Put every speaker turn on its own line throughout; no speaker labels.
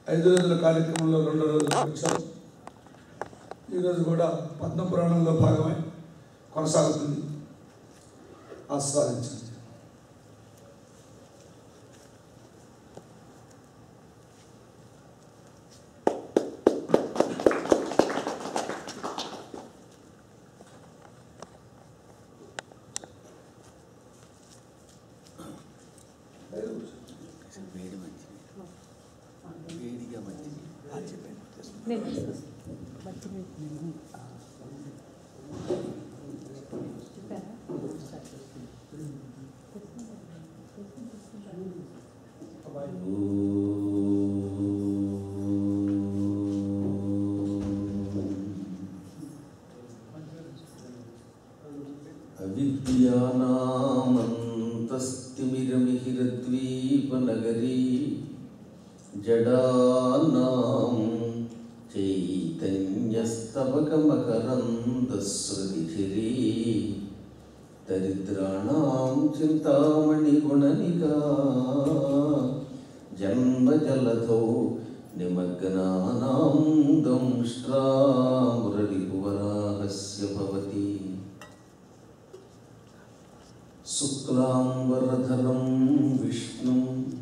ఐదు రోజుల కార్యక్రమంలో రెండో రోజు వచ్చాం ఈరోజు కూడా పద్మ పురాణంలో భాగమై కొనసాగుతుంది ఆస్వాదించండి
వేడి మంచిది వేడిగా మంచిది అవిద్యానామంతస్తిమిరమిహిరద్వీపనగరీ జడానాం చైతన్యస్తవకమకరందశ్రుతిచిరీ దరిద్రాణాం చింతామణిగుణనికా జన్మజలధౌ నిమగ్నానాం దంష్ట్రామురరిపువరాహస్య భవతి శుక్లాంబరధరం విష్ణుం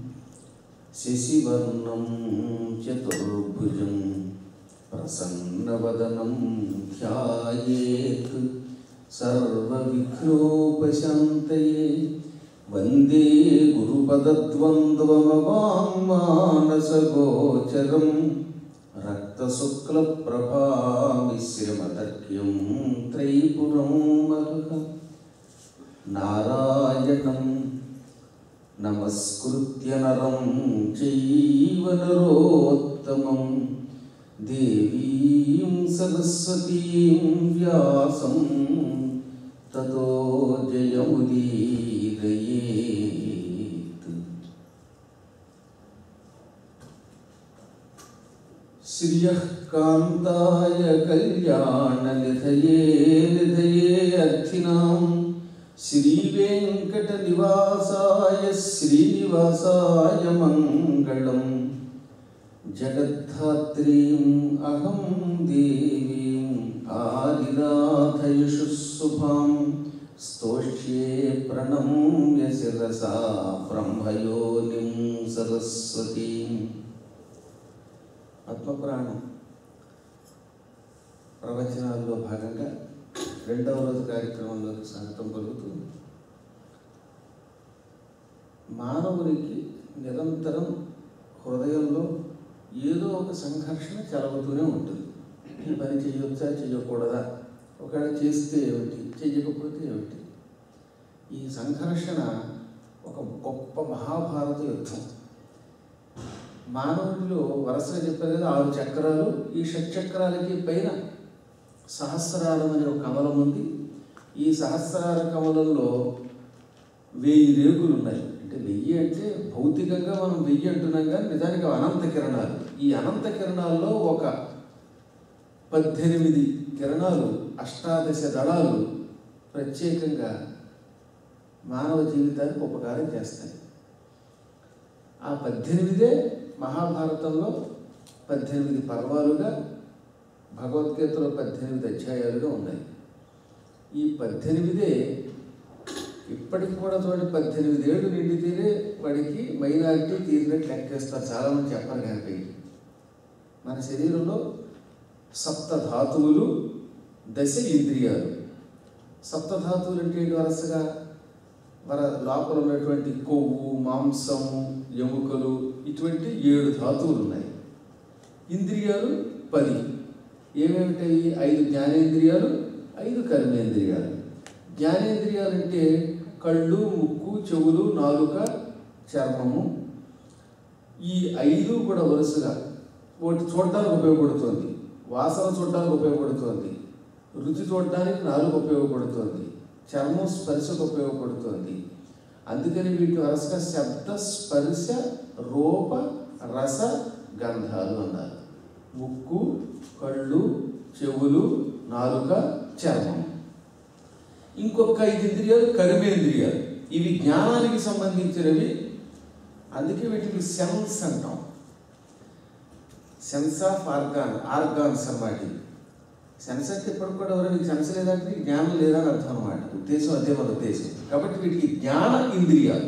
శశివర్ణం చతుర్భుజం ప్రసన్నవదనం ధ్యాయేత్ సర్వవిఘ్నోపశాంతయే వందే గురుపదద్వంద్వమవాంమానసగోచరం రక్తశుక్లప్రభామిశ్రమతర్క్యం త్రైపురం మరుహ నారాయణం నమస్కృత్య నరం చైవ నరోత్తమం దేవీం సరస్వతీం వ్యాసం తతో జయముదీరయేత్ శ్రియః కాంతాయ కళ్యాణనిధయే నిధయే అర్థినాం శ్రీవేంకటనివాసాయ శ్రీనివాసాయ మంగళం జగద్ధాత్రీం అహం దేవీం ఆదినాథయుషు శుభాం స్తోష్యే ప్రణమ్య శిరసా బ్రహ్మయోనిం సరస్వతీం పద్మపురాణం ప్రవచనాల్లో భాగంగా రెండవ రోజు కార్యక్రమంలోకి స్వాగతం పలుకుతుంది మానవునికి నిరంతరం హృదయంలో ఏదో ఒక సంఘర్షణ చెలవుతూనే ఉంటుంది ఈ పని చేయొచ్చా చేయకూడదా ఒకవేళ చేస్తే ఏమిటి చెయ్యకపోతే ఏమిటి ఈ సంఘర్షణ ఒక గొప్ప మహాభారత యుద్ధం మానవుడిలో వరుసగా చెప్పారు కదా ఆరు చక్రాలు ఈ షట్చక్రాలకి పైన సహస్రారం అనే ఒక కమలం ఉంది ఈ సహస్రార కమలంలో వెయ్యి రేకులు ఉన్నాయి అంటే వెయ్యి అంటే భౌతికంగా మనం వెయ్యి అంటున్నాం కానీ నిజానికి అవి అనంత కిరణాలు ఈ అనంత కిరణాల్లో ఒక పద్దెనిమిది కిరణాలు అష్టాదశ దళాలు ప్రత్యేకంగా మానవ జీవితానికి ఉపకారం చేస్తాయి ఆ పద్దెనిమిదే మహాభారతంలో పద్దెనిమిది పర్వాలుగా భగవద్గీతలో పద్దెనిమిది అధ్యాయాలుగా ఉన్నాయి ఈ పద్దెనిమిదే ఇప్పటికి కూడా చూడండి పద్దెనిమిది ఏళ్ళు నిండితేనే వాడికి మైనారిటీ తీరినట్టు లెక్కేస్తారు చాలామంది చెప్పరు కనుక మన శరీరంలో సప్త ధాతువులు దశ ఇంద్రియాలు సప్త ధాతువులు అంటే ఏంటి వరుసగా మన లోపల ఉన్నటువంటి కొవ్వు మాంసము ఎముకలు ఇటువంటి ఏడు ధాతువులు ఉన్నాయి ఇంద్రియాలు పది ఏమేమిటాయి ఐదు జ్ఞానేంద్రియాలు ఐదు కర్మేంద్రియాలు జ్ఞానేంద్రియాలు అంటే కళ్ళు ముక్కు చెవులు నాలుక చర్మము ఈ ఐదు కూడా వరుసగా ఒకటి చూడడానికి ఉపయోగపడుతుంది వాసన చూడడానికి ఉపయోగపడుతుంది రుచి చూడడానికి నాలుగు ఉపయోగపడుతుంది చర్మం స్పర్శకు ఉపయోగపడుతుంది అందుకని వీటి వరుసగా శబ్ద స్పర్శ రూప రస గంధాలు అన్నారు ముక్కు కళ్ళు చెవులు నాలుక చర్మం ఇంకొక ఐదు ఇంద్రియాలు కర్మేంద్రియాలు ఇవి జ్ఞానానికి సంబంధించినవి అందుకే వీటికి సెన్స్ అంటాం సెన్స్ ఆఫ్ ఆర్గాన్ ఆర్గాన్స్ అన్నమాట ఇవి. సెన్స్ అంటే ఇప్పటికి కూడా ఎవరు నీకు సెన్స్ లేదంటే నీకు జ్ఞానం లేదని అర్థం అనమాట ఉద్దేశం అదే మన ఉద్దేశం కాబట్టి వీటికి జ్ఞాన ఇంద్రియాలు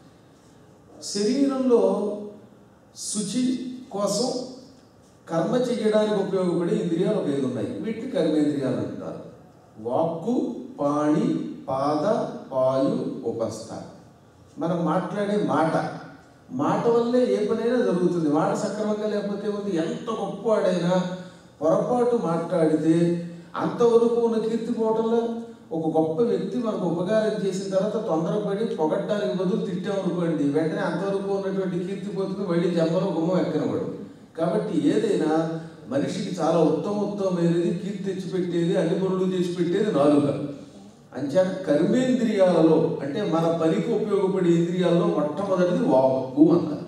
శరీరంలో శుచి కోసం కర్మ చేయడానికి ఉపయోగపడే ఇంద్రియాలు ఒక ఐదు ఉన్నాయి వీటిని కర్మేంద్రియాలు అంటారు వాక్కు పాణి పాద పాయు ఉపస్థ మనం మాట్లాడే మాట మాట వల్లే ఏ పనైనా జరుగుతుంది మాట సక్రమంగా లేకపోతే ఉంది ఎంత గొప్పవాడైనా పొరపాటు మాట్లాడితే అంతవరకు ఉన్న కీర్తి పోవటంలో ఒక గొప్ప వ్యక్తి మనకు ఉపకారం చేసిన తర్వాత తొందరపడి పొగట్టడానికి బదులు తిట్టామనుకోండి వెంటనే అంతవరకు ఉన్నటువంటి కీర్తి పోతుంది మళ్ళీ జమ్మలో గుమ్మం ఎక్కనబడు కాబట్టి ఏదైనా మనిషికి చాలా ఉత్తమ ఉత్తమమైనది కీర్తి తెచ్చిపెట్టేది అన్ని పనులు చేసి పెట్టేది నాలుక అంచేత కర్మేంద్రియాలలో అంటే మన పనికి ఉపయోగపడే ఇంద్రియాల్లో మొట్టమొదటిది వాక్కు అన్నారు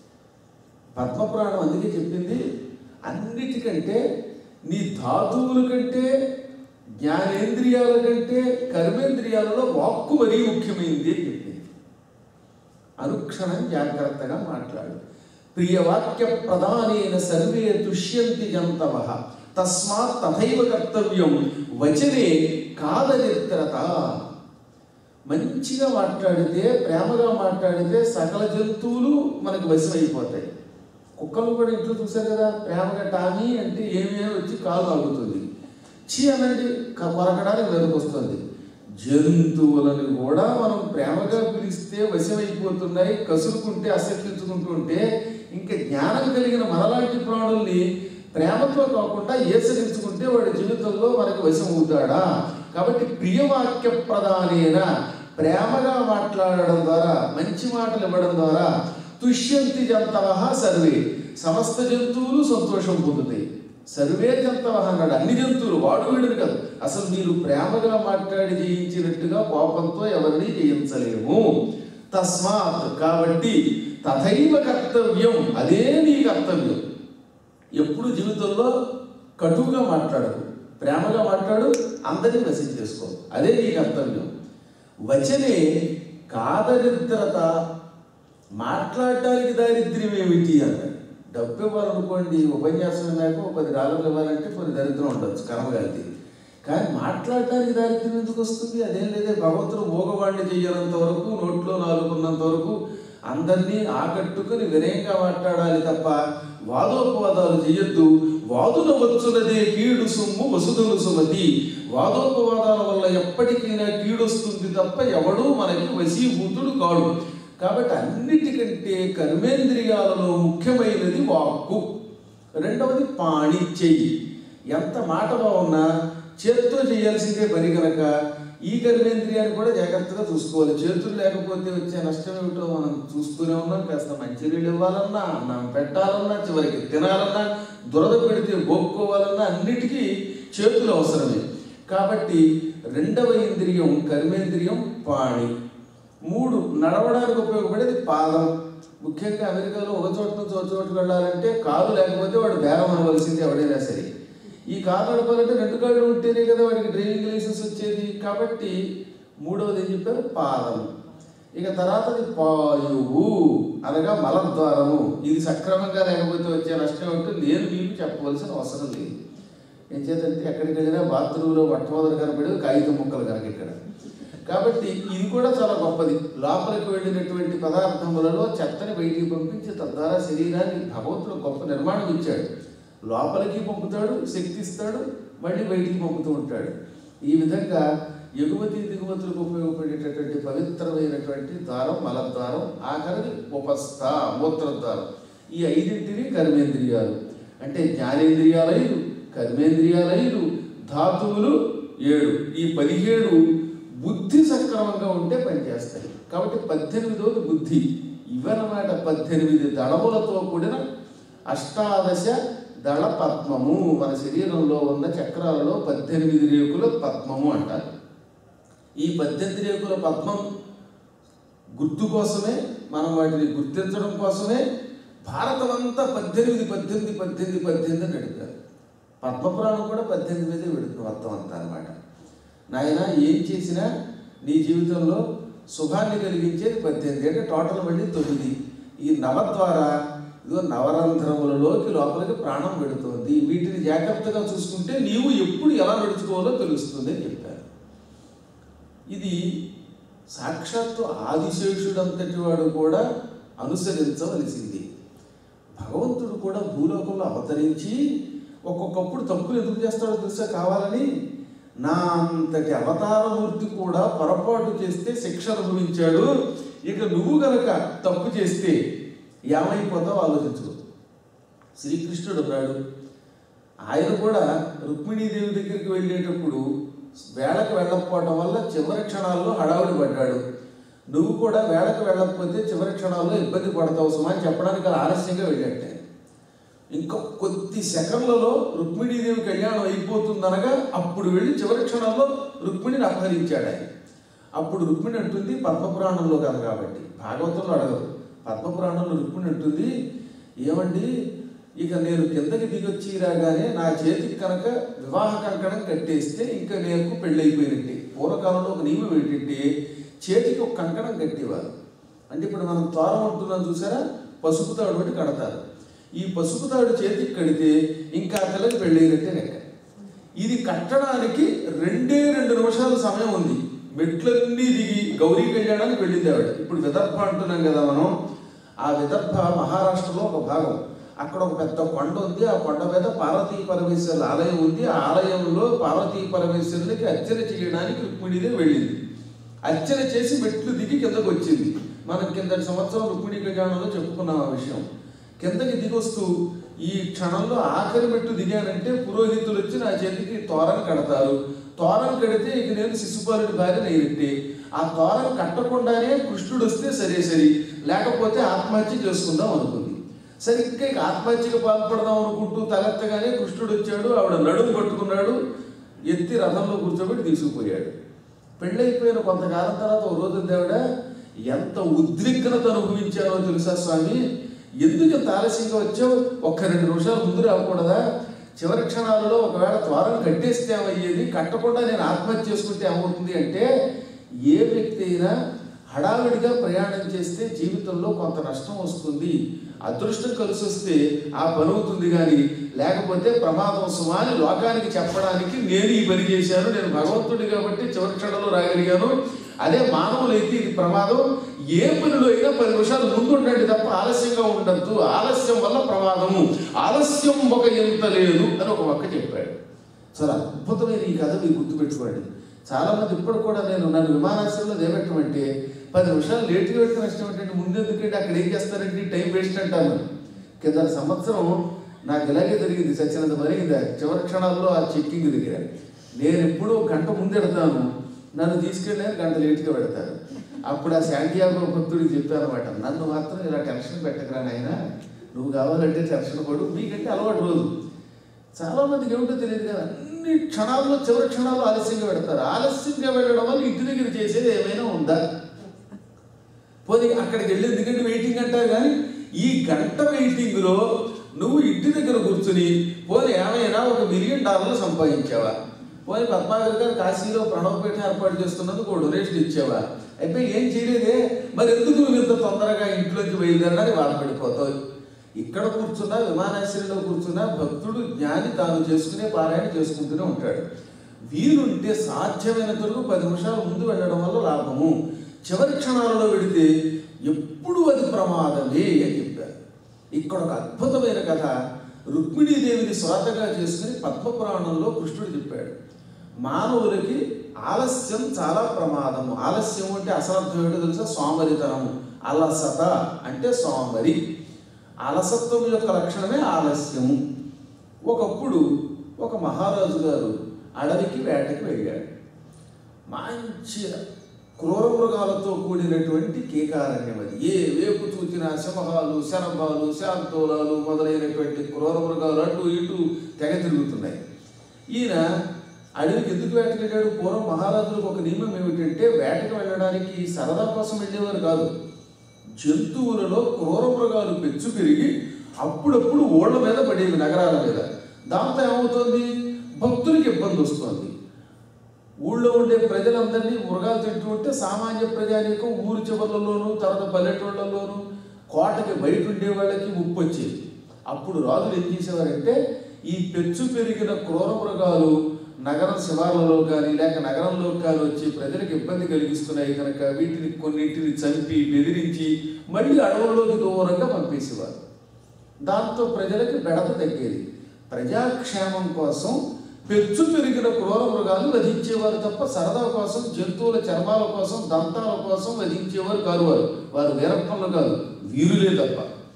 పద్మపురాణం అందుకే చెప్పింది అన్నిటికంటే నీ ధాతువుల కంటే జ్ఞానేంద్రియాల కంటే కర్మేంద్రియాలలో వాక్కు మరీ ముఖ్యమైనది అని చెప్పింది అనుక్షణం జాగ్రత్తగా మాట్లాడు ప్రియవాక్య ప్రధానైన సర్వే తుష్యంతి జంతవ తస్మాత్ తథైవ కర్తవ్యం వచనే కాదరిత్రత మంచిగా మాట్లాడితే ప్రేమగా మాట్లాడితే సకల జంతువులు మనకు వశమైపోతాయి కుక్కలు కూడా ఇంట్లో చూశారు కదా ప్రేమగా టామీ అంటే ఏమేమి వచ్చి కాలు ఆగుతుంది చీ అనండి క- కొరకడానికి వెనుక వస్తుంది జంతువులను కూడా మనం ప్రేమగా పిలిస్తే వశమైపోతున్నాయి కసురుకుంటే అసహ్యించుకుంటుంటే ఇంకా జ్ఞానం కలిగిన మనలాంటి ప్రాణుల్ని ప్రేమతో కాకుండా ఏసరించుకుంటే వాడి జీవితంలో మనకు వశం అవుతాడా కాబట్టి ప్రియవాక్య ప్రధానైన ప్రేమగా మాట్లాడడం ద్వారా మంచి మాటలు ఇవ్వడం ద్వారా తుష్యంతి జంతవ సర్వే సమస్త జంతువులు సంతోషం పొందుతాయి సర్వే జంతవ అన్నాడు అన్ని జంతువులు వాడు వీడుని కాదు అసలు మీరు ప్రేమగా మాట్లాడి జయించినట్టుగా కోపంతో ఎవరిని జయించలేము తస్మాత్ కాబట్టి తథైవ కర్తవ్యం అదే నీ కర్తవ్యం ఎప్పుడు జీవితంలో కటువుగా మాట్లాడదు ప్రేమగా మాట్లాడు అందరినీ మెసేజ్ చేసుకో అదే నీ కర్తవ్యం వచనే కాదరిద్రత మాట్లాడటానికి దారిద్ర్యం ఏమిటి అన్నాడు డబ్బు ఇవ్వాలనుకోండి ఉపన్యాసం విన్నాక ఒక పది డాలర్లు ఇవ్వాలంటే కొన్ని దరిద్రం ఉండొచ్చు కర్మగాలితే కానీ మాట్లాడటానికి దారిద్ర్యం ఎందుకు వస్తుంది అదేం లేదే భగవంతుడు మోగవాడిని చెయ్యనంత వరకు నోట్లో నాలుగున్నంత వరకు అందరినీ ఆకట్టుకుని వినయంగా మాట్లాడాలి తప్ప వాదోపవాదాలు చేయొద్దు వాదున వచ్చునదే కీడు సొమ్ము వసుధులు సుమతి వాదోపవాదాల వల్ల ఎప్పటికైనా కీడొస్తుంది తప్ప ఎవడూ మనకి వశీభూతుడు కాడు కాబట్టి అన్నిటికంటే కర్మేంద్రియాలలో ముఖ్యమైనది వాక్కు రెండవది పాణి చెయ్యి ఎంత మాట బాగున్నా చేత్తో చేయాల్సిందే పని కనుక ఈ కర్మేంద్రియాన్ని కూడా జాగ్రత్తగా చూసుకోవాలి చేతులు లేకపోతే వచ్చే నష్టం ఏమిటో మనం చూస్తూనే ఉన్నాం కాస్త మంచినీళ్ళు ఇవ్వాలన్నా అన్నం పెట్టాలన్నా చివరికి తినాలన్నా దురద పెడితే గోక్కోవాలన్నా అన్నిటికీ చేతులు అవసరమే కాబట్టి రెండవ ఇంద్రియం కర్మేంద్రియం పాణి మూడు నడవడానికి ఉపయోగపడేది పాదం ముఖ్యంగా అమెరికాలో ఒక చోట నుంచి ఒక చోటుకు వెళ్ళాలంటే కాలు లేకపోతే వాడు బేరం అనవలసింది ఎవడైనా సరే ఈ కారు నడపాలంటే రెండు కాళ్ళు ఉంటేనే కదా వాడికి డ్రైవింగ్ లైసెన్స్ వచ్చేది కాబట్టి మూడవది ఏం చెప్పారు పాదం ఇక తర్వాతది పాయువు అనగా మలద్వారము ఇది సక్రమంగా లేకపోతే వచ్చే నష్టం ఏమిటో నేను మీకు చెప్పవలసిన అవసరం లేదు ఏం చేతంటే ఎక్కడికి వెళ్ళినా బాత్రూంలో మొట్టమొదటి కనపడేది కాగితం ముక్కలు కనుక ఇక్కడ కాబట్టి ఇది కూడా చాలా గొప్పది లోపలికి వెళ్ళినటువంటి పదార్థములలో చెత్తని బయటికి పంపించి తద్వారా శరీరాన్ని భగవంతుడు గొప్ప నిర్మాణం ఇచ్చాడు లోపలికి పంపుతాడు శక్తి ఇస్తాడు మళ్ళీ బయటికి పంపుతూ ఉంటాడు ఈ విధంగా ఎగుమతి దిగుమతులకు ఉపయోగపడేటటువంటి పవిత్రమైనటువంటి ద్వారం మలద్వారం ఆఖరిది ఉపస్థ మూత్రద్వారం ఈ ఐదింటిని కర్మేంద్రియాలు అంటే జ్ఞానేంద్రియాలైదు కర్మేంద్రియాలైదు ధాతువులు ఏడు ఈ పదిహేడు బుద్ధి సక్రమంగా ఉంటే పనిచేస్తాయి కాబట్టి పద్దెనిమిదవది బుద్ధి ఇవన్నమాట పద్దెనిమిది దళములతో కూడిన అష్టాదశ దళ పద్మము మన శరీరంలో ఉన్న చక్రాలలో పద్దెనిమిది రేకుల పద్మము అంటారు ఈ పద్దెనిమిది రేకుల పద్మం గుర్తు కోసమే మనం వాటిని గుర్తించడం కోసమే భారతం అంతా పద్దెనిమిది పద్దెనిమిది పద్దెనిమిది పద్దెనిమిది అని అడిగారు పద్మపురాణం కూడా పద్దెనిమిది మీదే పెడుతుంది మొత్తం అంతా అనమాట నాయన ఏం చేసినా నీ జీవితంలో శుభాన్ని కలిగించేది పద్దెనిమిది అంటే టోటల్ మళ్ళీ తొమ్మిది ఈ నవ ద్వారా ఇదిగో నవరంధ్రములలోకి లోపలికి ప్రాణం పెడుతోంది వీటిని జాగ్రత్తగా చూసుకుంటే నీవు ఎప్పుడు ఎలా నడుచుకోవాలో తెలుస్తుంది అని చెప్పారు ఇది సాక్షాత్తు ఆదిశేషుడంతటి వాడు కూడా అనుసరించవలసింది భగవంతుడు కూడా భూలోకంలో అవతరించి ఒక్కొక్కప్పుడు తప్పులు ఎందుకు చేస్తాడో తెలుసా కావాలని నా అంతటి అవతారమూర్తి కూడా పొరపాటు చేస్తే శిక్ష అనుభవించాడు ఇక నువ్వు గనక తప్పు చేస్తే ఏమైపోతావు ఆలోచించుకో శ్రీకృష్ణుడు ఉన్నాడు ఆయన కూడా రుక్మిణీదేవి దగ్గరికి వెళ్ళేటప్పుడు వేళకు వెళ్ళకపోవటం వల్ల చివరి క్షణాల్లో హడావుడి పడ్డాడు నువ్వు కూడా వేళకు వెళ్ళకపోతే చివరి క్షణాల్లో ఇబ్బంది పడతావు సుమా అని చెప్పడానికి అలా ఆలస్యంగా వెళ్ళాట ఇంకా కొద్ది సెకండ్లలో రుక్మిణీదేవి కళ్యాణం అయిపోతుందనగా అప్పుడు వెళ్ళి చివరి క్షణాల్లో రుక్మిణిని అపహరించాడు ఆయన అప్పుడు రుక్మిణి అంటుంది పద్మపురాణంలో కాదు కాబట్టి భాగవతంలో అడగదు పద్మపురాణంలో రుక్మిణి అంటుంది ఏమండి ఇక నేను కిందకి దిగొచ్చి రాగానే నా చేతికి కనుక వివాహ కంకణం కట్టేస్తే ఇంకా నేను పెళ్ళైపోయినట్టే పూర్వకాలంలో ఒక నియమం ఏంటంటే చేతికి ఒక కంకణం కట్టేవారు అంటే ఇప్పుడు మనం తోరం ఉంటున్నాం చూసారా పసుపు తాడు ఒకటి కడతారు ఈ పసుపు తాడు చేతికి కడితే ఇంకా ఆ పిల్లకి పెళ్ళైనట్టే లెక్క ఇది కట్టడానికి రెండే రెండు నిమిషాల సమయం ఉంది మెట్లన్నీ దిగి గౌరీ కళ్యాణానికి వెళ్ళింది ఆవిడ ఇప్పుడు విదర్భ అంటున్నాం కదా మనం ఆ విదర్భ మహారాష్ట్రలో ఒక భాగం అక్కడ ఒక పెద్ద కొండ ఉంది ఆ కొండ మీద పార్వతీ పరమేశ్వరుల ఆలయం ఉంది ఆ ఆలయంలో పార్వతీ పరమేశ్వరులకి అర్చన చేయడానికి రుక్మిణిదే వెళ్ళింది అర్చన చేసి మెట్లు దిగి కిందకు వచ్చింది మనం కిందటి సంవత్సరం రుక్మిణి కళ్యాణంలో చెప్పుకున్నాం ఆ విషయం కిందకి దిగొస్తూ ఈ క్షణంలో ఆఖరి మెట్టు దిగానంటే పురోహితులు వచ్చి నా చేతికి తోరణ కడతారు తోరణ కడితే ఇక నేను శిశుపాలుడి భార్య నేరిట్టే ఆ తోరణ కట్టకుండానే కృష్ణుడు వస్తే సరే సరి లేకపోతే ఆత్మహత్య చేసుకుందాం అనుకుంది సరే ఇంకా ఇక ఆత్మహత్యకు పాల్పడదాం అనుకుంటూ తలెత్తగానే కృష్ణుడు వచ్చాడు ఆవిడ నడుము పట్టుకున్నాడు ఎత్తి రథంలో కూర్చోబెట్టి తీసుకుపోయాడు పెళ్ళైపోయిన కొంతకాలం తర్వాత ఓ రోజు దేవుడ ఎంత ఉద్విగ్నత అనుభవించావో తెలుసా స్వామి ఎందుకు ఇంత ఆలస్యంగా వచ్చావు ఒక్క రెండు నిమిషాలు ముందు రాకూడదా చివరి క్షణాలలో ఒకవేళ ద్వారం కట్టేస్తే ఏమయ్యేది కట్టకుండా నేను ఆత్మహత్య చేసుకుంటే ఏమవుతుంది అంటే ఏ వ్యక్తి అయినా హడావిడిగా ప్రయాణం చేస్తే జీవితంలో కొంత నష్టం వస్తుంది అదృష్టం కలిసి వస్తే ఆ పని అవుతుంది కానీ లేకపోతే ప్రమాదం సుమాని లోకానికి చెప్పడానికి నేను ఈ పని చేశాను నేను భగవంతుడి కాబట్టి చివరి క్షణంలో రాగలిగాను అదే మానవులైతే ఇది ప్రమాదం ఏ పనిలో అయినా పది నిమిషాలు ముందు ఉండండి తప్ప ఆలస్యంగా ఉండద్దు ఆలస్యం వల్ల ప్రమాదము ఆలస్యం ఒక ఎంత లేదు అని ఒక పక్క చెప్పాడు చాలా అద్భుతమైన ఈ కథ మీరు గుర్తుపెట్టుకోండి చాలా మంది ఇప్పుడు కూడా నేను నన్ను విమానాశ్రయంలో దేవెట్టమంటే పది నిమిషాలు లేట్గా పెట్టిన నష్టం ఏంటంటే ముందెందుకంటే అక్కడ ఏం చేస్తారంటే టైం వేస్ట్ అంటాను కింద సంవత్సరం నాకు ఇలాగే జరిగింది సచ్చినంత జరిగింది చివరి క్షణాల్లో ఆ చెక్కింగ్ దగ్గర నేను ఎప్పుడూ గంట ముందెడతాను నన్ను తీసుకెళ్ళాను గంట లేట్గా పెడతారు అప్పుడు ఆ శాంతియాగో భక్తుడికి చెప్పాను అనమాట నన్ను మాత్రం ఇలా టెన్షన్ పెట్టకరా నాయన నువ్వు కావాలంటే టెన్షన్ పడు మీకంటే అలవాటు రోజు చాలా మందికి ఏమిటో తెలియదు కదా అన్ని క్షణాల్లో చివరి క్షణాల్లో ఆలస్యంగా పెడతారు ఆలస్యంగా వెళ్ళడం వల్ల ఇంటి దగ్గర చేసేది ఏమైనా ఉందా పోనీ అక్కడికి వెళ్ళి ఎందుకంటే వెయిటింగ్ అంటారు కానీ ఈ గంట వెయిటింగ్లో నువ్వు ఇంటి దగ్గర కూర్చుని పోనీ ఏమైనా ఒక మిలియన్ డాలర్లు సంపాదించావా పోనీ పద్మాగర్ గారు కాశీలో ప్రణవపేట ఏర్పాటు చేస్తున్నందుకు ఒక డొనేషన్ ఇచ్చావా అయిపోయి ఏం చేయలేదే మరి ఎందుకు నువ్వు ఇంత తొందరగా ఇంట్లోంచి బయలుదేరడానికి బాధపడిపోతావు ఇక్కడ కూర్చున్నా విమానాశ్రయంలో కూర్చున్నా భక్తుడు జ్ఞాని తాను చేసుకునే పారాయణ చేసుకుంటూనే ఉంటాడు వీలుంటే సాధ్యమైనంత వరకు పది నిమిషాలు ముందు వెళ్ళడం వల్ల లాభము చివరి క్షణాలలో వెడితే ఎప్పుడు అది ప్రమాదమే అని చెప్పారు ఇక్కడ ఒక అద్భుతమైన కథ రుక్మిణీదేవిని స్వాతగా చేసుకుని పద్మపురాణంలో కృష్ణుడు చెప్పాడు మానవులకి ఆలస్యం చాలా ప్రమాదము ఆలస్యం అంటే అసలర్థం ఏంటో తెలుసా సోమరితనము అలసత అంటే సోమరి అలసత్వం యొక్క లక్షణమే ఆలస్యము ఒకప్పుడు ఒక మహారాజు గారు అడవికి వేటకి వెళ్ళాడు మంచి క్రూర మృగాలతో కూడినటువంటి కీకారణ్యం అది ఏ వేపు చూచిన సింహాలు శరభాలు శాంతోలాలు మొదలైనటువంటి క్రూర మృగాలు అటు ఇటు తెగ తిరుగుతున్నాయి ఈయన అడవికి ఎందుకు వేటకి వెళ్ళాడు పూర్వం మహారాజులకు ఒక నియమం ఏమిటంటే వేటకి వెళ్ళడానికి సరదా కోసం వెళ్ళేవారు కాదు జంతువులలో క్రూర మృగాలు పెచ్చు పెరిగి అప్పుడప్పుడు ఓళ్ల మీద పడేవి నగరాల మీద దాంతో ఏమవుతుంది భక్తులకి ఇబ్బంది వస్తుంది ఊళ్ళో ఉండే ప్రజలందరినీ మృగాలు తింటూ ఉంటే సామాన్య ప్రజానీకం ఊరు చివర్లలోను తర్వాత పల్లెటూళ్ళలోను కోటకి బయట ఉండే వాళ్ళకి ముప్పు వచ్చేది అప్పుడు రాజులు ఏం చేసేవారంటే ఈ పెచ్చు పెరిగిన క్రూర మృగాలు నగరం శివార్లలో కానీ లేక నగరంలో కానీ వచ్చి ప్రజలకు ఇబ్బంది కలిగిస్తున్నాయి కనుక వీటిని కొన్నింటిని చంపి బెదిరించి మళ్ళీ అడవుల్లోకి దూరంగా పంపేసేవారు దాంతో ప్రజలకి బెడత తగ్గేది ప్రజాక్షేమం కోసం పెచ్చు పెరిగిన క్రూర మృగాలు వధించేవారు తప్ప సరదా కోసం జంతువుల చర్మాల కోసం దంతాల కోసం వధించేవారు కాదు వారు వారు వీరప్పన్లు కాదు వీరులే తప్ప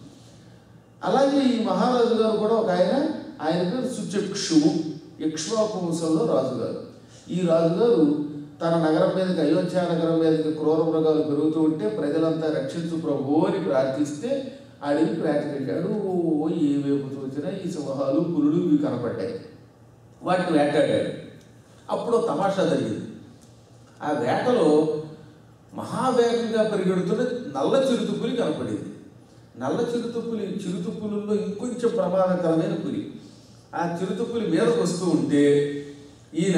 అలాగే ఈ మహారాజు గారు కూడా ఒక ఆయన ఆయన పేరు సుచక్షువు ఇక్ష్వాకు వంశంలో రాజుగారు ఈ రాజుగారు తన నగరం మీదకి అయోధ్య నగరం మీదకి క్రూర మృగాలు పెరుగుతూ ఉంటే ప్రజలంతా రక్షించు ప్రభు అని ప్రార్థిస్తే అడవికి వేటకెళ్ళాడు ఓ ఏ వైపు చూసినా ఈ సింహాలు పులులు ఇవి కనపడ్డాయి వాటిని వేటాడాడు అప్పుడు ఓ తమాషా జరిగింది ఆ వేటలో మహావేగంగా పరిగెడుతున్న నల్ల చిరుతుప్పులి కనపడింది నల్ల చిరుతుప్పులి చిరుతుప్పులలో ఇంకొంచెం ప్రమాదకరమైన పులి ఆ చిరుతుప్పులి మీదకు వస్తూ ఉంటే ఈయన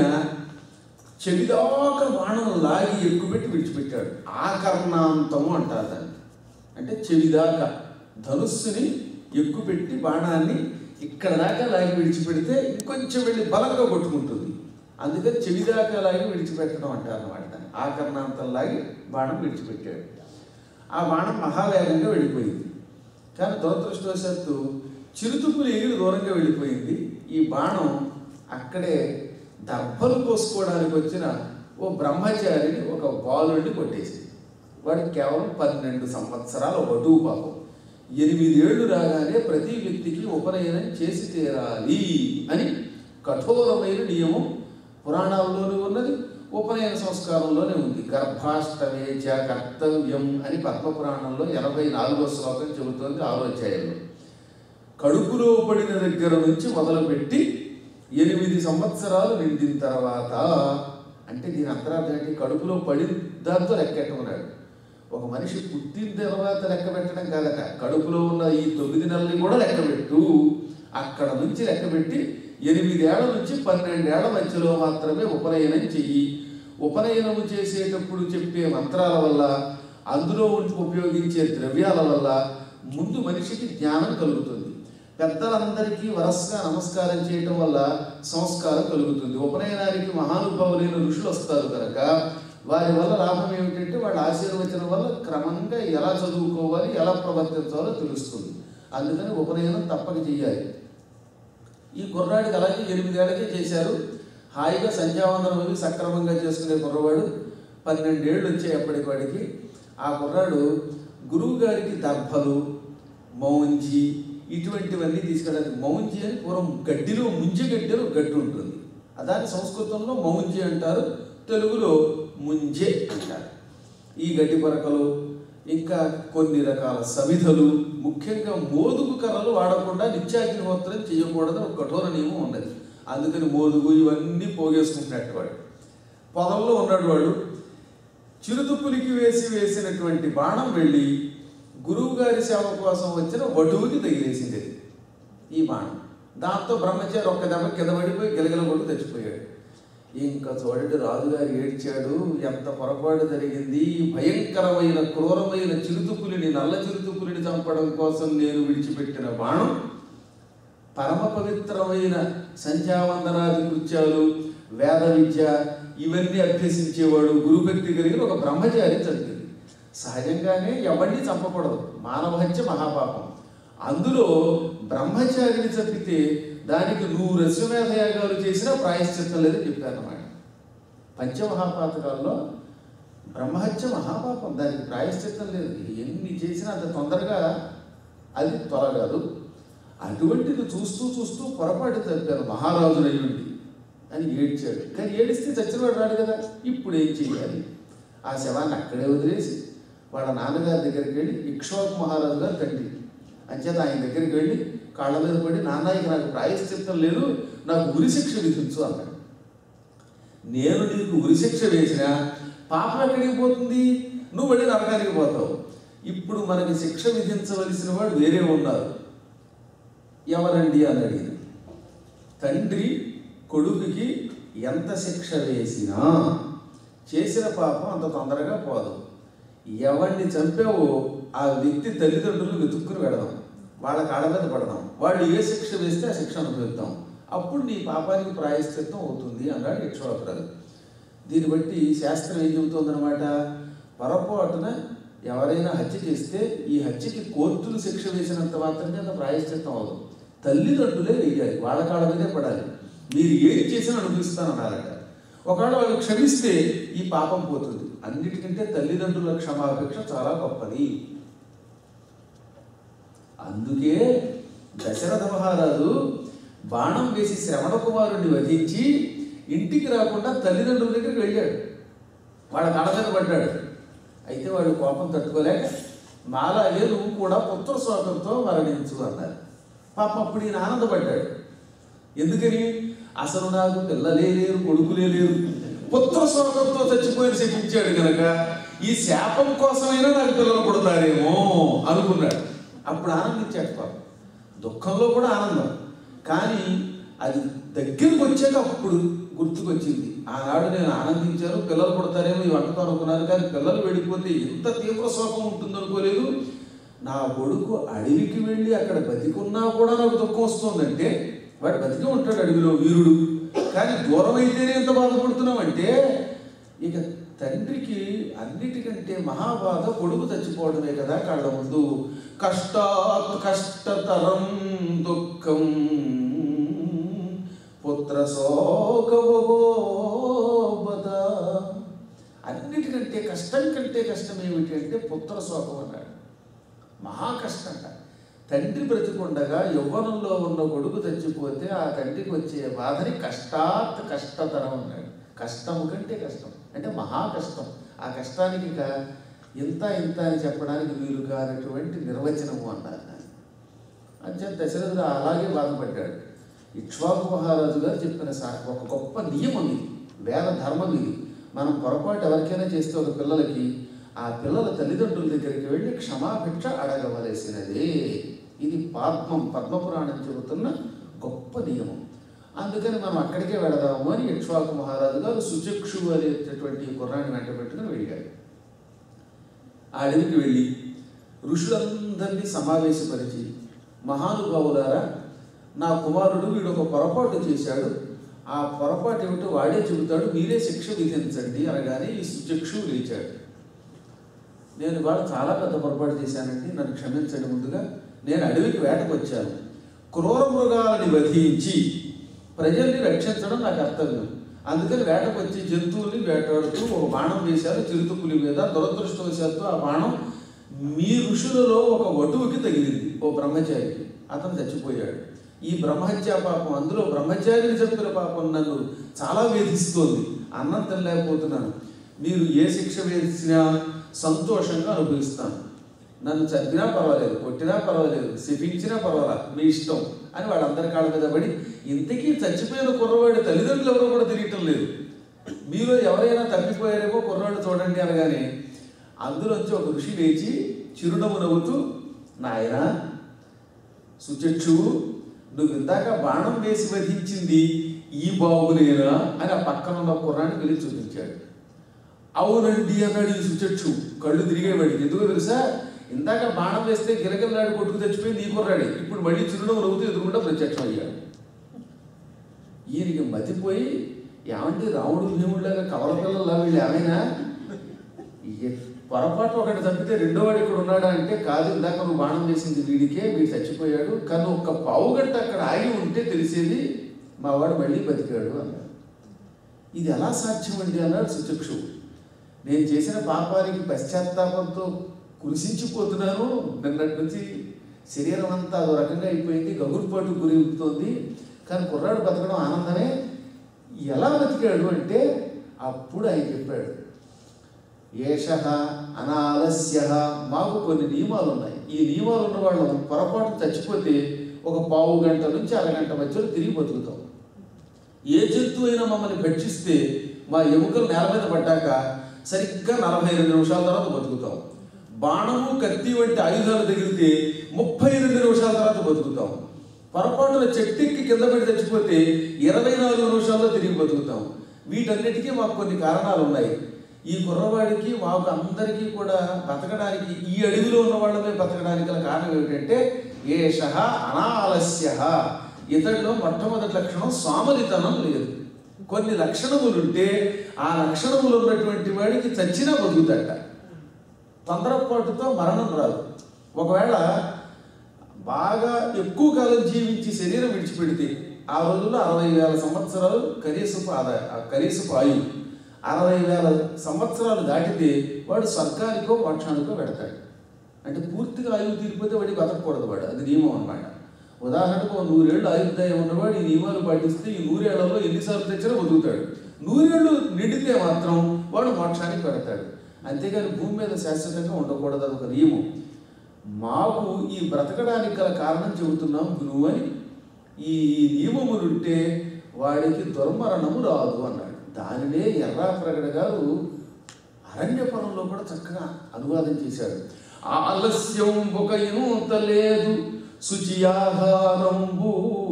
చెవిదాకా బాణం లాగి ఎక్కుపెట్టి విడిచిపెట్టాడు ఆకర్ణాంతము అంటారు దాన్ని అంటే చెవిదాకా ధనుస్సుని ఎక్కుపెట్టి బాణాన్ని ఇక్కడ దాకా లాగి విడిచిపెడితే ఇంకొంచెం వెళ్ళి బలంగా కొట్టుకుంటుంది అందుకని చెవిదాకా లాగి విడిచిపెట్టడం అంటారు అనమాట దాన్ని ఆకర్ణాంతం లాగి బాణం విడిచిపెట్టాడు ఆ బాణం మహావేగంగా వెళ్ళిపోయింది కానీ దురదృష్టవశాత్తు చిరుతుప్పులు ఎగిరి దూరంగా వెళ్ళిపోయింది ఈ బాణం అక్కడే దర్భలు కోసుకోవడానికి వచ్చిన ఓ బ్రహ్మచారిని ఒక బాలుడిని కొట్టేసింది వాడికి కేవలం పన్నెండు సంవత్సరాల వటువు పాపం ఎనిమిదేళ్లు రాగానే ప్రతి వ్యక్తికి ఉపనయనం చేసి తీరాలి అని కఠోరమైన నియమం పురాణాల్లోనే ఉన్నది ఉపనయన సంస్కారంలోనే ఉంది గర్భాష్టమే చ కర్తవ్యం అని పద్మపురాణంలో ఎనభై నాలుగో శ్లోకం చెబుతోంది ఆలోచనలో కడుపులో పడిన దగ్గర నుంచి మొదలుపెట్టి ఎనిమిది సంవత్సరాలు నిండిన తర్వాత అంటే దీని అంతరార్థం ఏంటి కడుపులో పడిన దాంతో లెక్కెట్టమన్నాడు ఒక మనిషి పుట్టిన తర్వాత లెక్క పెట్టడం కాదట కడుపులో ఉన్న ఈ తొమ్మిది నెలల్ని కూడా లెక్క పెట్టు అక్కడ నుంచి లెక్క పెట్టి ఎనిమిదేళ్ల నుంచి పన్నెండేళ్ల మధ్యలో మాత్రమే ఉపనయనం చెయ్యి ఉపనయనము చేసేటప్పుడు చెప్పే మంత్రాల వల్ల అందులో ఉంచి ఉపయోగించే ద్రవ్యాల వల్ల ముందు మనిషికి జ్ఞానం కలుగుతుంది పెద్దలందరికీ వరసగా నమస్కారం చేయటం వల్ల సంస్కారం కలుగుతుంది ఉపనయనానికి మహానుభావులైన ఋషులు వస్తారు కనుక వారి వల్ల లాభం ఏమిటంటే వాళ్ళ ఆశీర్వచనం వల్ల క్రమంగా ఎలా చదువుకోవాలి ఎలా ప్రవర్తించాలో తెలుస్తుంది అందుకని ఉపనయనం తప్పక చెయ్యాలి ఈ కుర్రాడికి అలాగే ఎనిమిదేళ్ళకే చేశారు హాయిగా సంధ్యావందనం అవి సక్రమంగా చేసుకునే కుర్రవాడు పన్నెండేళ్ళు వచ్చాయి అప్పటికి వాడికి ఆ కుర్రాడు గురువు గారికి దర్భలు మౌంజి ఇటువంటివన్నీ తీసుకెళ్ళాలి మౌంజి అని పూర్వం గడ్డిలో ముంజి గడ్డిలో గడ్డి ఉంటుంది దాన్ని సంస్కృతంలో మౌంజి అంటారు తెలుగులో ముంజే అంటారు ఈ గడ్డి పరకలు ఇంకా కొన్ని రకాల సమిధలు ముఖ్యంగా మోదుగు కర్రలు వాడకుండా నిత్యాగ్నిహోత్రం చేయకూడదు ఒక కఠోర నియమం ఉన్నది అందుకని మోదుగు ఇవన్నీ పోగేసుకుంటున్నట్టు వాడు పొలంలో ఉన్నాడు వాడు చిరుతుప్పులికి వేసి వేసినటువంటి బాణం వెళ్ళి గురువు గారి సేవ కోసం వచ్చిన వటువుకి తగిలేసింది అది. ఈ బాణం దాంతో బ్రహ్మచారి ఒక్క దెబ్బ కింద పడిపోయి గిలగిల కొట్టు తెచ్చిపోయాడు ఇంకా చూడండి రాజుగారు ఏడ్చాడు ఎంత పొరపాటు జరిగింది ఈ భయంకరమైన క్రూరమైన చిరుతుపులిని నల్ల చిరుతుపులిని చంపడం కోసం నేను విడిచిపెట్టిన బాణం పరమ పవిత్రమైన సంధ్యావందనాది కృత్యాలు వేద విద్య ఇవన్నీ అభ్యసించేవాడు గురుభక్తి కలిగిన ఒక బ్రహ్మచారి చంపింది సహజంగానే ఎవరిని చంపకూడదు మానవ హత్య మహాపాపం అందులో బ్రహ్మచారిని చంపితే దానికి నూరు అశ్వమేధ యాగాలు చేసినా ప్రాయశ్చిత్తం లేదని చెప్పారన్నమాట పంచమహాపాతకాల్లో బ్రహ్మహత్య మహాపాపం దానికి ప్రాయశ్చిత్తం లేదు ఎన్ని చేసినా అంత తొందరగా అది తొలగదు అటువంటిది చూస్తూ చూస్తూ పొరపాటు తప్పారు మహారాజులు అయ్యుండి అని ఏడ్చాడు కానీ ఏడిస్తే చచ్చినవాడు రాడు కదా ఇప్పుడు ఏం చేయాలి ఆ శవాన్ని అక్కడే వదిలేసి వాళ్ళ నాన్నగారి దగ్గరికి వెళ్ళి ఇక్ష్వాకు మహారాజు గారు తండ్రి అంచేత ఆయన దగ్గరికి వెళ్ళి కాళ్ళ మీద పడి నాన్నయ్యకి నాకు ప్రాయశ్చిత్తం లేదు నాకు ఉరిశిక్ష విధించు అన్నాడు నేను నీకు ఉరిశిక్ష వేసినా పాపం ఎక్కడికి పోతుంది నువ్వు వెళ్ళి నరకానికి పోతావు ఇప్పుడు మనకి శిక్ష విధించవలసిన వాడు వేరే ఉన్నారు ఎవరండి అని అడిగింది తండ్రి కొడుకుకి ఎంత శిక్ష వేసినా చేసిన పాపం అంత తొందరగా పోదు ఎవరిని చంపావో ఆ వ్యక్తి తల్లిదండ్రులు వెతుక్కుని పెడదాం వాళ్ళ కాళ్ళ మీద పడదాం వాళ్ళు ఏ శిక్ష వేస్తే ఆ శిక్ష అనుభవిద్దాం అప్పుడు నీ పాపానికి ప్రాయశ్చిత్తం అవుతుంది అన్నాడు యక్షోపరాజు దీన్ని బట్టి శాస్త్రం ఏం చెబుతోందనమాట పొరపాటున ఎవరైనా హత్య చేస్తే ఈ హత్యకి కోర్టులు శిక్ష వేసినంత మాత్రమే అంత ప్రాయశ్చిత్తం అవ్వదు తల్లిదండ్రులే వెయ్యాలి వాళ్ళ కాళ్ళ మీదే పడాలి మీరు ఏం చేసినా అనుభవిస్తానన్నారట ఒకవేళ వాళ్ళు క్షమిస్తే ఈ పాపం పోతుంది అన్నిటికంటే తల్లిదండ్రుల క్షమాపేక్ష చాలా గొప్పది అందుకే దశరథ మహారాజు బాణం వేసి శ్రవణ కుమారుణ్ణి వధించి ఇంటికి రాకుండా తల్లిదండ్రుల దగ్గరికి వెళ్ళాడు వాళ్ళ కళ మీద పడ్డాడు అయితే వాడు కోపం తట్టుకోలేక నాలాగే నువ్వు కూడా పుత్ర శోకంతో మరణించు అన్నారు పాపం అప్పుడు ఈయన ఆనందపడ్డాడు ఎందుకని అసలు నాకు పిల్లలే లేరు కొడుకులే లేరు పుత్ర శోకంతో చచ్చిపోయిన శపించాడు కనుక ఈ శాపం కోసమైనా నాకు పిల్లలు పుడతారేమో అనుకున్నాడు అప్పుడు ఆనందించాడు పాపం దుఃఖంలో కూడా ఆనందం కానీ అది దగ్గరకు వచ్చాక అప్పుడు గుర్తుకొచ్చింది ఆనాడు నేను ఆనందించాను పిల్లలు పుడతారేమో ఈ వంటతో అనుకున్నాను కానీ పిల్లలు వెళ్ళిపోతే ఎంత తీవ్ర శోకం ఉంటుందనుకోలేదు నా కొడుకు అడవికి వెళ్ళి అక్కడ బతికున్నా కూడా నాకు దుఃఖం వస్తుందంటే వాడు బతికే ఉంటాడు అడవిలో వీరుడు కానీ దూరం అయితేనే ఎంత బాధపడుతున్నామంటే ఇక తండ్రికి అన్నిటికంటే మహాబాధ కొడుకు చచ్చిపోవడమే కదా కళ్ళ ముందు కష్టాత్ కష్టతరం దుఃఖం పుత్ర శోకవోబద అన్నిటికంటే కష్టం కంటే కష్టం ఏమిటి అంటే పుత్ర శోకం అన్నాడు మహా కష్టంట తండ్రి బ్రతికుండగా యవ్వనంలో ఉన్న కొడుకు చచ్చిపోతే ఆ తండ్రికి వచ్చే బాధని కష్టాత్ కష్టతరం అన్నాడు కష్టము కంటే కష్టం అంటే మహా కష్టం ఆ కష్టానికి ఇక ఇంత ఇంత అని చెప్పడానికి వీలు కానటువంటి నిర్వచనము అన్నారు అంతే దశరథుడు అలాగే బాధపడ్డాడు ఇక్ష్వాకు మహారాజు గారు చెప్పిన సా- ఒక గొప్ప నియమం ఇది వేద ధర్మం ఇది మనం పొరపాటు ఎవరికైనా చేస్తే ఒక పిల్లలకి ఆ పిల్లల తల్లిదండ్రుల దగ్గరికి వెళ్ళి క్షమాభిక్ష అడగవలసినదే ఇది పద్మం పద్మపురాణం చెబుతున్న గొప్ప నియమం అందుకని మనం అక్కడికే వెళదాము అని ఇక్ష్వాకు మహారాజు గారు సుచక్షు అనేటటువంటి కుర్రాన్ని వెంట పెట్టుకుని వెళ్ళాడు ఆ అడవికి వెళ్ళి ఋషులందరినీ సమావేశపరిచి మహానుభావులారా నా కుమారుడు వీడు ఒక పొరపాటు చేశాడు ఆ పొరపాటు ఏమిటో వాడే చెబుతాడు మీరే శిక్ష విధించండి అనగానే ఈ సుచక్షు లేచాడు నేను ఇవాళ చాలా పెద్ద పొరపాటు చేశానండి నన్ను క్షమించండి ముందుగా నేను అడవికి వేటకు వచ్చాను క్రూర మృగాలని వధించి ప్రజల్ని రక్షించడం నా కర్తవ్యం అందుకని వేటకు వచ్చి జంతువుల్ని వేటాడుతూ ఒక బాణం వేశారు చిరుతుపులి మీద దురదృష్టవశాత్తు ఆ బాణం మీ ఋషులలో ఒక వటువుకి తగిలింది ఓ బ్రహ్మచారికి అతను చచ్చిపోయాడు ఈ బ్రహ్మహత్యా పాపం అందులో బ్రహ్మచారిని చెప్పిన పాపం నన్ను చాలా వేధిస్తోంది అన్నం తినలేకపోతున్నాను మీరు ఏ శిక్ష వేసినా సంతోషంగా అనుభవిస్తాను నన్ను చంపినా పర్వాలేదు కొట్టినా పర్వాలేదు శపించినా పర్వాలా మీ ఇష్టం అని వాళ్ళందరి కాళ్ళ మీద పడి ఇంతకీ చచ్చిపోయిన కుర్రవాడి తల్లిదండ్రులు ఎవరో కూడా తెలియటం లేదు మీలో ఎవరైనా తప్పిపోయారేమో కుర్రవాడు చూడండి అనగానే అందులోంచి ఒక ఋషి లేచి చిరునవ్వు నవ్వుతూ నాయనా సుచక్షువు నువ్వు ఇందాక బాణం వేసి వధించింది ఈ బాబునేనా అని ఆ పక్కన ఉన్న కుర్రాన్ని పిలిచి చూపించాడు అవునండి అన్నాడు ఈ సుచక్షు కళ్ళు తిరిగేవాడికి ఎందుకో తెలుసా ఇందాక బాణం వేస్తే గిలగిల్లాడు కొట్టుకు తెచ్చిపోయి నీ కుర్రాడే ఇప్పుడు మళ్ళీ చిరునవ్వు నవ్వుతూ ఎదురుకుండా ప్రత్యక్షం అయ్యాడు ఈయనకి మతిపోయి ఏమంటే రాముడు భీముడిలాగా కవల పిల్లలా వీళ్ళు ఏమైనా ఏ- పొరపాటు ఒకటి చంపితే రెండో వాడు ఇక్కడ ఉన్నాడా అంటే కాదు ఇందాక నువ్వు బాణం వేసింది వీడికే వీడు చచ్చిపోయాడు కానీ ఒక్క పావు గంట అక్కడ ఆగి ఉంటే తెలిసేది మా వాడు మళ్ళీ బతికాడు అన్నాడు ఇది ఎలా సాధ్యం అండి అన్నాడు సుచక్షు నేను చేసిన పాపానికి పశ్చాత్తాపంతో కురిసించిపోతున్నాను నిన్నటి నుంచి శరీరం అంతా అదో రకంగా అయిపోయింది గగురుపాటు గురిపుతోంది కానీ కుర్రాడు బతకడం ఆనందమే ఎలా బతికాడు అంటే అప్పుడు ఆయన చెప్పాడు ఏష అనాలస్య మాకు కొన్ని నియమాలు ఉన్నాయి ఈ నియమాలు ఉన్న వాళ్ళు పొరపాటు చచ్చిపోతే ఒక పావు గంట నుంచి అరగంట మధ్యలో తిరిగి బతుకుతాం ఏ జంతువు అయినా మమ్మల్ని భక్షిస్తే మా ఎముకలు నేల మీద పడ్డాక సరిగ్గా నలభై రెండు నిమిషాల తర్వాత బతుకుతాం బాణము కత్తి వంటి ఆయుధాలు తగిలితే ముప్పై రెండు నిమిషాల తర్వాత బతుకుతాం పొరపాటున చెట్టెక్కి కింద పడి చచ్చిపోతే ఇరవై నాలుగు నిమిషాల్లో తిరిగి బతుకుతాం వీటన్నిటికీ మాకు కొన్ని కారణాలు ఉన్నాయి ఈ కుర్రవాడికి మాకు అందరికీ కూడా బతకడానికి ఈ అడవిలో ఉన్న వాళ్ళమే బతకడానికి గల కారణం ఏమిటంటే ఏష అనాలస్య ఇతడిలో మొట్టమొదటి లక్షణం సోమరితనం లేదు కొన్ని లక్షణములుంటే ఆ లక్షణములు ఉన్నటువంటి వాడికి చచ్చినా బతుకుతాట తొందరపాటుతో మరణం రాదు ఒకవేళ బాగా ఎక్కువ కాలం జీవించి శరీరం విడిచిపెడితే ఆ రోజుల్లో అరవై వేల సంవత్సరాలు కనీసపు ఆదాయ కనీసపు ఆయువు అరవై వేల సంవత్సరాలు దాటితే వాడు స్వర్గానికో మోక్షానికో పెడతాడు అంటే పూర్తిగా ఆయువు తీరిపోతే వాడికి బతకూడదు వాడు అది నియమం అన్నమాట ఉదాహరణకు ఓ నూరేళ్ళు ఆయుర్దాయం ఉన్నవాడు ఈ నియమాలు పాటిస్తే ఈ నూరేళ్లలో ఎన్నిసార్లు తెచ్చినా బతుకుతాడు నూరేళ్ళు నిండితే మాత్రం వాడు మోక్షానికి పెడతాడు అంతేగాని భూమి మీద శాశ్వతంగా ఉండకూడదు అది ఒక నియమం మాకు ఈ బ్రతకడానికి గల కారణం చెబుతున్నాం గురువు అని ఈ నియమములుంటే వాడికి దుర్మరణము రాదు అన్నాడు దానినే ఎర్రాప్రగడ గారు అరణ్యపురంలో కూడా చక్కగా అనువాదం చేశాడు ఆలస్యం ఒక ఇంత లేదు శుచి ఆహారంబు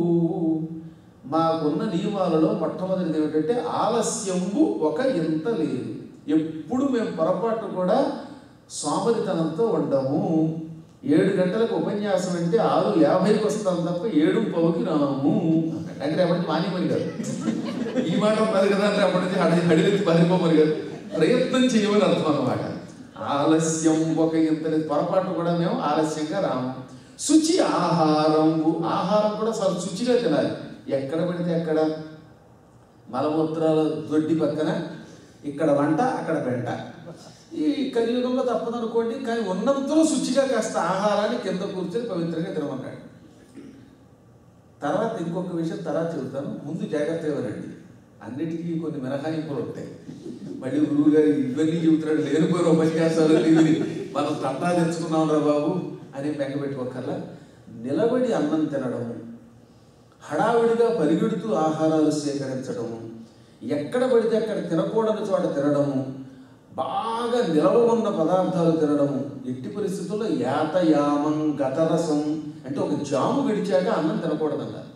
మాకున్న నియమాలలో మొట్టమొదటిది ఏమిటంటే ఆలస్యంబు ఒక ఇంత లేదు ఎప్పుడు మేము పొరపాటు కూడా సోమరితనంతో ఉండము ఏడు గంటలకు ఉపన్యాసం అంటే ఆరు యాభైకి వస్తాం తప్ప ఏడు పవుకి రాము అంటే రేపటి మానేమని కాదు ఈ మాట ఉన్నది కదా అంటే అప్పటి నుంచి అడిగి అడిగెత్తి పారిపోమని కాదు ప్రయత్నం చేయమని అర్థం అన్నమాట ఆలస్యం ఒక ఇంత లేదు. పొరపాటు కూడా మేము ఆలస్యంగా రాము శుచి ఆహారం ఆహారం కూడా చాలా శుచిగా తినాలి ఎక్కడ పడితే అక్కడ మలమూత్రాల దొడ్డి పక్కన ఇక్కడ వంట అక్కడ పెంట ఈ కలియుగంలో తప్పదనుకోండి కానీ ఉన్నంతలో శుచిగా కాస్త ఆహారాన్ని కింద కూర్చొని పవిత్రంగా తినమన్నాడు తర్వాత ఇంకొక విషయం తర్వాత చెబుతాను ముందు జాగ్రత్త ఇవ్వరండి అన్నిటికీ కొన్ని మినహాయింపులు ఉంటాయి మళ్ళీ గురువు గారు ఇవన్నీ చెబుతున్నాడు లేనిపోయిన ఉపన్యాసాలు ఇవి మనం తట్టా తెచ్చుకున్నాం రా బాబు అని బెంగ పెట్టుకోకల్లా నిలబడి అన్నం తినడము హడావిడిగా పరిగెడుతూ ఆహారాలు సేకరించడము ఎక్కడ పడితే అక్కడ తినకూడని చోట తినడము బాగా నిలవ ఉన్న పదార్థాలు తినడము ఎట్టి పరిస్థితుల్లో యాతయామం గతరసం అంటే ఒక జాము గడిచాక అన్నం తినకూడదన్నారు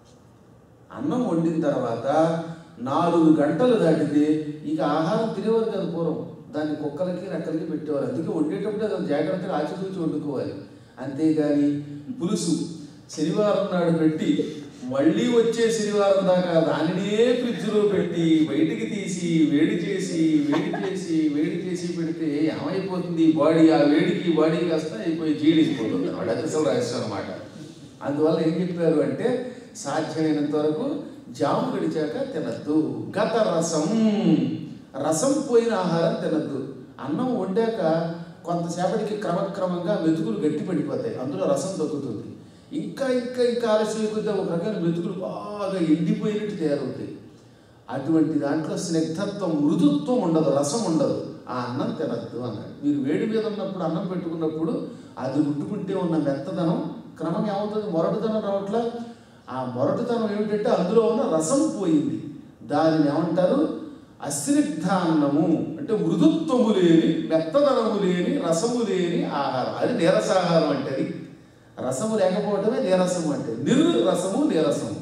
అన్నం వండిన తర్వాత నాలుగు గంటలు దాటితే ఇక ఆహారం తినేవారు కదా పూర్వం దాన్ని కుక్కలకి రెక్కలకి పెట్టేవారు అందుకే వండేటప్పుడు అది జాగ్రత్తగా ఆచితూచి వండుకోవాలి అంతేగాని పులుసు శనివారం నాడు పెట్టి మళ్ళీ వచ్చే శనివారం దాకా దానినే ఫ్రిడ్జ్లో పెట్టి బయటికి తీసి వేడి చేసి వేడి చేసి వేడి చేసి పెడితే ఏమైపోతుంది బాడీ ఆ వేడికి బాడీ కాస్త అయిపోయి జీడిపోతుంది వాడు అసలు రహస్యం అనమాట అందువల్ల ఏం చెప్పారు అంటే సాధ్యమైనంత వరకు జాము గడిచాక తినద్దు గత రసం రసం పోయిన ఆహారం తినద్దు అన్నం వండాక కొంతసేపటికి క్రమక్రమంగా మెతుకులు గట్టి పడిపోతాయి అందులో రసం దొక్కుతుంది ఇంకా ఇంకా ఇంకా ఆలస్యం కొద్దిగా ఒక రకమైన మెతుకులు బాగా ఎండిపోయినట్టు తయారవుతాయి అటువంటి దాంట్లో స్నిగ్ధత్వం మృదుత్వం ఉండదు రసం ఉండదు ఆ అన్నం తినద్దు అన్నాడు మీరు వేడి మీద ఉన్నప్పుడు అన్నం పెట్టుకున్నప్పుడు అది ముట్టుకుంటే ఉన్న మెత్తదనం క్రమం ఏమవుతుంది మొరటుదనం రావట్లా ఆ మొరటుతనం ఏమిటంటే అందులో ఉన్న రసం పోయింది దానిని ఏమంటారు అస్నిగ్ధాన్నము అంటే మృదుత్వము లేని మెత్తదనము లేని రసము లేని ఆహారం అది నీరసాహారం అంటే అది రసము లేకపోవటమే నీరసము అంటే నిరు రసము నీరసము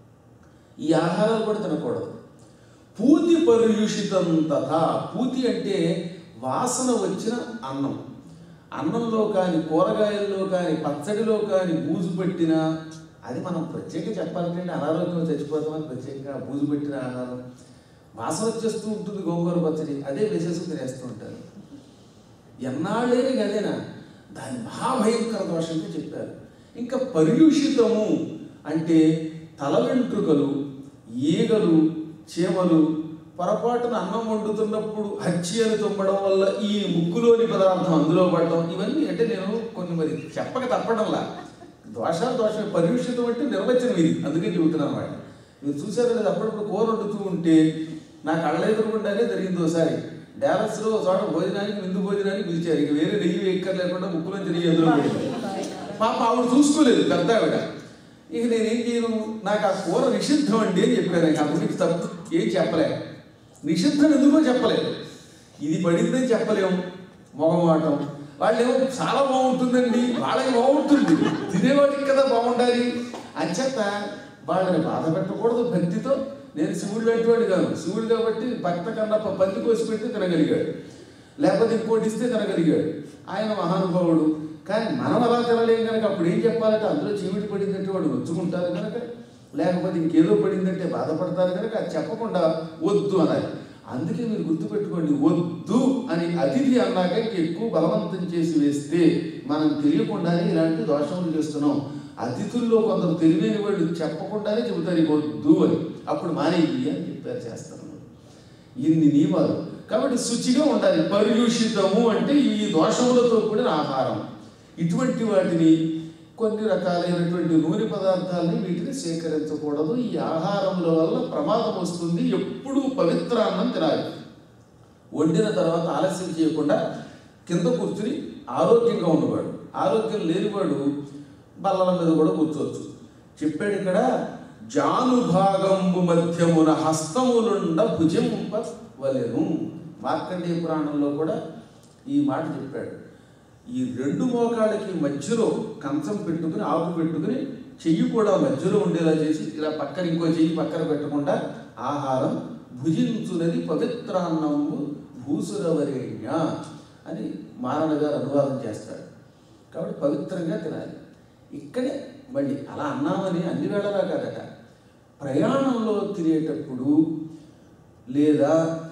ఈ ఆహారాలు కూడా తినకూడదు పూతి పర్యూషితం తథా పూతి అంటే వాసన వచ్చిన అన్నం అన్నంలో కానీ కూరగాయల్లో కానీ పచ్చడిలో కానీ బూజు పెట్టిన అది మనం ప్రత్యేక చెప్పాలంటే అనారోగ్యం చచ్చిపోతామని ప్రత్యేకంగా బూజు పెట్టిన ఆహారం వాసన వచ్చేస్తూ ఉంటుంది గోంగూర పచ్చడి అదే వేసేసుకుని తినేస్తూ ఉంటారు ఎన్నాళ్ళేని అదేనా దాని మహాభయంకర దోషంగా చెప్పారు ఇంకా పర్యూషితము అంటే తల వెంట్రుకలు ఈగలు చీమలు పొరపాటున అన్నం వండుతున్నప్పుడు హచ్చి అని తుమ్మడం వల్ల ఈ ముక్కులోని పదార్థం అందులో పడడం ఇవన్నీ అంటే నేను కొన్ని మరి చెప్పక తప్పడంలా దోషాలు దోషం పర్యూషితం అంటే నిర్వచనం ఇది అందుకే చెబుతున్నాను అన్నమాట మీరు చూసారు లేదా అప్పుడప్పుడు కూర వండుతూ ఉంటే నా కళ్ళ ఎదురుకుండానే జరిగింది ఒకసారి డాలస్లో ఒక చోట భోజనానికి విందు భోజనానికి పిలిచారు ఇక వేరే నెయ్యి ఎక్కర్ లేకుండా ముక్కులో తిరిగి ఎదురు పడింది పాప ఆవిడ చూసుకోలేదు పెద్ద ఆవిడ ఇక నేనేం చేయను నాకు ఆ కూర నిషిద్ధం అండి అని చెప్పాను ఇక అప్పటికి తప్పు ఏం చెప్పలే నిషిద్ధం ఎందుకో చెప్పలేదు ఇది పడిందని చెప్పలేము మొగమాటం వాళ్ళేమో చాలా బాగుంటుందండి వాళ్ళకి బాగుంటుంది తినేవాడికి కదా బాగుండాలి అంచేత వాళ్ళని బాధ పెట్టకూడదు భక్తితో నేను శివుడు లాంటి వాడు కాను శివుడు కాబట్టి భక్త కన్నా ప- పంది కోసి పెడితే తినగలిగాడు లేకపోతే ఇంకోటి ఇస్తే తినగలిగాడు ఆయన మహానుభావుడు కానీ మనం అలా తినలేం కనుక అప్పుడు ఏం చెప్పాలంటే అందులో చీమిడి పడిందంటే వాడు నొచ్చుకుంటారు కనుక లేకపోతే ఇంకేదో పడిందంటే బాధపడతారు కనుక అది చెప్పకుండా వద్దు అనాలి అందుకే మీరు గుర్తుపెట్టుకోండి వద్దు అని అతిథి అన్నాక ఇంక ఎక్కువ బలవంతం చేసి వేస్తే మనం తెలియకుండానే ఇలాంటి దోషములు చేస్తున్నాం అతిథుల్లో కొందరు తెలియని వాళ్ళు చెప్పకుండానే చెబుతారు "ఇది వద్దు అని అప్పుడు మానేయి అని చెప్పారు చేస్తాను ఇన్ని నియమాలు కాబట్టి శుచిగా ఉండాలి పర్యూషితము అంటే ఈ దోషములతో కూడిన ఆహారం ఇటువంటి వాటిని కొన్ని రకాలైనటువంటి నూనె పదార్థాలని వీటిని సేకరించకూడదు ఈ ఆహారముల వల్ల ప్రమాదం వస్తుంది ఎప్పుడూ పవిత్రాన్నం తినాలి వండిన తర్వాత ఆలస్యం చేయకుండా కింద కూర్చుని ఆరోగ్యంగా ఉన్నవాడు ఆరోగ్యం లేనివాడు బల్లల మీద కూడా కూర్చోవచ్చు చెప్పాడు ఇక్కడ జానుభాగంబు మధ్యమున హస్తములుండ భుజింప వలెను మార్కండేయ పురాణంలో కూడా ఈ మాట చెప్పాడు ఈ రెండు మోకాళ్ళకి మధ్యలో కంచం పెట్టుకుని ఆకు పెట్టుకుని చెయ్యి కూడా మధ్యలో ఉండేలా చేసి ఇలా పక్కన ఇంకో చెయ్యి పక్కన పెట్టకుండా ఆహారం భుజించునది పవిత్రాన్నము భూసురవరేణ్య అని మారణ గారు అనువాదం చేస్తాడు కాబట్టి పవిత్రంగా తినాలి ఇక్కడే మళ్ళీ అలా అన్నామని అన్ని వేళలా కాదట ప్రయాణంలో తినేటప్పుడు లేదా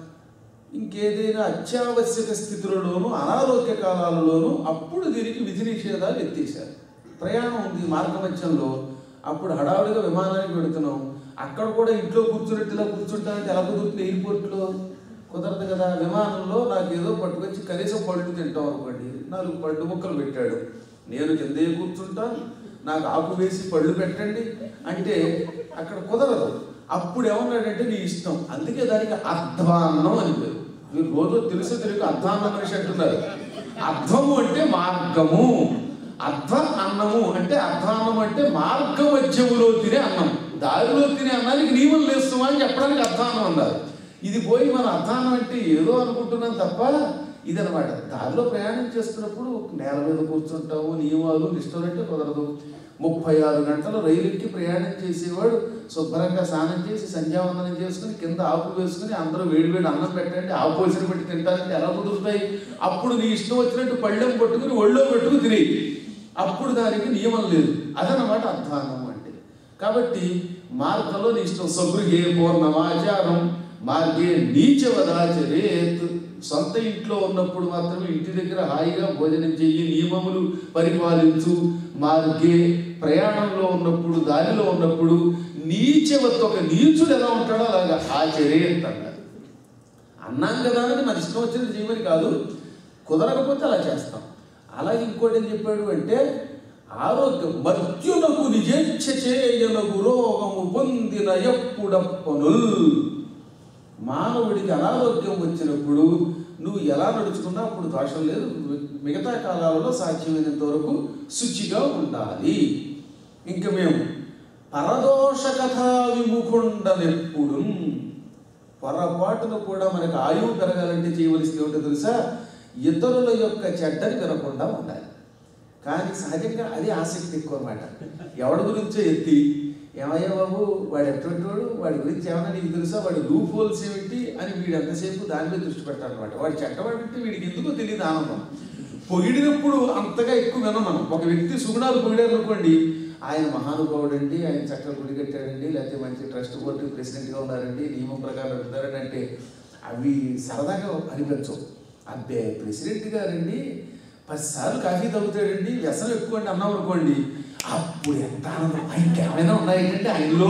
ఇంకేదైనా అత్యావశ్యక స్థితులలోనూ అనారోగ్య కాలాలలోనూ అప్పుడు దీనికి విధి నిషేధాలు ఎత్తేసారు ప్రయాణం ఉంది మార్గమధ్యంలో అప్పుడు హడావుడిగా విమానానికి పెడుతున్నాం అక్కడ కూడా ఇంట్లో కూర్చున్నట్టు ఇలా కూర్చుంటానంటే ఎలా కుదురుతుంది ఎయిర్పోర్ట్లో కుదరదు కదా విమానంలో నాకు ఏదో పట్టుకొచ్చి కనీసం పళ్ళు తింటాం అనుకోండి నాలుగు పళ్ళు ముక్కలు పెట్టాడు నేను కిందే కూర్చుంటాను నాకు ఆకు వేసి పళ్ళు పెట్టండి అంటే అక్కడ కుదరదు అప్పుడు ఏమన్నాడంటే నీ ఇష్టం అందుకే దానికి అధ్వాన్నం అని పేరు మీరు రోజు తెలుసు తెలుగు అధ్వాన్నం మనిషి అంటున్నారు అర్థము అంటే మార్గము అధ్వ అన్నము అంటే అధ్వాన్నం అంటే మార్గ మధ్యములో తినే అన్నం దారిలో తినే అన్నానికి నియమం లేస్తామా అని చెప్పడానికి అధ్వాన్నం అన్నారు ఇది పోయి మన అధ్వానం అంటే ఏదో అనుకుంటున్నాం తప్ప ఇదనమాట దారిలో ప్రయాణం చేస్తున్నప్పుడు నేల మీద కూర్చుంటాము నియమాలు నిష్టలు అంటే కుదరదు ముప్పై ఆరు గంటలు రైలు ఎక్కి ప్రయాణం చేసేవాడు శుభ్రంగా స్నానం చేసి సంధ్యావందనం చేసుకుని కింద ఆపు వేసుకుని అందరూ వేడి వేడి అన్నం పెట్టండి ఆపు వేసిన పెట్టి తింటారంటే ఎలా కుదురుతాయి అప్పుడు నీ ఇష్టం వచ్చినట్టు పళ్ళెం పట్టుకుని ఒళ్ళో పెట్టుకుని తిని అప్పుడు దానికి నియమం లేదు అదనమాట అధ్వానం అంటే కాబట్టి మార్గంలో నీ ఇష్టం సగృహే పూర్ణమాచారం మార్గే నీచవదాచరేత్ సొంత ఇంట్లో ఉన్నప్పుడు మాత్రమే ఇంటి దగ్గర హాయిగా భోజనం చెయ్యి నియమములు పరిపాలించు మార్గే ప్రయాణంలో ఉన్నప్పుడు దారిలో ఉన్నప్పుడు నీచవత్ ఒక నీచుడు ఎలా ఉంటాడో అలాగా ఆచరేత్ అన్నారు అన్నాం కదా అని మన ఇష్టం వచ్చినది చేయమని కాదు కుదరకపోతే అలా చేస్తాం అలాగే ఇంకోటి ఏం చెప్పాడు అంటే ఆరోగ్యం మర్త్యునకు నిజేచ్ఛ చేయనగు రోగము పొందిన ఎప్పుడప్పనుల్ మానవుడికి అనారోగ్యం వచ్చినప్పుడు నువ్వు ఎలా నడుచుకున్నా అప్పుడు దోషం లేదు మిగతా కాలాలలో సాధ్యమైనంత వరకు శుచిగా ఉండాలి ఇంక మేము పరదోష కథా విముఖుండనెప్పుడు పొరపాటును కూడా మనకు ఆయువు పెరగాలంటే చేయవలసింది ఏమిటో తెలుసా ఇతరుల యొక్క చెడ్డని వినకుండా ఉండాలి కానీ సహజంగా అది ఆసక్తి ఎక్కువ అనమాట ఎవడి గురించో ఎత్తి ఏమయ్యా బాబు వాడు ఎటువంటి వాడు వాడి గురించి ఏమన్నా నీకు తెలుసా వాడి లూప్ హోల్స్ ఏమిటి అని వీడు ఎంతసేపు దాని మీద దృష్టి పెట్టాలన్నమాట వాడు చెడ్డవాడు అంటే వీడికి ఎందుకో తెలియదు ఆనందం పొగిడినప్పుడు అంతగా ఎక్కువ వినం మనం ఒక వ్యక్తి సుగుణాలు పొగిడారు అనుకోండి ఆయన మహానుభావుడు అండి ఆయన చక్కగా గుడి కట్టాడండి లేకపోతే మంచి ట్రస్ట్ బోర్డు ప్రెసిడెంట్గా ఉన్నారండి నియమం ప్రకారం పెడతారని అంటే అవి సరదాగా అనిపించవు అబ్బే ప్రెసిడెంట్ గారండి పదిసార్లు కాఫీ తాగుతాడండి వ్యసనం ఎక్కువ అండి అన్నాం అనుకోండి అప్పుడు ఎంత ఆనందం ఇంకేమైనా ఉన్నాయంటే ఆయనలో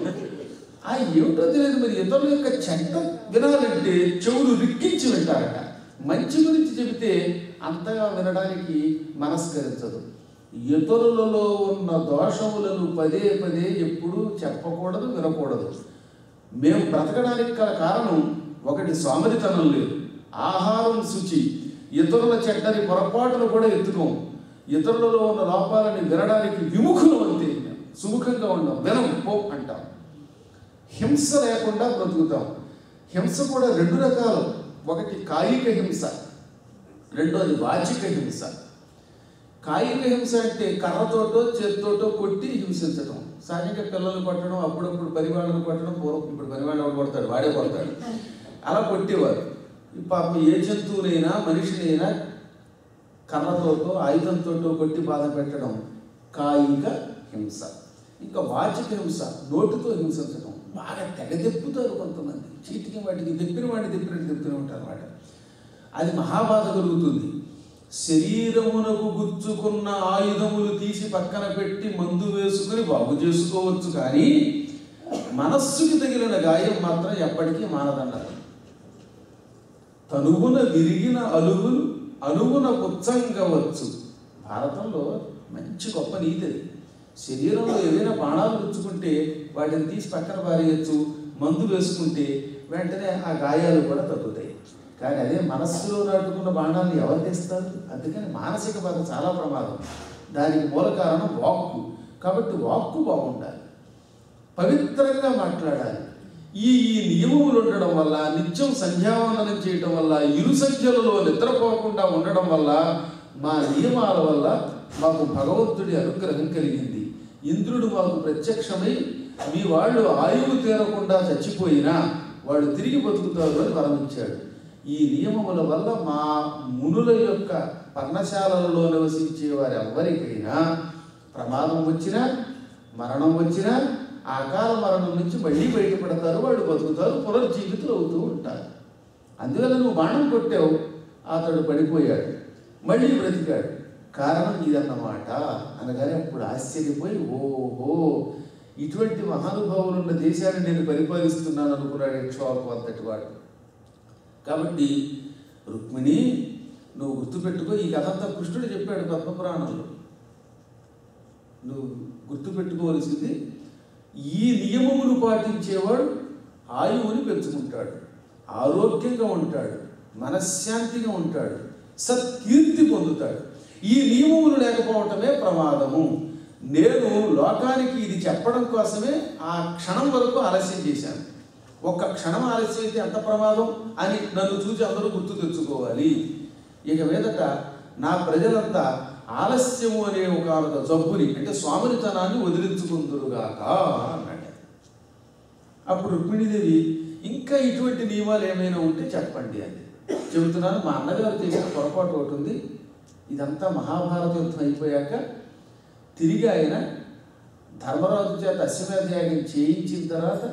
ఆ ఏమిటో తెలియదు మరి ఇతరుల యొక్క చెడ్డ వినాలంటే చెవులు రిక్కించి వింటారట మంచి గురించి చెబితే అంతగా వినడానికి మనస్కరించదు ఇతరులలో ఉన్న దోషములను పదే పదే ఎప్పుడూ చెప్పకూడదు వినకూడదు మేము బ్రతకడానికి గల కారణం ఒకటి సోమరితనం లేదు ఆహారం శుచి ఇతరుల చెడ్డని పొరపాటును కూడా ఎత్తుకోం ఇతరులలో ఉన్న లోపాలని వినడానికి విముఖులు అంతే సుముఖంగా ఉండం వినం పో అంటాం హింస లేకుండా బ్రతుకుతాం హింస కూడా రెండు రకాలు ఒకటి కాయిక హింస రెండోది వాచిక హింస కాయిక హింస అంటే కర్రతోటో చేతితోటో కొట్టి హింసించటం సహజంగా పిల్లల్ని కొట్టడం అప్పుడప్పుడు పరివాళ్ళను కొట్టడం పూర్వం ఇప్పుడు పరివాళ్ళు ఎవడు కొడతాడు వాడే కొడతాడు అలా కొట్టేవారు ఈ పాపం ఏ జంతువునైనా మనిషినైనా కర్రతోటో ఆయుధంతో కొట్టి బాధ పెట్టడం కాయిక హింస ఇంకా వాచిక హింస నోటితో హింసించడం బాగా తెగ తెప్పుతారు కొంతమంది చీటికి వాటికి తెప్పిన వాడిని తెప్పినట్టు తెప్పుతూనే ఉంటారు అన్నమాట అది మహాబాధ కలుగుతుంది శరీరమునకు గుచ్చుకున్న ఆయుధములు తీసి పక్కన పెట్టి మందు వేసుకుని బాగు చేసుకోవచ్చు కానీ మనస్సుకి తగిలిన గాయం మాత్రం ఎప్పటికీ మానదన్నారు తనువున విరిగిన అలుగులు అనువున పుచ్చంగవచ్చు భారతంలో మంచి గొప్ప నీతి అది శరీరంలో ఏదైనా బాణాలు గుచ్చుకుంటే వాటిని తీసి పక్కన పారేయచ్చు మందు వేసుకుంటే వెంటనే ఆ గాయాలు కూడా తగ్గుతాయి కానీ అదే మనస్సులో నాటుకున్న బాణాలను ఎవరు తెస్తారు అందుకని మానసిక బాధ చాలా ప్రమాదం దానికి మూల కారణం వాక్కు కాబట్టి వాక్కు బాగుండాలి పవిత్రంగా మాట్లాడాలి ఈ ఈ నియమములు ఉండడం వల్ల నిత్యం సంధ్యావందనం చేయటం వల్ల ఇరు సంఖ్యలలో నిద్రపోకుండా ఉండడం వల్ల మా నియమాల వల్ల మాకు భగవంతుడి అనుగ్రహం కలిగింది ఇంద్రుడు మాకు ప్రత్యక్షమై మీ వాళ్ళు ఆయువు తీరకుండా చచ్చిపోయినా వాళ్ళు తిరిగి బతుకుతారు అని వరమిచ్చాడు ఈ నియమముల వల్ల మా మునుల యొక్క పర్ణశాలలలో నివసించే వారి ఎవరికైనా ప్రమాదం వచ్చినా మరణం వచ్చినా అకాల మరణం నుంచి మళ్ళీ బయటపడతారు వాళ్ళు బతుకుతారు పునర్జీవితులు అవుతూ ఉంటారు అందువల్ల నువ్వు బాణం కొట్టావు అతడు పడిపోయాడు మళ్ళీ బ్రతికాడు కారణం ఇదన్నమాట అనగానే అప్పుడు ఆశ్చర్యపోయి ఓహో ఇటువంటి మహానుభావులు ఉన్న దేశాన్ని నేను పరిపాలిస్తున్నాను అనుకున్నాడు యక్షోకు అంతటి వాడు కాబట్టి రుక్మిణి నువ్వు గుర్తుపెట్టుకో ఈ కథ అంతా కృష్ణుడు చెప్పాడు పద్మపురాణంలో నువ్వు గుర్తుపెట్టుకోవలసింది ఈ నియమములు పాటించేవాడు ఆయువుని పెంచుకుంటాడు ఆరోగ్యంగా ఉంటాడు మనశ్శాంతిగా ఉంటాడు సత్కీర్తి పొందుతాడు ఈ నియమములు లేకపోవటమే ప్రమాదము నేను లోకానికి ఇది చెప్పడం కోసమే ఆ క్షణం వరకు ఆలస్యం చేశాను ఒక్క క్షణం ఆలస్యం అయితే ఎంత ప్రమాదం అని నన్ను చూసి అందరూ గుర్తు తెచ్చుకోవాలి ఇక మీదట నా ప్రజలంతా ఆలస్యము అనే ఒక జబ్బుని అంటే స్వామినితనాన్ని వదిలించుకుందురుగాక అన్నాడు అప్పుడు రుక్మిణీదేవి ఇంకా ఇటువంటి నియమాలు ఏమైనా ఉంటే చెప్పండి అని చెబుతున్నాను మా అన్నగారు చేసిన పొరపాటు ఒకటి ఉంది ఇదంతా మహాభారత యుద్ధం అయిపోయాక తిరిగి ఆయన ధర్మరాజు చేత అశ్వమేధ యాగం చేయించిన తర్వాత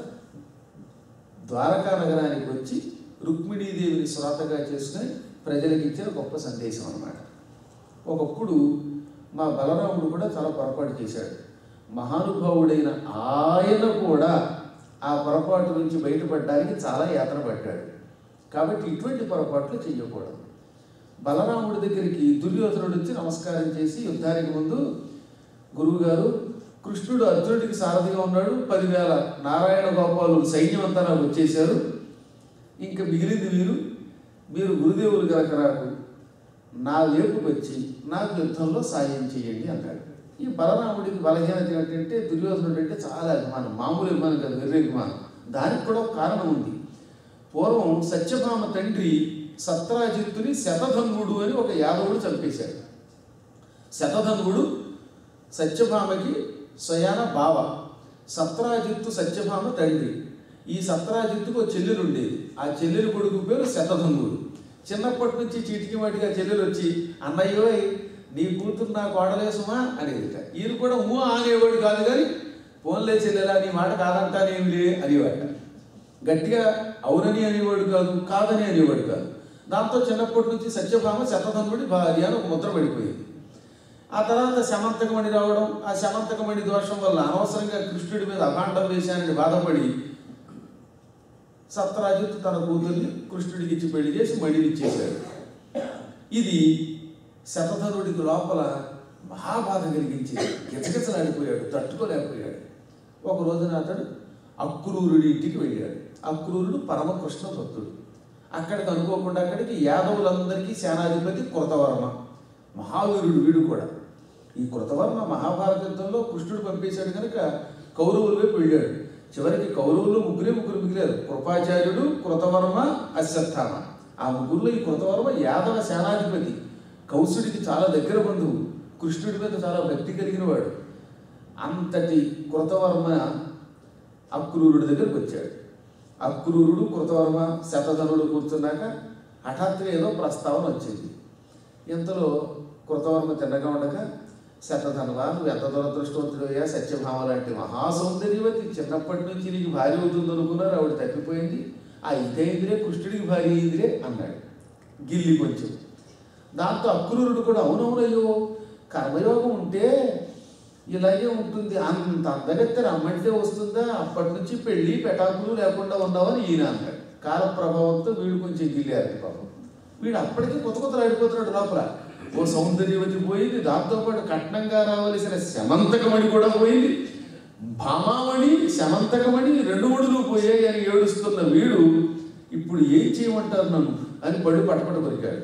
ద్వారకా నగరానికి వచ్చి రుక్మిణీదేవిని శ్రోతగా చేసుకుని ప్రజలకు ఇచ్చిన గొప్ప సందేశం అన్నమాట ఒకప్పుడు మా బలరాముడు కూడా చాలా పొరపాటు చేశాడు మహానుభావుడైన ఆయన కూడా ఆ పొరపాటు నుంచి బయటపడడానికి చాలా యాతన పడ్డాడు కాబట్టి ఇటువంటి పొరపాట్లు చేయకూడదు బలరాముడి దగ్గరికి దుర్యోధనుడు వచ్చి నమస్కారం చేసి యుద్ధానికి ముందు గురువుగారు కృష్ణుడు అర్జునుడికి సారథిగా ఉన్నాడు పదివేల నారాయణ గోపాలు సైన్యం అంతా నాకు వచ్చేశారు ఇంకా మిగిలింది మీరు మీరు గురుదేవులు కనుక నాకు నా లేపుకు వచ్చి నాకు యుద్ధంలో సాయం చేయండి అన్నాడు ఈ బలరాముడికి బలహీనత ఏంటంటే దుర్యోధనుడు అంటే చాలా అభిమానం మామూలు అభిమానం కాదు వెర్రి అభిమానం దానికి కూడా ఒక కారణం ఉంది పూర్వం సత్యభామ తండ్రి సత్రాజిత్తుని శతధన్వుడు అని ఒక యాదవుడు చంపేశాడు శతధన్వుడు సత్యభామకి స్వయాన బావ సత్రాజిత్తు సత్యభామ తండ్రి ఈ సత్రాజిత్తుకు ఒక చెల్లెలు ఉండేది ఆ చెల్లెలు కొడుకు పేరు శతధన్వుడు చిన్నప్పటి నుంచి చీటికి వాటిగా చెల్లెలు వచ్చి అన్నయ్యో నీ కూతురు నా కోడలేసుమా అనేదిట ఈయన కూడా ఊ అనేవాడు కాదు కానీ ఫోన్లే చెల్లెలా నీ మాట కాదంటానేమిలే అనేవాట గట్టిగా అవునని అనేవాడు కాదు కాదని అనేవాడు కాదు దాంతో చిన్నప్పటి నుంచి సత్యభామ శతధన్వుడి భార్య అని ఒక ముద్ర పడిపోయింది ఆ తర్వాత శమంతకమణి రావడం ఆ శమంతకమణి దోషం వల్ల అనవసరంగా కృష్ణుడి మీద అభాండం వేశానని బాధపడి సత్రాజిత్ తన కూతుర్ని కృష్ణుడికి ఇచ్చి పెళ్లి చేసి మడిని ఇచ్చేశాడు ఇది శతధనుడికి లోపల మహాబాధ కలిగించింది గిచగిచలాడిపోయాడు తట్టుకోలేకపోయాడు ఒక రోజున అతడు అక్రూరుడి ఇంటికి వెళ్ళాడు అక్రూరుడు పరమ కృష్ణ భక్తుడు అక్కడికి అనుకోకుండా అక్కడికి యాదవులందరికీ సేనాధిపతి కృతవర్మ మహావీరుడు వీడు కూడా ఈ కృతవర్మ మహాభారత యుద్ధంలో కృష్ణుడు పంపేశాడు కనుక కౌరవుల వైపు వెళ్ళాడు చివరికి కౌరవుల్లో ముగ్గురే ముగ్గురు మిగిలారు కృపాచార్యుడు కృతవర్మ అశ్వత్థామ ఆ ముగ్గురులో ఈ కృతవర్మ యాదవ సేనాధిపతి కౌసుడికి చాలా దగ్గర బంధువు కృష్ణుడి మీద చాలా భక్తి కలిగిన వాడు అంతటి కృతవర్మ అక్రూరుడి దగ్గరికి వచ్చాడు అక్రూరుడు కృతవర్మ శతధనుడు కూర్చున్నాక హఠాత్తుగా ఏదో ప్రస్తావన వచ్చింది ఇంతలో కృతవర్మ తిన్నగా ఉండగా శతధనవా నువ్వు ఎంత దురదృష్టవంతుడయ్యా సత్యభామ లాంటి మహాసౌందర్యవతి చిన్నప్పటి నుంచి నీకు భార్య అవుతుంది అనుకున్నారు ఆవిడ తప్పిపోయింది ఆ ఇదైందిరే కృష్ణుడికి భార్య అయిందిరే అన్నాడు గిల్లి కొంచెం దాంతో అక్రూరుడు కూడా అవునవునయ్యో కర్మయోగం ఉంటే ఇలాగే ఉంటుంది అంత అందగత్తె రమ్మంటే వస్తుందా అప్పటి నుంచి పెళ్ళి పెటాకులు లేకుండా ఉన్నావని ఈయన అన్నాడు కాల ప్రభావంతో వీడు కొంచెం గిల్లారు పాపం వీడు అప్పటికే కొత్త కొత్త ఆడిపోతున్నాడు లోపల ఓ సౌందర్యవతి పోయింది దాంతోపాటు కట్నంగా రావలసిన శమంతకమణి కూడా పోయింది భామామణి శమంతకమణి రెండు ముడులు పోయాయి అని ఏడుస్తున్న వీడు ఇప్పుడు ఏం చేయమంటారు నన్ను అని పడి పటపట కొరికాడు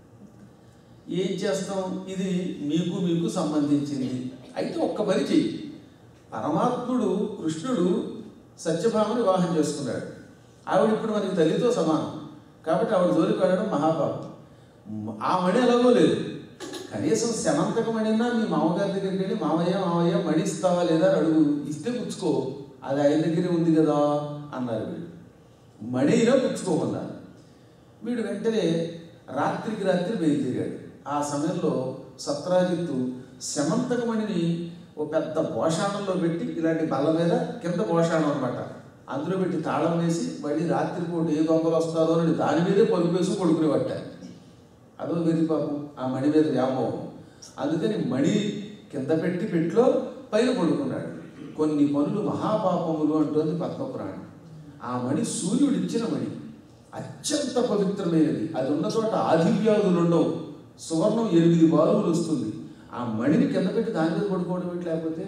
ఏం చేస్తాం ఇది మీకు మీకు సంబంధించింది అయితే ఒక్క పని చెయ్యి పరమాత్ముడు కృష్ణుడు సత్యభామని వివాహం చేసుకున్నాడు ఆవిడ ఇప్పుడు మనకి తల్లితో సమానం కాబట్టి ఆవిడ జోలికి వెళ్ళడం మహాపాపం మ- ఆ మణి ఎలాగో లేదు కనీసం శమంతకం అడినా మీ మామగారి దగ్గరికి వెళ్ళి మామయ్య మామయ్య మణి ఇస్తావా లేదా అని అడుగు ఇస్తే పుచ్చుకో అది ఆయన దగ్గరే ఉంది కదా అన్నారు వీడు మణి అయినా పుచ్చుకోమన్నారు వీడు వెంటనే రాత్రికి రాత్రి బయలుదేరాడు ఆ సమయంలో సత్రాజిత్తు శమంతకమణిని ఓ పెద్ద భోషాణంలో పెట్టి ఇలాంటి బల్ల మీద కింద భోషాణం అనమాట అందులో పెట్టి తాళం వేసి మళ్ళీ రాత్రిపూట ఏ దొంగలు వస్తారో అని దాని మీదే పరుపు వేసి పడుకుని పట్టారు అదో వెరి పాపం ఆ మణి మీద వ్యామోహం అందుకని మణి కింద పెట్టి పెట్లో పైన పడుకున్నాడు కొన్ని పనులు మహాపాపములు అంటోంది పద్మపురాణం ఆ మణి సూర్యుడు ఇచ్చిన మణి అత్యంత పవిత్రమైనది అది ఉన్న చోట ఆదివ్యాధులు ఉండవు సువర్ణం ఎనిమిది బారువులు వస్తుంది ఆ మణిని కింద పెట్టి దాని మీద పడుకోవడం ఏంటి లేకపోతే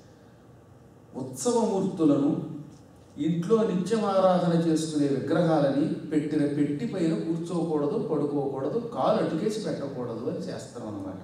ఉత్సవమూర్తులను ఇంట్లో నిత్యం ఆరాధన చేసుకునే విగ్రహాలని పెట్టిన పెట్టి పైన కూర్చోకూడదు పడుకోకూడదు కాలు అటుకేసి పెట్టకూడదు అని చేస్తాం అన్నమాట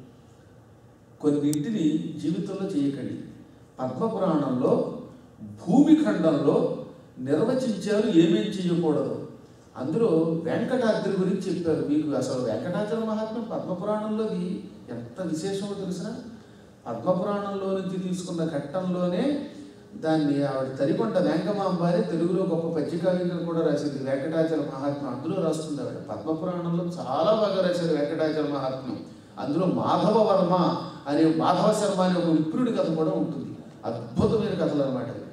కొన్నింటిని జీవితంలో చేయకండి పద్మపురాణంలో భూమిఖండంలో నిర్వచించారు ఏమేం చేయకూడదు అందులో వెంకటాద్రి గురించి చెప్పారు మీకు అసలు వెంకటాచల మహాత్మ్యం పద్మపురాణంలోది ఎంత విశేషమో తెలిసిన పద్మపురాణంలో నుంచి తీసుకున్న ఘట్టంలోనే దాన్ని ఆవిడ తరికొంట వెంకమాంబారి తెలుగులో గొప్ప పద్యకావ్యంగా కూడా రాసింది వెంకటాచల మహాత్మ్యం అందులో రాస్తుంది ఆవిడ పద్మపురాణంలో చాలా బాగా రాశారు వెంకటాచల మహాత్మ్యం అందులో మాధవ వర్మ అనే మాధవ శర్మ అనే ఒక విప్రుడి కథ కూడా ఉంటుంది అద్భుతమైన కథలు అనమాట అవి.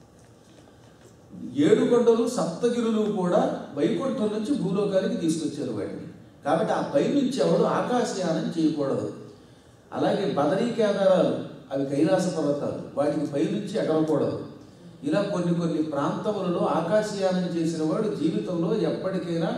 ఏడు కొండలు సప్తగిరులు కూడా వైకుంఠం నుంచి భూలోకానికి తీసుకొచ్చారు వాడిని కాబట్టి ఆ పై నుంచి ఎవడు ఆకాశయానం చేయకూడదు అలాగే బదరీ కేదారాలు అవి కైలాస పర్వతాలు వాటికి పైనుంచి ఎగరకూడదు ఇలా కొన్ని కొన్ని ప్రాంతములలో ఆకాశయానం చేసిన వాడు జీవితంలో ఎప్పటికైనా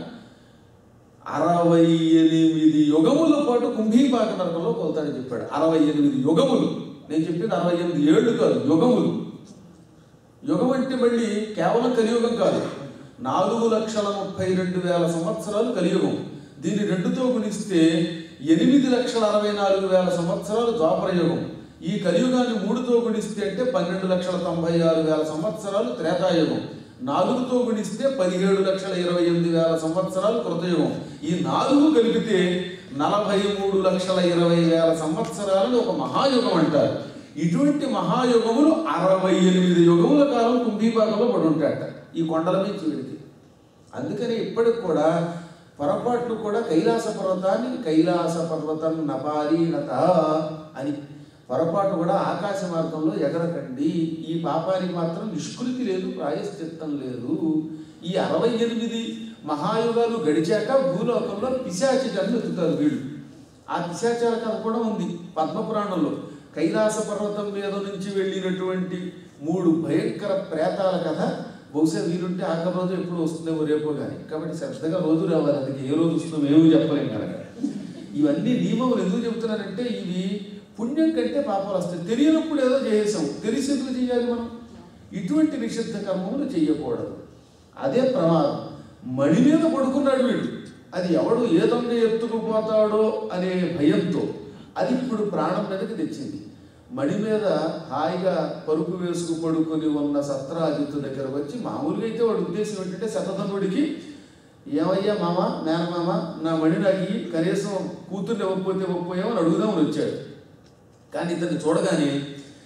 అరవై ఎనిమిది యుగముల పాటు కుంభీపాక నరకంలో పోతాడని చెప్పాడు అరవై ఎనిమిది యుగములు నేను చెప్పింది అరవై ఎనిమిది ఏళ్ళు కాదు యుగములు యుగం అంటే మళ్ళీ కేవలం కలియుగం కాదు నాలుగు లక్షల ముప్పై రెండు వేల సంవత్సరాలు కలియుగం దీన్ని రెండుతో గుణిస్తే ఎనిమిది లక్షల అరవై నాలుగు వేల సంవత్సరాలు ద్వాపర యుగం ఈ కలియుగాన్ని మూడుతో గుణిస్తే అంటే పన్నెండు లక్షల తొంభై ఆరు వేల సంవత్సరాలు త్రేతాయుగం నాలుగుతో గుణిస్తే పదిహేడు లక్షల ఇరవై ఎనిమిది వేల సంవత్సరాలు కృతయుగం ఈ నాలుగు కలిపితే నలభై మూడు లక్షల ఇరవై వేల సంవత్సరాలను ఒక మహాయుగం అంటారు ఇటువంటి మహాయుగములు అరవై ఎనిమిది యుగముల కాలం కుంభీపాకంలో పడి ఉంటాయట ఈ కొండల మీద వీడికి అందుకని ఇప్పటికి కూడా పొరపాట్లు కూడా కైలాస పర్వతాన్ని కైలాస పర్వతం నపారీనత అని పొరపాటు కూడా ఆకాశ మార్గంలో ఎగరకండి ఈ పాపానికి మాత్రం నిష్కృతి లేదు ప్రాయశ్చిత్తం లేదు ఈ అరవై ఎనిమిది మహాయుగాలు గడిచాక భూలోకంలో పిశాచి జన్మ ఎత్తుతారు వీళ్ళు ఆ పిశాచాల కథ కూడా ఉంది పద్మపురాణంలో కైలాస పర్వతం మీద నుంచి వెళ్ళినటువంటి మూడు భయంకర ప్రేతాల కథ బహుశా వీరుంటే ఆఖరి రోజు ఎప్పుడు వస్తుందేమో రేపో కానీ కాబట్టి శ్రద్ధగా రోజు రావాలి అందుకే ఏ రోజు వస్తుందో ఏమో చెప్పలేం కనుక ఇవన్నీ నియమములు ఎందుకు చెబుతున్నానంటే ఇవి పుణ్యం కంటే పాపాలు వస్తాయి తెలియనప్పుడు ఏదో చేసాం తెలిసి ఎందుకు చేయాలి మనం ఇటువంటి నిషిద్ధ కర్మములు చేయకూడదు అదే ప్రమాదం మణి మీద పడుకున్నాడు వీడు అది ఎవడు ఏ దొంగ ఎత్తుకుపోతాడో అనే భయంతో అది ఇప్పుడు ప్రాణం మీదకి తెచ్చింది మణి మీద హాయిగా పరుపు వేసుకు పడుకొని ఉన్న సత్రాజిత్తు దగ్గర వచ్చి మామూలుగా అయితే వాడి ఉద్దేశం ఏంటంటే శతధనుడికి ఏమయ్యా మామ మేనమామ నా మణి నాకు ఇయ్యి, కనీసం కూతుర్ని ఇవ్వకపోతే ఇవ్వకపోయామని అడుగుదామని వచ్చాడు కానీ ఇతన్ని చూడగానే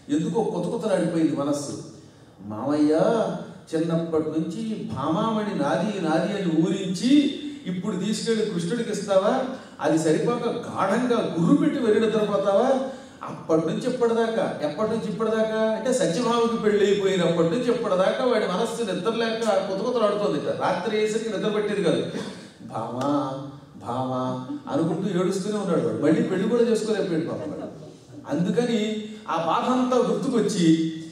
ఎందుకో కొత్త కొత్తలాడిపోయింది మనస్సు మామయ్య చిన్నప్పటి నుంచి భామామణి నాది నాది అని ఊరించి ఇప్పుడు తీసుకెళ్లి కృష్ణుడికి ఇస్తావా అది సరిపోక గాఢంగా గుర్రు పెట్టి వెరి నిద్రపోతావా అప్పటి నుంచి ఇప్పటిదాకా ఎప్పటి నుంచి ఇప్పటిదాకా అంటే సత్యభామకి పెళ్లి అయిపోయినప్పటి నుంచి ఇప్పటిదాకా వాడి మనస్సు నిద్రలేక కొత్త కొత్తలాడుతోంది రాత్రి వేసరికి నిద్ర పెట్టేది కాదు భామా భామా అనుకుంటూ ఏడుస్తూనే ఉన్నాడు వాడు మళ్ళీ పెళ్లి కూడా చేసుకోలేకపోయాడు పాపం వాడు. అందుకని ఆ బాధ అంతా గుర్తుకొచ్చి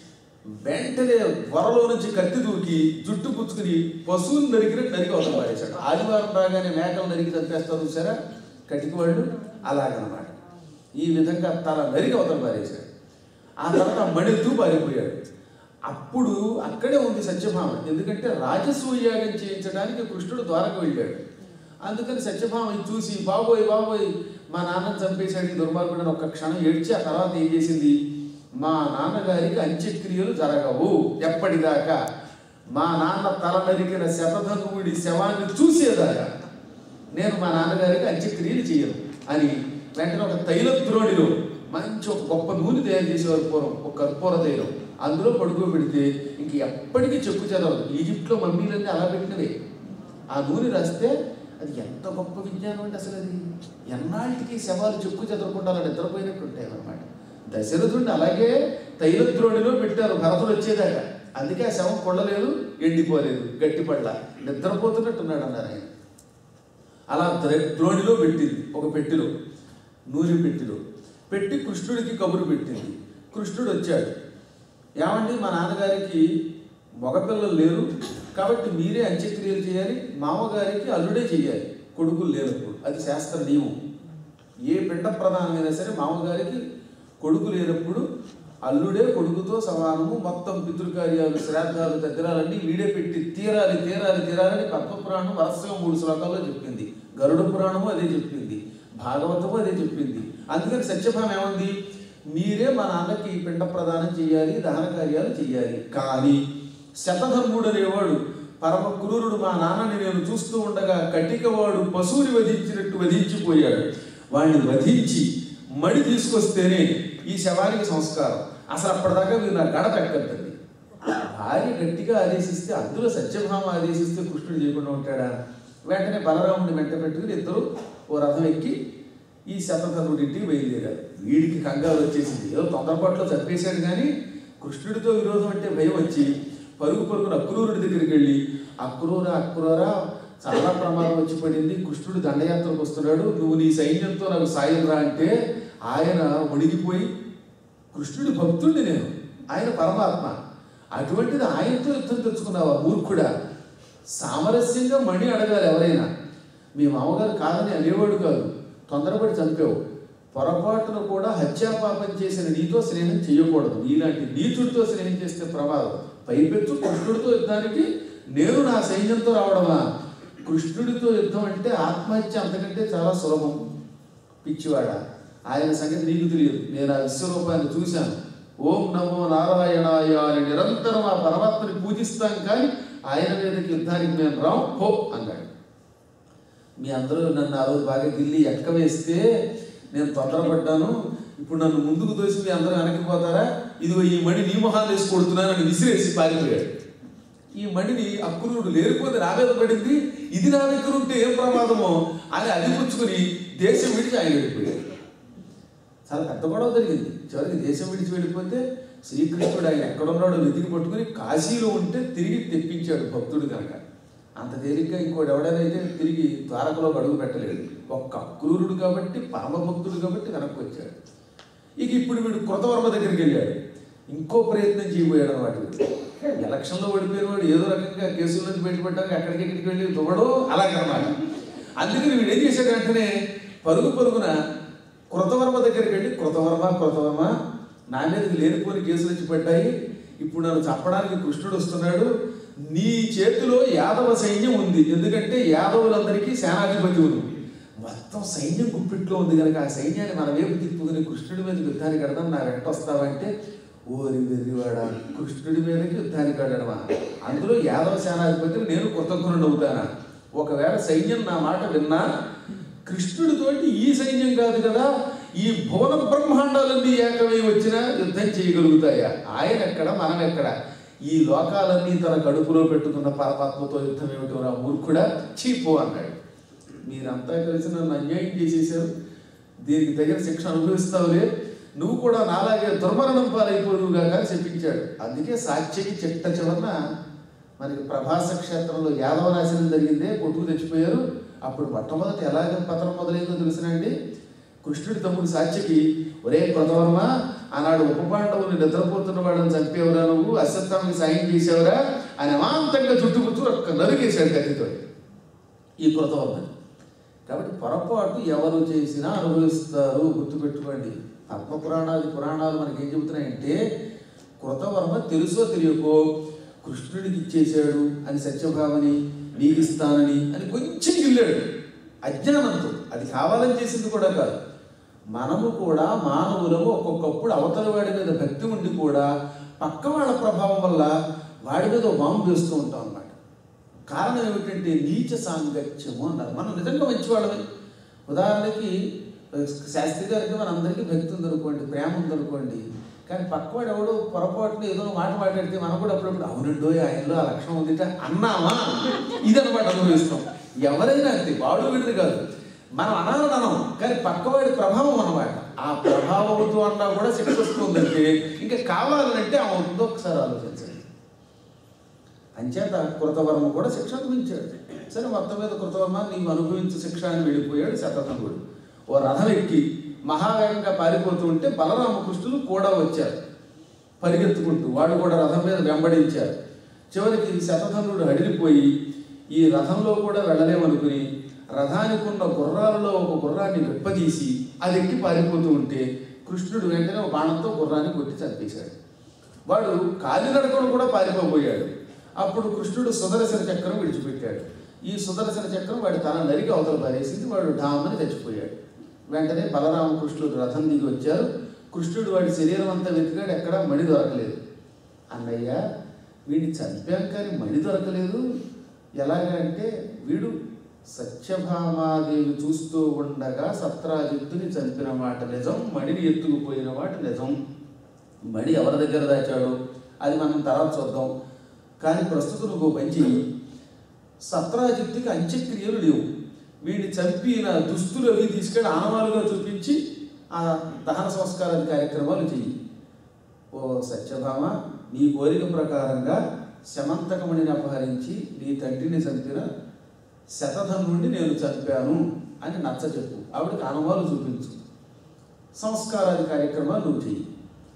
వెంటనే వరలో నుంచి కత్తి దూకి జుట్టు పుచ్చుకుని పశువుని నరికినట్టు నరికి అవతల పారేశాడు ఆదివారం రాగానే మేకలు నరికి చంపేస్తారు చూసారా కటికి వాళ్ళు అలాగనమాట ఈ విధంగా తల నరికి అవతల పారేశాడు ఆ తర్వాత మణితూ పారిపోయాడు అప్పుడు అక్కడే ఉంది సత్యభామ ఎందుకంటే రాజసూయాగం చేయించడానికి కృష్ణుడు ద్వారకు వెళ్ళాడు అందుకని సత్యభామ ఇది చూసి బాబోయ్ బాబోయ్ మా నాన్నని చంపేశాడు ఈ దుర్మార్గుడు అని ఒక్క క్షణం ఏడ్చి ఆ తర్వాత ఏం చేసింది మా నాన్నగారికి అంత్యక్రియలు జరగవు ఎప్పటిదాకా మా నాన్న తల నరికిన శతధనువుడి శవాన్ని చూసేదాకా నేను మా నాన్నగారికి అంత్యక్రియలు చేయను అని వెంటనే ఒక తైల ద్రోణిలో మంచి ఒక గొప్ప నూనె తయారు చేసేవారు పూర్వం ఒక కర్పూర తైలం అందులో పడుకోబెడితే ఇంక ఎప్పటికీ చెక్కు చదవదు ఈజిప్ట్లో మమ్మీలన్నీ అలా పెట్టినవే ఆ నూనె రాస్తే అది ఎంత గొప్ప విజ్ఞానం అంటే అసలు అది ఎన్నాళ్ళకి శవాలు చెక్కు చెదరకుండా అలా నిద్రపోయినట్టు ఉంటాయి అన్నమాట దశరథుడిని అలాగే తైలద్రోణిలో పెట్టారు భరతుడు వచ్చేదాకా అందుకే ఆ శవం కొడలేదు ఎండిపోలేదు గట్టిపడ్డ నిద్రపోతున్నట్టున్నాడు అన్నారు ఆయన అలా ద్ర- ద్రోణిలో పెట్టింది ఒక పెట్టిలో నూనె పెట్టిలో పెట్టి కృష్ణుడికి కబురు పెట్టింది కృష్ణుడు వచ్చాడు ఏమండి మా నాన్నగారికి మగపిల్లలు లేరు కాబట్టి మీరే అంత్యక్రియలు చేయాలి మామగారికి అల్లుడే చేయాలి కొడుకులు లేనప్పుడు అది శాస్త్ర నియమం ఏ పిండ ప్రధానమైనా సరే మామగారికి కొడుకు లేనప్పుడు అల్లుడే కొడుకుతో సమానము మొత్తం పితృకార్యాలు శ్రాద్ధాలు దగ్గరాలన్నీ వీడే పెట్టి తీరాలి తీరాలి తీరాలని పద్మపురాణం వరుసగా మూడు శ్లోకాల్లో చెప్పింది గరుడ పురాణము అదే చెప్పింది భాగవతము అదే చెప్పింది అందుకని సత్యభామ ఏమంది మీరే మా నాన్నకి పిండ ప్రదానం చేయాలి దహన కార్యాలు చేయాలి కానీ శతధర్ముడు అనేవాడు పరమ క్రూరుడు మా నాన్నని నేను చూస్తూ ఉండగా కటికవాడు పశువుని వధించినట్టు వధించిపోయాడు వాడిని వధించి మడి తీసుకొస్తేనే ఈ శవానికి సంస్కారం అసలు అప్పటిదాకా మీరు నా గడప ఎక్కద్దండి భార్య గట్టిగా ఆదేశిస్తే అందులో సత్యభామ ఆదేశిస్తే కృష్ణుడు చేయకుండా ఉంటాడా వెంటనే బలరాముడిని వెంట పెట్టుకుని ఇద్దరు ఓ రథం ఎక్కి ఈ శతధనుడింటికి బయలుదేరారు వీడికి కంగారు వచ్చేసింది ఏదో తొందరపాట్లో చంపేశాడు కానీ కృష్ణుడితో విరోధం అంటే భయం వచ్చి పరుగు పరుగున అక్రూరుడి దగ్గరికి వెళ్ళి అక్రూర అక్రూరా చాలా ప్రమాదం వచ్చి పడింది కృష్ణుడు దండయాత్రకు వస్తున్నాడు నువ్వు నీ సైన్యంతో నాకు సాయం రా అంటే ఆయన మునిగిపోయి కృష్ణుడి భక్తుడిని నేను ఆయన పరమాత్మ అటువంటిది ఆయనతో యుద్ధం తెచ్చుకున్నావా మూర్ఖుడా సామరస్యంగా మణి అడగాలి ఎవరైనా మీ మామగారు కాదని అనేవాడు కాదు తొందరపడి చంపావు పొరపాటున కూడా హత్యాపాపం చేసిన నీతో స్నేహం చేయకూడదు నీలాంటి నీచుడితో స్నేహం చేస్తే ప్రమాదం పైపెచ్చు కృష్ణుడితో యుద్ధానికి నేను నా సైన్యంతో రావడమా కృష్ణుడితో యుద్ధం అంటే ఆత్మహత్య అంతకంటే చాలా సులభం పిచ్చివాడ ఆయన సంగతి నీకు తెలియదు నేను ఆ విశ్వరూపాన్ని చూశాను ఓం నమో నారాయణాయ అని నిరంతరం ఆ పరమాత్మని పూజిస్తాం కానీ ఆయన మీదకి యుద్ధానికి మేము రాం హో అన్నాడు మీ అందరూ నన్ను ఆ రోజు బాగా గిల్లి ఎక్క వేస్తే నేను తొందరపడ్డాను ఇప్పుడు నన్ను ముందుకు తోసి మీ అందరూ వెనక్కిపోతారా ఇదిగో ఈ మణి నీ మొహాలు వేసి కొడుతున్నానని విసిరేసి పారిపోయాడు ఈ మణిని అక్రూరుడు లేరిపోతే నా మీద పడింది ఇది నా దగ్గర ఉంటే ఏం ప్రమాదమో అని అది పుచ్చుకుని దేశం విడిచి ఆయన వెళ్ళిపోయాడు చాలా పెద్ద గొడవ జరిగింది చివరికి దేశం విడిచి వెళ్ళిపోతే శ్రీకృష్ణుడు ఆయన ఎక్కడున్నాడో వెతికి పట్టుకుని కాశీలో ఉంటే తిరిగి తెప్పించాడు భక్తుడు కనుక అంత తేలిగ్గా ఇంకోటి ఎవడైతే తిరిగి ద్వారకలో అడుగు పెట్టలేడు ఒక్క అక్రూరుడు కాబట్టి పరమభక్తుడు కాబట్టి వెనక్కి వచ్చాడు ఇక ఇప్పుడు వీడు కృతవర్మ దగ్గరికి వెళ్ళాడు ఇంకో ప్రయత్నం చేయబోయాడు అనమాట వీడు. ఎలక్షన్లో ఓడిపోయిన వాడు ఏదో రకంగా కేసుల నుంచి బయటపడ్డాక ఎక్కడికి ఎక్కడికి వెళ్ళి దువ్వడం అలాగనమాట అందుకని వీడు ఏం చేశాడు వెంటనే పరుగు పరుగున కృతవర్మ దగ్గరికి వెళ్ళి కృతవర్మ కృతవర్మ నా మీదకి లేనిపోని కేసులు వచ్చి పడ్డాయి ఇప్పుడు నన్ను చంపడానికి కృష్ణుడు వస్తున్నాడు నీ చేతిలో యాదవ సైన్యం ఉంది ఎందుకంటే యాదవులందరికీ సేనాధిపతి ఉంది మొత్తం సైన్యం గుప్పిట్లో ఉంది కనుక ఆ సైన్యాన్ని మన వైపు తిప్పుకుని కృష్ణుడి మీద యుద్ధానికి కడదాం నా వెంట వస్తావంటే ఓరి వెర్రివాడ కృష్ణుడి మీదకి యుద్ధానికి కడడమా అందులో యాదవ సేనాధిపతిని నేను కృతజ్ఞుడు అవుతానా ఒకవేళ సైన్యం నా మాట విన్నా కృష్ణుడితోటి ఈ సైన్యం కాదు కదా ఈ భువన బ్రహ్మాండాలన్నీ ఏకమై వచ్చినా యుద్ధం చేయగలుగుతాయా ఆయన ఎక్కడ మనం ఎక్కడ ఈ లోకాలన్నీ తన కడుపులో పెట్టుకున్న పరమాత్మతో యుద్ధం ఏమిటో రా మూర్ఖుడా చీపో అన్నాడు మీరంతా కలిసి నన్ను అన్యాయం చేసేసారు దీనికి తగిన శిక్ష అనుభవిస్తావులే నువ్వు కూడా నాలాగే దుర్మరణం పాలైపోరుగా అని చెప్పించాడు అందుకే సాక్ష్యకి చిట్ట చివరన మనకి ప్రభాస క్షేత్రంలో యాదవ నాశనం జరిగిందే కొట్టుకు తెచ్చిపోయారు అప్పుడు మొట్టమొదటి ఎలాగ పతనం మొదలైందో తెలిసినండి కృష్ణుడి తమ్ముడు సాక్షికి ఒరే కృతవర్మ ఆనాడు ఉపపాండవుని నిద్రపోతున్న వాళ్ళని చంపేవరా నువ్వు అశ్వత్థానికి సాయం చేసేవరా అని అమాంతంగా చుట్టుకుతూ ఒక్క నరికేశాడు కత్తితో ఈ కృతవర్మని కాబట్టి పొరపాటు ఎవరు చేసినా అనుభవిస్తారు గుర్తుపెట్టుకోండి పద్మపురాణాది పురాణాలు మనకి ఏం చెబుతున్నాయంటే కృతవర్మ తెలుసో తెలియకో కృష్ణుడికి ఇచ్చేశాడు అని సత్యభామని నీకు ఇస్తానని అని కొంచెం గిల్లాడు అజ్ఞానంతో అది కావాలని చేసింది కూడా కాదు మనము కూడా మానవులము ఒక్కొక్కప్పుడు అవతల వాడి మీద భక్తి ఉండి కూడా పక్క వాళ్ళ ప్రభావం వల్ల వాడి మీద ఓ బాంబు వేస్తూ ఉంటాం అన్నమాట కారణం ఏమిటంటే నీచ సాంగత్యము అన్నారు మనం నిజంగా మంచివాళ్ళమే ఉదాహరణకి శాస్త్రి గారికి మన అందరికీ భక్తి ఉందనుకోండి ప్రేమ ఉందనుకోండి కానీ పక్కవాడు ఎవడో పొరపాటున ఏదో మాట మాట్లాడితే మనం కూడా అప్పుడప్పుడు అవునండో ఆయనలో ఆ లక్షణం ఉందిట అన్నామా ఇదనమాట అనుభవిస్తాం ఎవరైనా అంతే వాడు వీడిది కాదు మనం అనాలనం కానీ పక్కవాడి ప్రభావం అన్నమాట ఆ ప్రభావంతో అన్నా కూడా శిక్ష వస్తుందంటే ఇంకా కావాలంటే ఆ ఉందో ఒకసారి ఆలోచించండి అంచేత కృతవర్మ కూడా శిక్ష అనుభవించాడు సరే మొత్తం మీద కృతవర్మ నీవు అనుభవించు శిక్ష అని వెళ్ళిపోయాడు శతతంగుడు ఓ రథం ఎక్కి మహావేగంగా పారిపోతూ ఉంటే బలరామకృష్ణులు కూడా వచ్చారు పరిగెత్తుకుంటూ వాళ్ళు కూడా రథం మీద వెంబడించారు చివరికి శతధనుడు అడిగిపోయి ఈ రథంలో కూడా వెళ్ళలేమనుకుని రథానికి ఉన్న గుర్రాలలో ఒక గుర్రాన్ని విప్పదీసి అది ఎక్కి పారిపోతూ ఉంటే కృష్ణుడు వెంటనే ఒక బాణంతో గుర్రాన్ని కొట్టి చంపేశాడు వాడు కాలినడకను కూడా పారిపోబోయాడు అప్పుడు కృష్ణుడు సుదర్శన చక్రం విడిచిపెట్టాడు ఈ సుదర్శన చక్రం వాడి తల నరికి అవతల పారేసింది వాడు ఢామని చచ్చిపోయాడు వెంటనే బలరామకృష్ణుడు రథం దిగి వచ్చారు కృష్ణుడు వాడి శరీరం అంతా వెతికాడు ఎక్కడా మణి దొరకలేదు అన్నయ్య వీడిని చంపాం కానీ మణి దొరకలేదు ఎలాగంటే వీడు సత్యభామాదేవి చూస్తూ ఉండగా సత్రాజిత్తుని చంపిన మాట నిజం మణిని ఎత్తుకుపోయిన మాట నిజం మణి ఎవరి దగ్గర దాచాడు అది మనం తర్వాత చూద్దాం కానీ ప్రస్తుతం నువ్వు మంచి సత్రాజిత్తుకి అంత్యక్రియలు లేవు వీడిని చంపిన దుస్తులు అవి తీసుకెళ్ళి ఆనవాలుగా చూపించి ఆ దహన సంస్కారాది కార్యక్రమాలు చెయ్యి ఓ సత్యభామ నీ కోరిక ప్రకారంగా శమంతకమణిని అపహరించి నీ తండ్రిని చంపిన శతధనుడిని నేను చంపాను అని నచ్చ చెప్పు ఆవిడకి ఆనవాలు చూపించు సంస్కారాది కార్యక్రమాలు నువ్వు చెయ్యి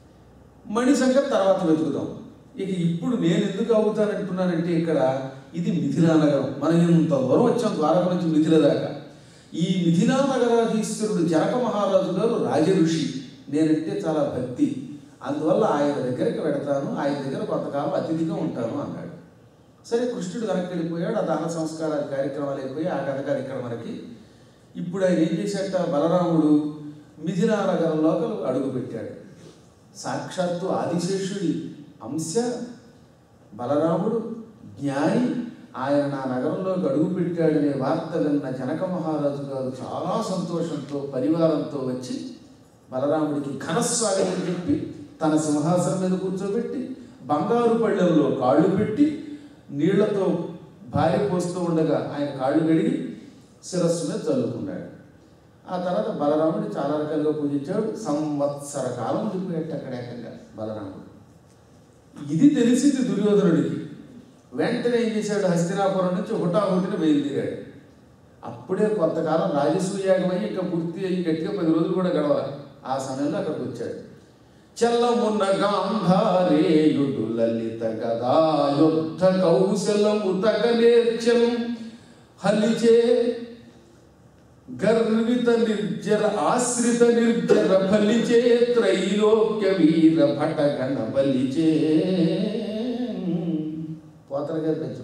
మణి సంగతి తర్వాత వెతుకుదాం ఇక ఇప్పుడు నేను ఎందుకు అవుతానంటున్నానంటే ఇక్కడ ఇది మిథిలా నగరం మనం ఇంత దూరం వచ్చాం ద్వారక నుంచి మిథిల దాకా ఈ మిథిలా నగరాధీశ్వరుడు జనక మహారాజు గారు రాజఋషి నేనంటే చాలా భక్తి అందువల్ల ఆయన దగ్గరికి వెడతాను ఆయన దగ్గర కొంతకాలం అతిథిగా ఉంటాను అన్నాడు సరే కృష్ణుడు వెనక్కి వెళ్ళిపోయాడు ఆ దాన సంస్కారాల కార్యక్రమాలు అయిపోయి ఆ కథ కార్యక్రమాలకి ఇప్పుడు ఆయన ఏం చేశాట బలరాముడు మిథిలా నగరంలోకి అడుగు పెట్టాడు సాక్షాత్తు ఆదిశేషుడి అంశ బలరాముడు జ్ఞాని ఆయన నా నగరంలోకి అడుగు పెట్టాడనే వార్త విన్న జనక మహారాజు గారు చాలా సంతోషంతో పరివారంతో వచ్చి బలరాముడికి ఘనస్వాగతం చెప్పి తన సింహాసనం మీద కూర్చోబెట్టి బంగారు పళ్ళెంలో కాళ్ళు పెట్టి నీళ్లతో భార్య పోస్తూ ఉండగా ఆయన కాళ్ళు కడిగి శిరస్సు మీద చల్లుకున్నాడు ఆ తర్వాత బలరాముడిని చాలా రకాలుగా పూజించాడు సంవత్సర కాలం ఉండిపోయాడు అక్కడ ఏకంగా బలరాముడు ఇది తెలిసింది దుర్యోధనుడికి వెంటనే ఏం చేశాడు హస్తినాపురం నుంచి హుటాహుటిన బయలుదేరాడు అప్పుడే కొంతకాలం రాజసూయాగం అయ్యి ఇంకా పూర్తి అయ్యి గట్టిగా పది రోజులు కూడా గడవాలి ఆ సమయంలో అక్కడికి వచ్చాడు చల్లమున్న గాంధారేయుడు లలిత గదాయుద్ధ కౌశలము తగ నేర్చం హలిచే గర్విత నిర్జర ఆశ్రిత నిర్జర ఫలిచే త్రైలోక్య వీర భట గణ బలిచే పోతన గారి పెంచం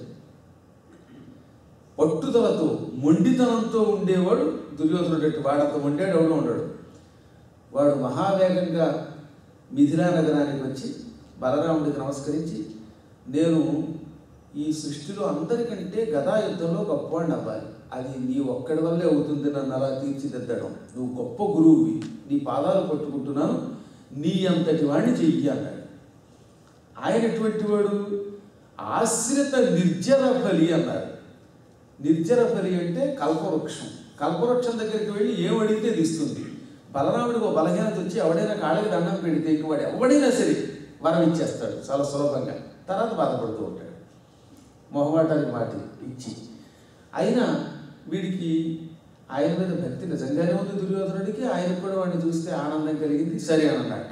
పట్టుదలతో మొండితనంతో ఉండేవాడు దుర్యోధనుడు వాడంత మొండాడు ఎవడు ఉండడు వాడు మహావేగంగా మిథిలా నగరానికి వచ్చి బలరాముడికి నమస్కరించి నేను ఈ సృష్టిలో అందరికంటే గదా యుద్ధంలో గొప్పవాడిని అవ్వాలి అది నీ ఒక్కడి వల్లే అవుతుంది నన్ను అలా తీర్చిదిద్దడం నువ్వు గొప్ప గురువువి నీ పాదాలు పట్టుకుంటున్నాను నీ అంతటి వాడిని చెయ్యి అన్నాడు ఆయన ఎటువంటి వాడు ఆశ్రిత నిర్జర ఫలి అన్నారు నిర్జర ఫలి అంటే కల్పవృక్షం కల్పవృక్షం దగ్గరికి వెళ్ళి ఏం అడిగితే అది ఇస్తుంది బలరాముడికి ఒక బలహీనత వచ్చి ఎవడైనా కాళ్ళకి దండం పెడితే ఇంక వాడు ఎవడైనా సరే వరం ఇచ్చేస్తాడు చాలా సులభంగా తర్వాత బాధపడుతూ ఉంటాడు మొహమాటానికి మాట ఇచ్చి అయినా వీడికి ఆయన మీద భక్తి నిజంగానే ఉంది దుర్యోధనుడికి ఆయనకు కూడా వాడిని చూస్తే ఆనందం కలిగింది సరే అన్నట్ట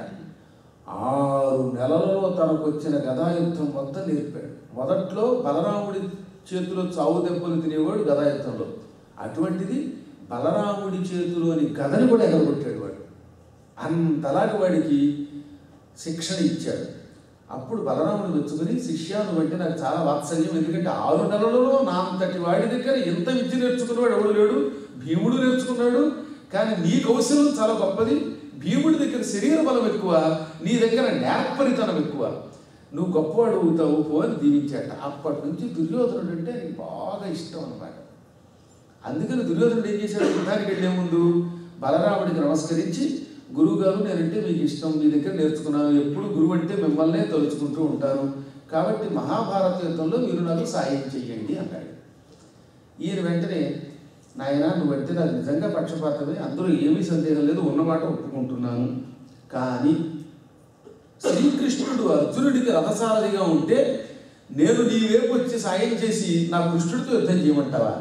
ఆరు నెలలలో తనకు వచ్చిన గదాయుద్ధం మొత్తం నేర్పాడు మొదట్లో బలరాముడి చేతిలో చావు దెబ్బలు తినేవాడు గదాయుద్ధంలో అటువంటిది బలరాముడి చేతిలోని గదని కూడా ఎగరగొట్టాడు వాడు అంతలాంటి వాడికి శిక్షణ ఇచ్చాడు అప్పుడు బలరాముడు మెచ్చుకుని శిష్యాను అంటే నాకు చాలా వాత్సల్యం ఎందుకంటే ఆరు నెలలలో నా అంతటి వాడి దగ్గర ఎంత విద్య నేర్చుకున్నవాడు ఎవడు లేడు భీముడు నేర్చుకున్నాడు కానీ నీ కౌశలం చాలా గొప్పది భీముడి దగ్గర శరీర బలం ఎక్కువ నీ దగ్గర నేర్పరితనం ఎక్కువ నువ్వు గొప్పవాడు అవుతావు పో అని దీవించాట అప్పటి నుంచి దుర్యోధనుడు అంటే నీకు బాగా ఇష్టం అన్నమాట అందుకని దుర్యోధనుడు ఏం చేశాడు యుద్ధానికి వెళ్లే ముందు బలరాముడికి నమస్కరించి గురువు గారు నేనంటే మీకు ఇష్టం మీ దగ్గర నేర్చుకున్నాను ఎప్పుడు గురువు అంటే మిమ్మల్నే తలుచుకుంటూ ఉంటాను కాబట్టి మహాభారత యుద్ధంలో మీరు నాకు సాయం చెయ్యండి అన్నాడు ఈయన వెంటనే నాయన నువ్వంటే నాకు నిజంగా పక్షపాతమే అందులో ఏమీ సందేహం లేదు ఉన్నమాట ఒప్పుకుంటున్నాను కానీ శ్రీకృష్ణుడు అర్జునుడికి రథసారథిగా ఉంటే నేను నీ వైపు వచ్చి సాయం చేసి నా కృష్ణుడితో యుద్ధం చేయమంటావా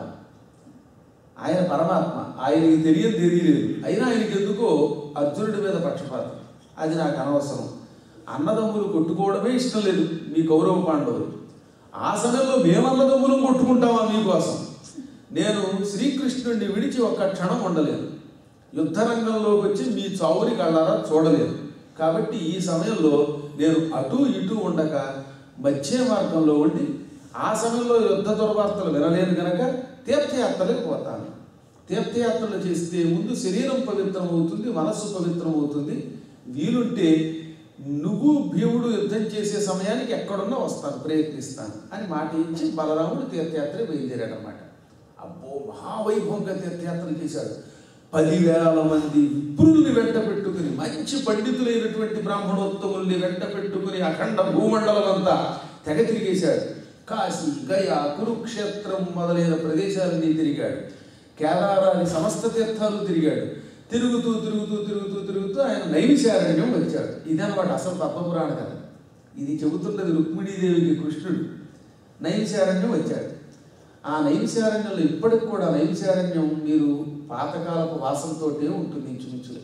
ఆయన పరమాత్మ ఆయనకి తెలియదు తెలియలేదు అయినా ఆయనకి ఎందుకో అర్జునుడి మీద పక్షపాతం అది నాకు అనవసరం అన్నదమ్ములు కొట్టుకోవడమే ఇష్టం లేదు మీ కౌరవ పాండవులు ఆ సమయంలో మేము అన్నదమ్ములు కొట్టుకుంటామా మీకోసం నేను శ్రీకృష్ణుడిని విడిచి ఒక్క క్షణం ఉండలేను యుద్ధరంగంలోకి వచ్చి మీ చావుని కళ్ళారా చూడలేదు కాబట్టి ఈ సమయంలో నేను అటు ఇటు ఉండక మధ్య మార్గంలో ఉండి ఆ సమయంలో యుద్ధ దుర్వార్తలు వినలేను కనుక తీర్థయాత్రలకు పోతాను తీర్థయాత్రలు చేస్తే ముందు శరీరం పవిత్రం అవుతుంది మనస్సు పవిత్రం అవుతుంది వీలుంటే నువ్వు భీముడు యుద్ధం చేసే సమయానికి ఎక్కడున్నా వస్తాను ప్రయత్నిస్తాను అని మాట ఇచ్చి బలరాముడు తీర్థయాత్ర బయలుదేరాడు అనమాట అబ్బో మహావైభవంగా తీర్థయాత్రలు చేశాడు పదివేల మంది విప్రుల్ని వెంట పెట్టుకుని మంచి పండితులైనటువంటి బ్రాహ్మణోత్తముల్ని వెంట పెట్టుకుని అఖండ భూమండలం అంతా తెగ తిరిగేశాడు కాశీ గయా కురుక్షేత్రం మొదలైన ప్రదేశాలన్నీ తిరిగాడు కేదారాన్ని సమస్త తీర్థాలు తిరిగాడు తిరుగుతూ తిరుగుతూ తిరుగుతూ తిరుగుతూ ఆయన నైమిషారణ్యం వచ్చాడు ఇదన్నమాట అసలు తత్వపురాణ కథ ఇది చెబుతున్నది రుక్మిణీదేవికి కృష్ణుడు నైమిషారణ్యం వచ్చాడు ఆ నైమిషారణ్యంలో ఇప్పటికి కూడా నైమిషారణ్యం మీరు పాతకాలపు వాసనతోటే ఉంటుంది ఇంచుమించులే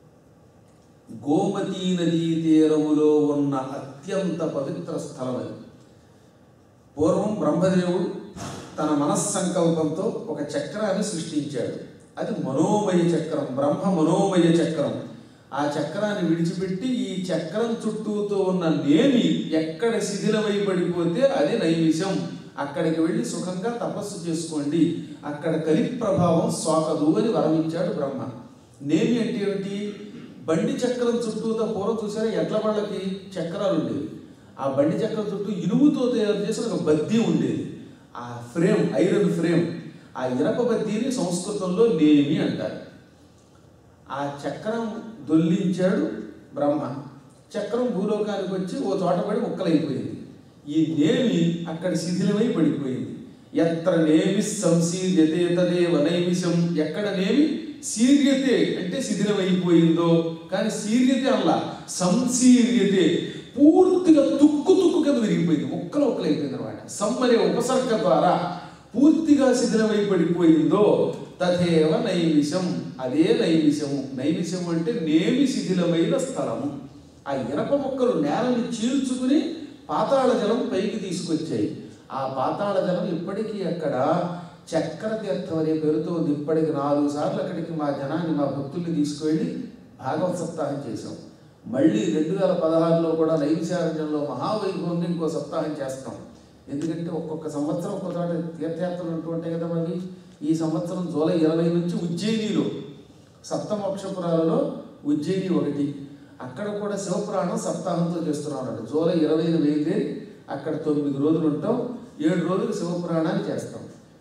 గోమతీ నదీ తీరములో ఉన్న అత్యంత పవిత్ర స్థలం అది పూర్వం బ్రహ్మదేవుడు తన మనస్సంకల్పంతో ఒక చక్రాన్ని సృష్టించాడు అది మనోమయ చక్రం బ్రహ్మ మనోమయ చక్రం ఆ చక్రాన్ని విడిచిపెట్టి ఈ చక్రం చుట్టూతో ఉన్న నేమి ఎక్కడ శిథిలమై పడిపోతే అది నైమిషం అక్కడికి వెళ్ళి సుఖంగా తపస్సు చేసుకోండి అక్కడ కలి ప్రభావం సోకదు అని వరమించాడు బ్రహ్మ నేమి అంటే ఏమిటి బండి చక్రం చుట్టూతో పూర్వం చూసారా ఎడ్ల బళ్ళకి చక్రాలు ఉండేవి ఆ బండి చక్రం చుట్టూ ఇనుముతో తయారు చేసిన ఒక బద్దీ ఉండేది ఆ ఫ్రేమ్ ఐరన్ ఫ్రేమ్ ఆ ఇనప బద్దీని సంస్కృతంలో నేమి అంటారు ఆ చక్రం దొల్లించాడు బ్రహ్మ చక్రం భూలోకానికి వచ్చి ఓ చోట పడి ముక్కలైపోయింది ఈ నేమి అక్కడ శిథిలమై పడిపోయింది ఎత్ర నేమి సంశీర్యతే తదేవ నైమిషం ఎక్కడ నేమి శీర్యతే అంటే శిథిలమైపోయిందో కానీ శీర్యతే అలా సంశీర్యతే పూర్తిగా తుక్కు తుక్కు కింద విరిగిపోయింది ముక్కలు ముక్కలైపోయింది అనమాట సమ్మనే ఉపసర్గ ద్వారా పూర్తిగా శిథిలమై పడిపోయిందో తథేవ నైమిషం అదే నైమిషము నైమిషం అంటే నేమి శిథిలమైన స్థలము ఆ ఇనప మొక్కలు నేలని చీల్చుకుని పాతాళ జలం పైకి తీసుకొచ్చాయి ఆ పాతాళ జలం ఇప్పటికీ అక్కడ చక్ర తీర్థం అనే పేరుతో ఉంది ఇప్పటికి నాలుగు సార్లు అక్కడికి మా జనాన్ని మా భక్తుల్ని తీసుకువెళ్ళి భాగవత సప్తాహం చేశాం మళ్ళీ రెండు వేల పదహారులో కూడా నైవిశారణ్యంలో మహావైభవంగా ఇంకో సప్తాహం చేస్తాం ఎందుకంటే ఒక్కొక్క సంవత్సరం ఒక్కొక్క చోట తీర్థయాత్రలు ఉంటూ ఉంటాయి కదా మరి ఈ సంవత్సరం జూలై ఇరవై నుంచి ఉజ్జయినిలో సప్తమోక్షపురాలలో ఉజ్జయిని ఒకటి అక్కడ కూడా శివపురాణం సప్తాహంతో చేస్తున్నాం అన్నట్టు జూలై ఇరవై బయలుదేరి అక్కడ తొమ్మిది రోజులు ఉంటాం ఏడు రోజులు శివపురాణాన్ని చేస్తాం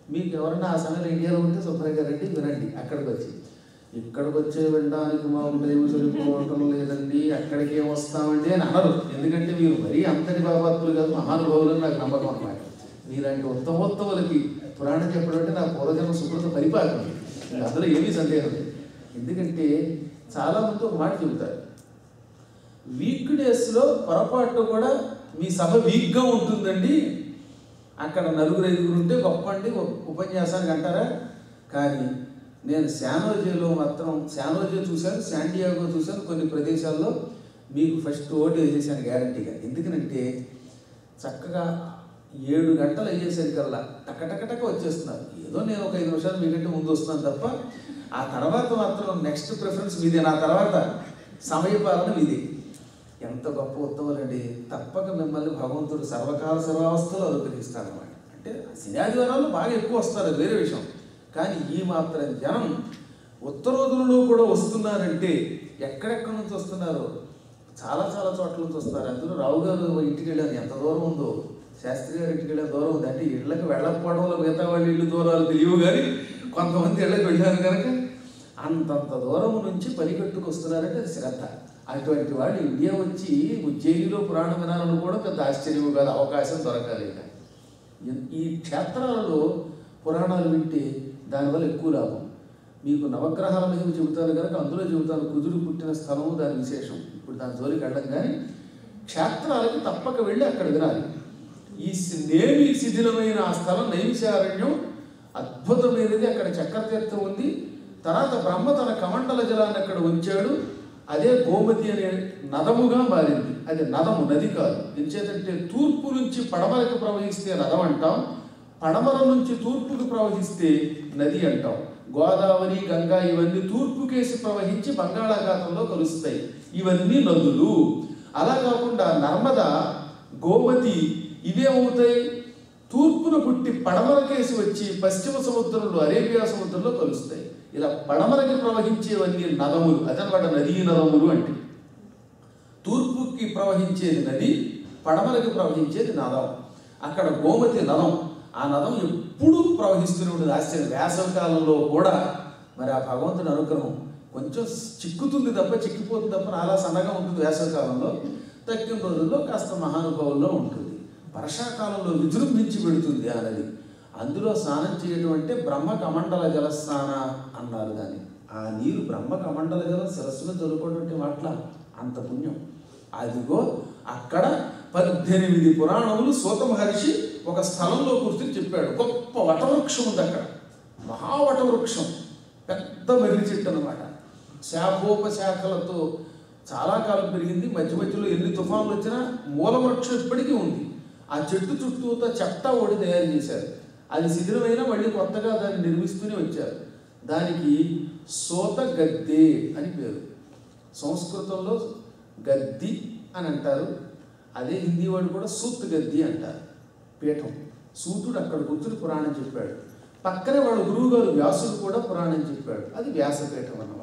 మీకు ఎవరైనా ఆ సమయంలో ఇండియాలో ఉంటే శుభ్రంగా రండి వినండి అక్కడికి వచ్చి ఇక్కడికి వచ్చే వినడానికి మాకు టైం సరిపోవటం లేదండి అక్కడికి ఏం వస్తామండి అని అనరు ఎందుకంటే మీరు మరీ అంతటి బాబాత్ములు కాదు మహానుభావులు అని నాకు నమ్మకం అన్నమాట మీలాంటి ఉత్తమోత్తములకి పురాణం చెప్పడం అంటే నా పూర్వజన్మ సుకృత పరిపాలన అందులో ఏమీ సందేహం లేదు ఎందుకంటే చాలామంది ఒక మాట చెబుతారు వీక్ డేస్లో పొరపాటు కూడా మీ సభ వీక్గా ఉంటుందండి అక్కడ నలుగురు ఐదుగురు ఉంటే గొప్ప అండి ఒక ఉపన్యాసానికి అంటారా కానీ నేను శానోజేలో మాత్రం శానోజే చూశాను శాండియాగో చూశాను కొన్ని ప్రదేశాల్లో మీకు ఫస్ట్ ఓటు వేసేసాను గ్యారంటీగా ఎందుకనంటే చక్కగా ఏడు గంటలు అయ్యేసరికల్లా టకటకటక వచ్చేస్తున్నారు ఏదో నేను ఒక ఐదు నిమిషాలు మీకంటే ముందు వస్తున్నాను తప్ప ఆ తర్వాత మాత్రం నెక్స్ట్ ప్రిఫరెన్స్ మీదే నా తర్వాత సమయపాలన మీదే ఎంత గొప్ప ఉత్తములండి తప్పక మిమ్మల్ని భగవంతుడు సర్వకాల సర్వావస్థలో అనుగ్రహిస్తాడనమాట అంటే శనియాదివారాలు బాగా ఎక్కువ వస్తారు అది వేరే విషయం కానీ ఈ మాత్రం జనం ఉత్తరోధులలో కూడా వస్తున్నారంటే ఎక్కడెక్కడి నుంచి వస్తున్నారో చాలా చాలా చోట్ల నుంచి వస్తారు అందులో రావు గారు ఇంటికి వెళ్ళాను ఎంత దూరం ఉందో శాస్త్రి గారి ఇంటికి వెళ్ళే దూరం ఉంది అంటే ఇళ్ళకి వెళ్ళకపోవడం వల్ల మిగతా వాళ్ళ ఇల్లు దూరాలు తెలియవు కానీ కొంతమంది ఇళ్ళకి వెళ్ళారు కనుక అంతంత దూరం నుంచి పనికట్టుకు వస్తున్నారంటే అది శ్రద్ధ అటువంటి వాళ్ళు ఇండియా వచ్చి ఉజ్జయినిలో పురాణం వినాలని కూడా పెద్ద ఆశ్చర్యం కాదు అవకాశం దొరకాలి ఇక. ఈ క్షేత్రాలలో పురాణాలు వింటే దానివల్ల ఎక్కువ లాభం మీకు నవగ్రహాల మీద చెబుతాను కనుక అందులో చెబుతాను కుదురు పుట్టిన స్థలము దాని విశేషం ఇప్పుడు దాని జోలికి వెళ్ళం కానీ క్షేత్రాలకి తప్పక వెళ్ళి అక్కడ వినాలి ఈ సి- నేమి శిథిలమైన ఆ స్థలం నైమిషారణ్యం అద్భుతమైనది అక్కడ చక్రతీర్థం ఉంది తర్వాత బ్రహ్మ తన కమండల జలాన్ని అక్కడ ఉంచాడు అదే గోమతి అనే నదముగా మారింది అది నదము నది కాదు ఎంచేతంటే తూర్పు నుంచి పడమరకు ప్రవహిస్తే నదం అంటాం పడమర నుంచి తూర్పుకు ప్రవహిస్తే నది అంటాం గోదావరి గంగా ఇవన్నీ తూర్పుకేసి ప్రవహించి బంగాళాఖాతంలో కలుస్తాయి ఇవన్నీ నదులు అలా కాకుండా నర్మద గోమతి ఇవేమవుతాయి తూర్పున పుట్టి పడమరకేసి వచ్చి పశ్చిమ సముద్రంలో అరేబియా సముద్రంలో కలుస్తాయి ఇలా పడమరకి ప్రవహించేవన్నీ నదములు అదనమాట నదీ నదములు అంటే తూర్పుకి ప్రవహించేది నది పడమరకి ప్రవహించేది నదం అక్కడ గోమతి నదం ఆ నదం ఎప్పుడూ ప్రవహిస్తూనే ఉంటుంది ఆశ్చర్యం వేసవి కాలంలో కూడా మరి ఆ భగవంతుని అనుగ్రహం కొంచెం చిక్కుతుంది తప్ప చిక్కిపోతుంది తప్ప అలా సన్నగా ఉంటుంది వేసవి కాలంలో తక్కిన రోజుల్లో కాస్త మహానుభావుల్లో ఉంటుంది వర్షాకాలంలో విజృంభించి పెడుతుంది ఆ నది అందులో స్నానం చేయడం అంటే బ్రహ్మ కమండల జలస్నాన అన్నారు దాన్ని ఆ నీరు బ్రహ్మ కమండల జలం శిరస్సులో చదువుకోవడం అంటే మాట్ల అంత పుణ్యం అదిగో అక్కడ పద్దెనిమిది పురాణములు సూత మహర్షి ఒక స్థలంలో కూర్చుని చెప్పాడు గొప్ప వటవృక్షం ఉంది అక్కడ మహావటవృక్షం పెద్ద మర్రి చెట్టు అనమాట శాఖోపశాఖలతో చాలా కాలం పెరిగింది మధ్య మధ్యలో ఎన్ని తుఫాన్లు వచ్చినా మూలవృక్షం ఇప్పటికీ ఉంది ఆ చెట్టు చుట్టూతో చెట్ట ఓడి తయారు చేశారు అది శిథిలమైనా మళ్ళీ కొత్తగా దాన్ని నిర్మిస్తూనే వచ్చారు దానికి సోత గద్దె అని పేరు సంస్కృతంలో గద్ది అని అంటారు అదే హిందీ వాడు కూడా సూత్ గద్ది అంటారు పీఠం సూతుడు అక్కడ కూర్చుని పురాణం చెప్పాడు పక్కనే వాడు గురువు గారు వ్యాసుడు కూడా పురాణం చెప్పాడు అది వ్యాసపీఠం అన్నమాట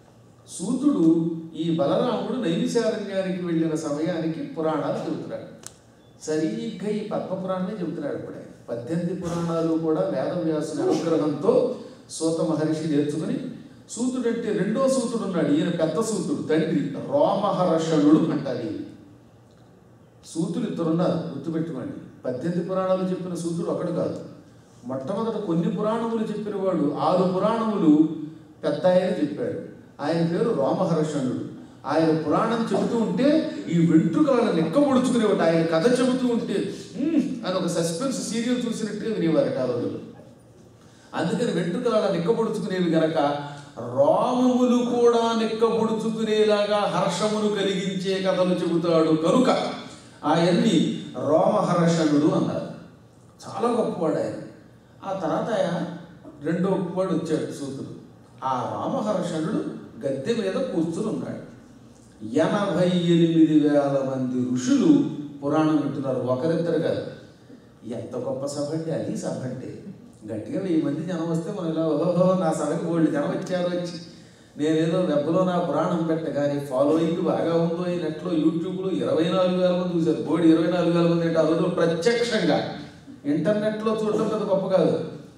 సూతుడు ఈ బలరాముడు నైమిషారణ్యానికి వెళ్ళిన సమయానికి పురాణాలు చెబుతున్నాడు సరిగ్గా ఈ పద్మపురాణమే చెబుతున్నాడు ఇప్పుడే పద్దెనిమిది పురాణాలు కూడా వేదవ్యాసుని అనుగ్రహంతో సూత మహర్షి నేర్చుకుని సూతుడు అంటే రెండో సూతుడు ఉన్నాడు ఈయన పెద్ద సూతుడు తండ్రి రోమహర్షణుడు అంటారు ఈయన సూతులు ఇద్దరున్నారు గుర్తుపెట్టుకోండి పద్దెనిమిది పురాణాలు చెప్పిన సూతుడు ఒకడు కాదు మొట్టమొదట కొన్ని పురాణములు చెప్పిన వాడు ఆరు పురాణములు పెద్ద ఆయన చెప్పాడు ఆయన పేరు రోమహర్షణుడు ఆయన పురాణం చెబుతూ ఉంటే ఈ వెంట్రుకలను లెక్క పొడుచుకునేవాడు ఆయన కథ చెబుతూ ఉంటే "మ్మ్" అని ఒక సస్పెన్స్ సీరియల్ చూసినట్టుగా వినేవారట ఆ రోజుల్లో అందుకని వెంట్రుకలు అలా నిక్కబొడుచుకునేవి గనక రోమములు కూడా నిక్కబొడుచుకునేలాగా హర్షమును కలిగించే కథలు చెబుతాడు కనుక ఆయన్ని రోమహర్షణుడు అన్నారు చాలా గొప్పవాడు ఆయన ఆ తర్వాత ఆయన రెండో వాడు వచ్చాడు సూతుడు ఆ రామహర్షణుడు గద్దె మీద కూర్చుని ఉన్నాడు ఎనభై ఎనిమిది వేల మంది ఋషులు పురాణం వింటున్నారు ఒకరిద్దరు కాదు ఎంత గొప్ప సభ అంటే అది సభ అంటే గట్టిగా వెయ్యి మంది జనం వస్తే మనం ఇలా ఓహో నా సభకి బోల్డ్ జనం వచ్చారు వచ్చి నేనేదో వెబ్లో నా పురాణం పెట్టగానే ఫాలోయింగ్ బాగా ఉందో ఈ నెట్లో యూట్యూబ్లో ఇరవై నాలుగు వేల మంది చూశారు బోర్డు ఇరవై నాలుగు వేల మంది అంటే ఆ రోజుల్లో ప్రత్యక్షంగా ఇంటర్నెట్లో చూడటం పెద్ద గొప్ప కాదు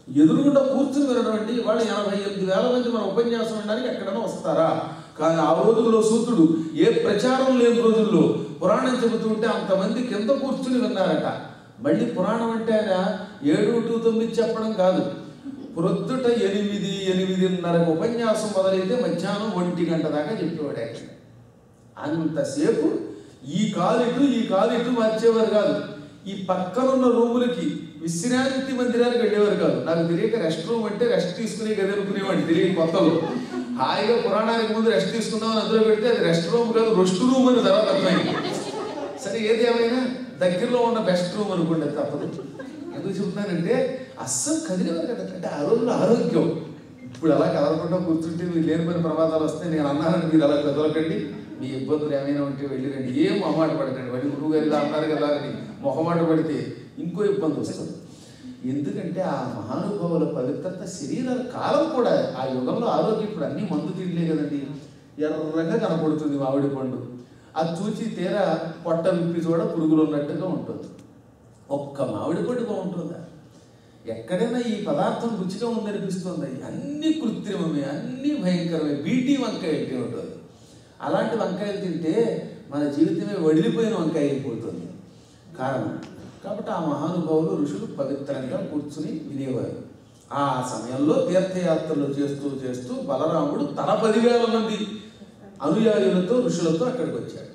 ఎదురుగుండా కూర్చుని వినడం అండి వాళ్ళు ఎనభై ఎనిమిది వేల మంది మన ఉపన్యాసం వినడానికి ఎక్కడైనా వస్తారా కానీ ఆ రోజుల్లో సూతుడు ఏ ప్రచారం లేని రోజుల్లో పురాణం చెబుతుంటే అంతమంది కింద కూర్చుని విన్నారట మళ్ళీ పురాణం అంటే ఆయన ఏడు టు తొమ్మిది చెప్పడం కాదు ప్రొద్దుట ఎనిమిది ఎనిమిదిన్నర ఉపన్యాసం మొదలైతే మధ్యాహ్నం ఒంటి గంట దాకా చెప్పేవాడు ఆయన అంతసేపు ఈ కాలిటు ఈ కాలిటు మార్చేవారు కాదు ఈ పక్కనున్న రూములకి విశ్రాంతి మందిరానికి వెళ్ళేవారు కాదు నాకు తెలియక రెస్ట్ రూమ్ అంటే రెస్ట్ తీసుకునే గది అనుకునేవాడిని తెలియక కొత్తలో హాయిగా పురాణానికి ముందు రెస్ట్ తీసుకుందామని అందులో పెడితే అది రెస్ట్ రూమ్ కాదు రెస్ట్ రూమ్ అని తర్వాత అర్థమైంది సరే ఏది ఏమైనా దగ్గరలో ఉన్న బెస్ట్ రూమ్ అనుకోండి అది తప్పదు ఎందుకు చెప్తున్నానంటే అస్సలు కదిలేవారు కదా అంటే ఆ రోజుల్లో ఆరోగ్యం ఇప్పుడు అలా కదలకుండా కూర్చుంటే మీరు లేని పని ప్రమాదాలు వస్తే నేను అన్నానని మీరు అలా కదలకండి మీ ఇబ్బందులు ఏమైనా ఉంటే వెళ్ళిరండి ఏం మొహమాట పడకండి వాడి గురువు గారు ఇలా అన్నారు కదా అని మొహమాట పడితే ఇంకో ఇబ్బంది వస్తుంది ఎందుకంటే ఆ మహానుభావుల పవిత్రత శరీరాల కాలం కూడా ఆ యుగంలో ఆరోగ్యం ఇప్పుడు అన్ని మందు తిండిలే కదండి ఎర్రగా కనపడుతుంది మామిడి పండు అది చూసి తీరా పొట్ట విప్పి చూడ పురుగులు ఉన్నట్టుగా ఉంటుంది ఒక్క మామిడి పండు బాగుంటుందా ఎక్కడైనా ఈ పదార్థం రుచిగా ఉందనిపిస్తుంది అన్ని కృత్రిమమే అన్ని భయంకరమే బీటీ వంకాయ ఎట్టి ఉంటుంది అలాంటి వంకాయలు తింటే మన జీవితమే వడిలిపోయిన వంకాయ అయిపోతుంది కారణం కాబట్టి ఆ మహానుభావులు ఋషులు పవిత్రంగా కూర్చుని వినేవారు ఆ సమయంలో తీర్థయాత్రలు చేస్తూ చేస్తూ బలరాముడు తన పదివేల మంది అనుయాయులతో ఋషులతో అక్కడికి వచ్చాడు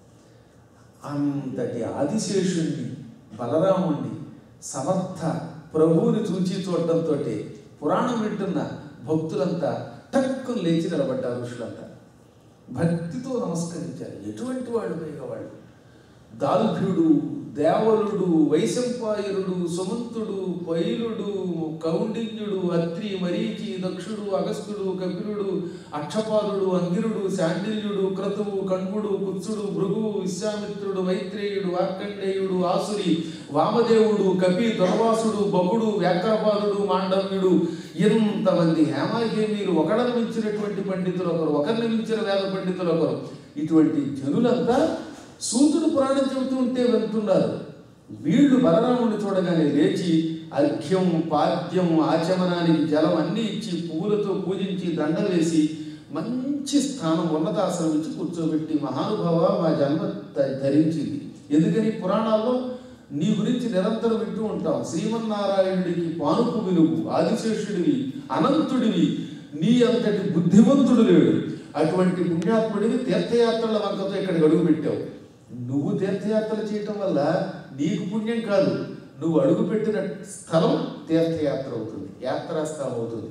అంతటి ఆదిశేషుణ్ణి బలరాముణ్ణి సమర్థ ప్రభువుని చూచి చూడటంతో పురాణం వింటున్న భక్తులంతా టక్కును లేచి నిలబడ్డారు ఋషులంతా భక్తితో నమస్కరించారు ఎటువంటి వాళ్ళు పైగా వాళ్ళు దాల్భ్యుడు దేవలుడు వైశంపాయనుడు సుమంతుడు పైలుడు కౌండిన్యుడు అత్రి మరీచి దక్షుడు అగస్త్యుడు కపిలుడు అక్షపాదుడు అంగిరుడు శాండిల్యుడు క్రతువు కణ్వుడు కుత్సుడు భృగువు విశ్వామిత్రుడు మైత్రేయుడు వార్కండేయుడు ఆసురి వామదేవుడు కపి దుర్వాసుడు బగుడు వ్యాకరపాదుడు మాండవ్యుడు ఇంతమంది హేమాహేమీలు ఒకడను మించినటువంటి పండితులు ఒకరు ఒకరిని మించిన వేద పండితులు ఒకరు ఇటువంటి జనులంతా సూతుడు పురాణం చెబుతూ ఉంటే వెళ్తున్నారు వీళ్ళు బలరాముని చూడగానే లేచి అర్ఘ్యం పాద్యం ఆచమనానికి జలం అన్నీ ఇచ్చి పువ్వులతో పూజించి దండ వేసి మంచి స్థానం ఉన్నతాసనం ఇచ్చి కూర్చోబెట్టి మహానుభావ మా జన్మ ధ- ధరించింది ఎందుకని పురాణాల్లో నీ గురించి నిరంతరం వింటూ ఉంటాం శ్రీమన్నారాయణుడికి పానుపు వినుగు ఆదిశేషుడివి అనంతుడివి నీ అంతటి బుద్ధిమంతుడు లేడు అటువంటి పుణ్యాత్ముడిని తీర్థయాత్రల వంకతో ఇక్కడికి అడుగు పెట్టావు నువ్వు తీర్థయాత్రలు చేయటం వల్ల నీకు పుణ్యం కాదు నువ్వు అడుగుపెట్టిన స్థలం తీర్థయాత్ర అవుతుంది యాత్రా స్థలం అవుతుంది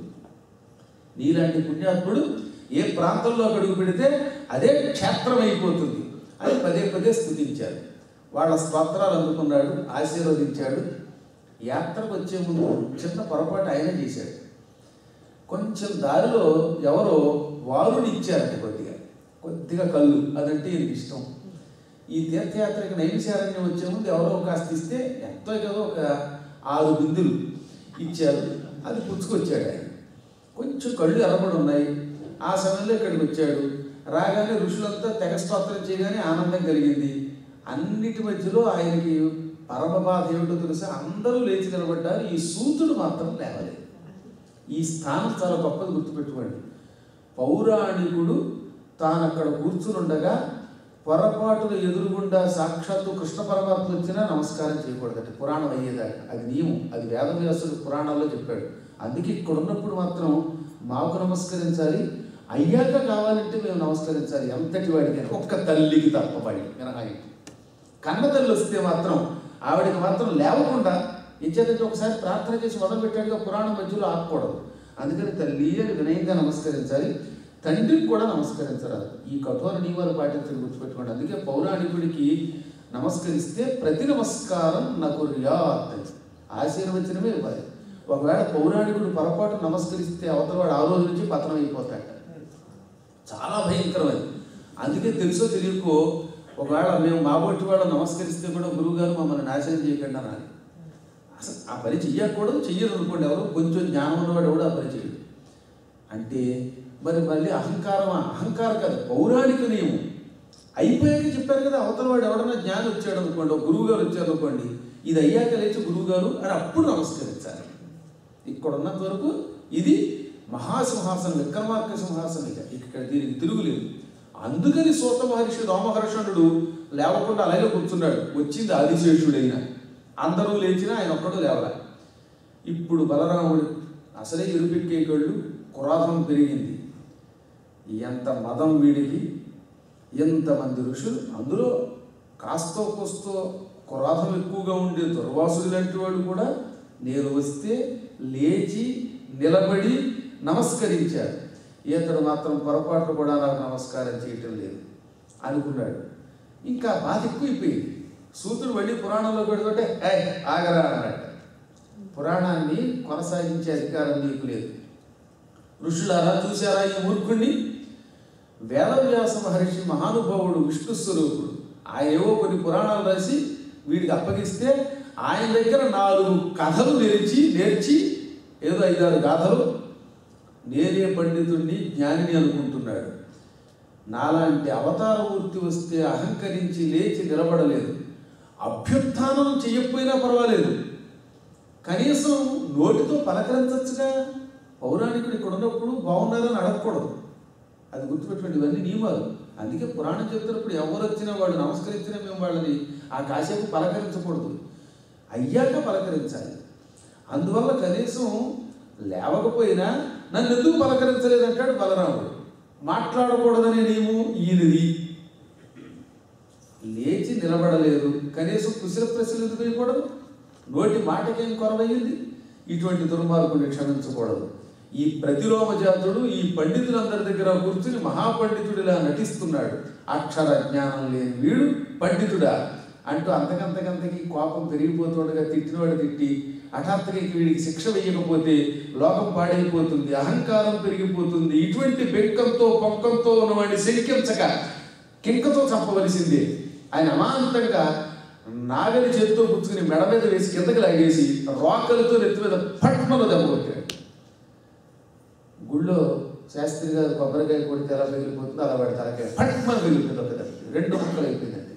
నీలాంటి పుణ్యాత్ముడు ఏ ప్రాంతంలో అడుగు పెడితే అదే క్షేత్రం అయిపోతుంది అని పదే పదే స్థుతించారు వాళ్ళ స్తోత్రాలు అందుకున్నాడు ఆశీర్వదించాడు యాత్రకు వచ్చే ముందు చిన్న పొరపాటు ఆయన చేశాడు కొంచెం దారిలో ఎవరో వారుని ఇచ్చారట కొద్దిగా కొద్దిగా కళ్ళు అదంటే ఈయనకి ఇష్టం ఈ తీర్థయాత్రకి నైమిశారణ్యం వచ్చే ముందు ఎవరో కాస్త ఇస్తే ఎంతో కదా ఒక ఆరు బిందులు ఇచ్చారు అది పుచ్చుకొచ్చాడు ఆయన కొంచెం కళ్ళు ఎర్రబడి ఉన్నాయి ఆ సమయంలో ఇక్కడికి వచ్చాడు రాగానే ఋషులంతా తెగ స్తోత్రం చేయగానే ఆనందం కలిగింది అన్నిటి మధ్యలో ఆయనకి పరమ బాధ ఏమిటో తెలుసా అందరూ లేచి నిలబడ్డారు ఈ సూతుడు మాత్రం లేవలేదు ఈ స్థానం చాలా గొప్పది గుర్తుపెట్టుకోండి పౌరాణికుడు తాను అక్కడ కూర్చునుండగా పొరపాటున ఎదురుగుండా సాక్షాత్తు కృష్ణ పరమాత్మ వచ్చినా నమస్కారం చేయకూడదట పురాణం అయ్యేదాకా అది నియమం అది వేదవ్యాసుడు పురాణాల్లో చెప్పాడు అందుకే ఇక్కడ ఉన్నప్పుడు మాత్రం మాకు నమస్కరించాలి అయ్యాక కావాలంటే మేము నమస్కరించాలి ఎంతటి వాడికి ఒక్క తల్లికి తప్ప వాడికి మినహాయింపు కన్న తల్లి వస్తే మాత్రం ఆవిడకి మాత్రం లేవకుండా ఇచ్చేదంటే ఒకసారి ప్రార్థన చేసి మొదలుపెట్టాడుగా పురాణం మధ్యలో ఆపకూడదు అందుకని తల్లి అని వినయంగా నమస్కరించాలి తండ్రికి కూడా నమస్కరించరాదు ఈ కఠోర నియమాలు పాటించడం గుర్తుపెట్టుకోండి అందుకే పౌరాణికుడికి నమస్కరిస్తే ప్రతి నమస్కారం నాకు రియాత్ ఆశీర్వచనమే ఇవ్వాలి ఒకవేళ పౌరాణికుడు పొరపాటు నమస్కరిస్తే అవతల వాడు ఆ రోజు నుంచి పతనం అయిపోతాడు చాలా భయంకరమైనది అందుకే తెలుసో తెలియకో ఒకవేళ మేము మాబోటి వాళ్ళు నమస్కరిస్తే కూడా గురువుగారు మమ్మల్ని నాశనం చేయకండి అనాలి అసలు ఆ పని చెయ్యకూడదు చెయ్యదు అనుకోండి ఎవరు కొంచెం జ్ఞానం ఉన్నవాడు ఎవడు ఆ పని చేయడు అంటే మరి మళ్ళీ అహంకారమా అహంకారం కాదు పౌరాణిక నియమం అయిపోయాక చెప్పారు కదా అవతల వాడు ఎవడన్నా జ్ఞానం వచ్చాడు అనుకోండి ఒక గురువు గారు వచ్చారు అనుకోండి ఇది అయ్యాక లేచి గురువు గారు అని అప్పుడు నమస్కరించాలి ఇక్కడ ఉన్నంత వరకు ఇది మహాసింహాసనం విక్రమార్క సింహాసనం ఇక ఇక్కడ దీనికి తిరుగులేదు అందుకని సూత మహర్షి రోమహర్షణుడు లేవకుండా అలాగే కూర్చున్నాడు వచ్చింది ఆదిశేషుడైన అందరూ లేచినా ఆయన ఒక్కడూ లేవలే ఇప్పుడు బలరాముడు అసలే ఇరుపెక్కేకళ్ళు కురాధం పెరిగింది ఎంత మదం వీడికి ఎంతమంది ఋషులు అందులో కాస్తో కోస్తో కురాధం ఎక్కువగా ఉండే దుర్వాసుడు లాంటి వాడు కూడా నేను వస్తే లేచి నిలబడి నమస్కరించాడు ఇతడు మాత్రం పొరపాటు కూడా నాకు నమస్కారం చేయటం లేదు అనుకున్నాడు ఇంకా బాధ ఎక్కువైపోయింది సూతుడు మళ్ళీ పురాణంలో పెడుతుంటే ఏ ఆగరా అన్నట్టు పురాణాన్ని కొనసాగించే అధికారం నీకు లేదు ఋషులారా చూశారా ఈ మూర్ఖుణ్ణి వేదవ్యాస మహర్షి మహానుభావుడు విష్ణు స్వరూపుడు ఆయన ఏవో కొన్ని పురాణాలు రాసి వీడికి అప్పగిస్తే ఆయన దగ్గర నాలుగు కథలు నేర్చి నేర్చి ఏదో ఐదారు గాథలు నేనే పండితుడిని జ్ఞానిని అనుకుంటున్నాడు నాలాంటి అవతారమూర్తి వస్తే అహంకరించి లేచి నిలబడలేదు అభ్యుత్థానం చేయకపోయినా పర్వాలేదు కనీసం నోటితో పలకరించచ్చుగా పౌరాణికుడు ఇక్కడ ఉన్నప్పుడు బాగున్నారని అడగకూడదు అది గుర్తుపెట్టుకోండి ఇవన్నీ నియమాలు అందుకే పురాణం చెప్తున్నప్పుడు ఎవరు వచ్చినా వాడు నమస్కరించినా మేము వాళ్ళని ఆ కాసేపు పలకరించకూడదు అయ్యాక పలకరించాలి అందువల్ల కనీసం లేవకపోయినా నన్ను ఎందుకు పలకరించలేదంటాడు బలరాముడు మాట్లాడకూడదనే నియమం ఈయనది లేచి నిలబడలేదు కనీసం కుశల ప్రశ్నలు ఎందుకు వేయకూడదు నోటి మాటకేం కొరవయ్యింది ఇటువంటి దుర్మార్గుని క్షమించకూడదు ఈ ప్రతిలోమ జాతుడు ఈ పండితులందరి దగ్గర కూర్చుని మహాపండితుడిలా నటిస్తున్నాడు అక్షర జ్ఞానం లేని వీడు పండితుడా అంటూ అంతకంతకంతకి కోపం పెరిగిపోతుండగా తిట్టినవాడు తిట్టి హఠాత్తుగా ఇంక వీడికి శిక్ష వేయకపోతే లోకం పాడైపోతుంది అహంకారం పెరిగిపోతుంది ఇటువంటి బెంకంతో పొంకంతో ఉన్నవాడిని శంకించక కింకతో చంపవలసిందే ఆయన అమాంతంగా నాగలి చేతితో పుచ్చుకుని మెడ మీద వేసి కిందకి లాగేసి రోకలతో నెత్తి మీద పట్మలో దెబ్బ కొట్టాడు గుళ్ళో శాస్త్రి గారు కొబ్బరికాయ కొడితే ఎలా పెరిగిపోతుందో అలా వాడి తలకాయ పట్మని పెరిగిపోతుంది ఒక దెబ్బ రెండు ముక్కలు అయిపోయిందండి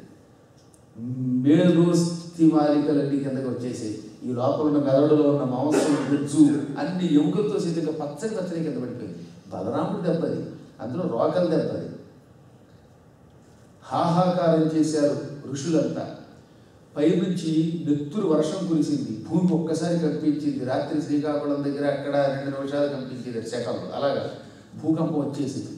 మేలుస్తి మాలికలన్నీ కిందకి వచ్చేసాయి ఈ లోపల ఉన్న మెదడులో ఉన్న మాంసం గుజ్జు అన్ని ఎముకలతో సీతగా పచ్చని పచ్చని కింద పడిపోయింది బలరాముడు దెబ్బది అందులో రోకల దెబ్బది హాహాకారం చేశారు ఋషులంతా పైనుంచి నెత్తురు వర్షం కురిసింది భూమి ఒక్కసారి కంపించింది రాత్రి శ్రీకాకుళం దగ్గర అక్కడ రెండు నిమిషాలు కంపించింది సెకండ్లు అలాగా భూకంపం వచ్చేసింది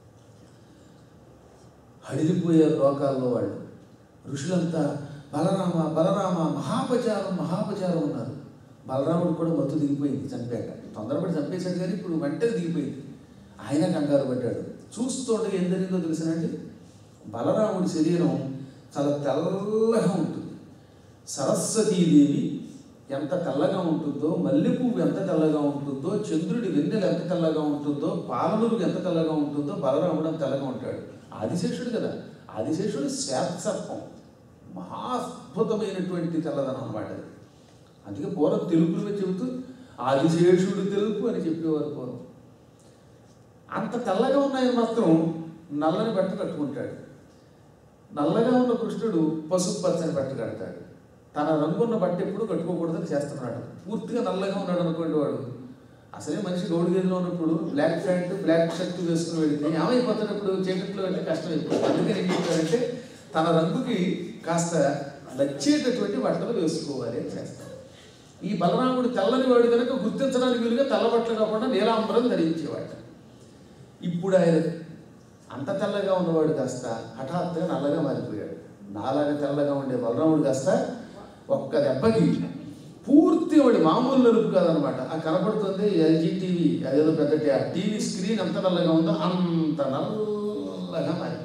హడిలిపోయారు లోకాల్లో వాళ్ళు ఋషులంతా బలరామ బలరామ మహాపచారం మహాపచారం ఉన్నారు బలరాముడు కూడా మత్తు దిగిపోయింది చంపాక తొందరపడి చంపేశాడు కానీ ఇప్పుడు వెంటనే దిగిపోయింది ఆయన కంగారు పడ్డాడు చూస్తుండగా ఏం జరిగిందో తెలిసినండి బలరాముడి శరీరం చాలా తెల్లగా ఉంటుంది సరస్వతీదేవి ఎంత తెల్లగా ఉంటుందో మల్లెపువ్వు ఎంత తెల్లగా ఉంటుందో చంద్రుడి వెన్నెల ఎంత తెల్లగా ఉంటుందో పాలనురుగు ఎంత తెల్లగా ఉంటుందో బలరాముడు అంత తెల్లగా ఉంటాడు ఆదిశేషుడు కదా ఆదిశేషుడు శ్వేతసర్పం మహాద్భుతమైనటువంటి తెల్లదనం అన్నమాట అది అందుకే పూర్వం తెలుపులో చెబుతూ ఆదిశేషుడు తెలుపు అని చెప్పేవారు పూర్వం అంత తెల్లగా ఉన్నాయని మాత్రం నల్లని బట్ట కట్టుకుంటాడు నల్లగా ఉన్న కృష్ణుడు పసుపు పచ్చని బట్ట కడతాడు తన రంగున్న బట్ట ఎప్పుడు కట్టుకోకూడదని చేస్తున్నాడు పూర్తిగా నల్లగా ఉన్నాడు అనుకోండి వాడు అసలే మనిషి గౌడి గదిలో ఉన్నప్పుడు బ్లాక్ ప్యాంట్ బ్లాక్ షర్ట్ వేసుకుని వెళితే ఏమైపోతున్నప్పుడు చీకట్లో అంటే కష్టం అయిపోతుంది అందుకని ఏం చెప్పారంటే తన రంగుకి కాస్త నచ్చేటటువంటి బట్టలు వేసుకోవాలి అని చేస్తారు ఈ బలరాముడు తెల్లని వాడు కనుక గుర్తించడానికి వీలుగా తెల్ల బట్టలు కాకుండా నీలాంబరం ధరించేవాడు ఇప్పుడు ఆయన అంత తెల్లగా ఉన్నవాడు కాస్త హఠాత్తుగా నల్లగా మారిపోయాడు నాలాగా తెల్లగా ఉండే బలరాముడు కాస్త ఒక్క దెబ్బకి పూర్తి వాడి మామూలు నలుపు కాదనమాట ఆ కనపడుతుంది ఎల్జీ టీవీ అదేదో పెద్ద టీ- ఆ టీవీ స్క్రీన్ ఎంత నల్లగా ఉందో అంత నల్లగా మారిపోయాడు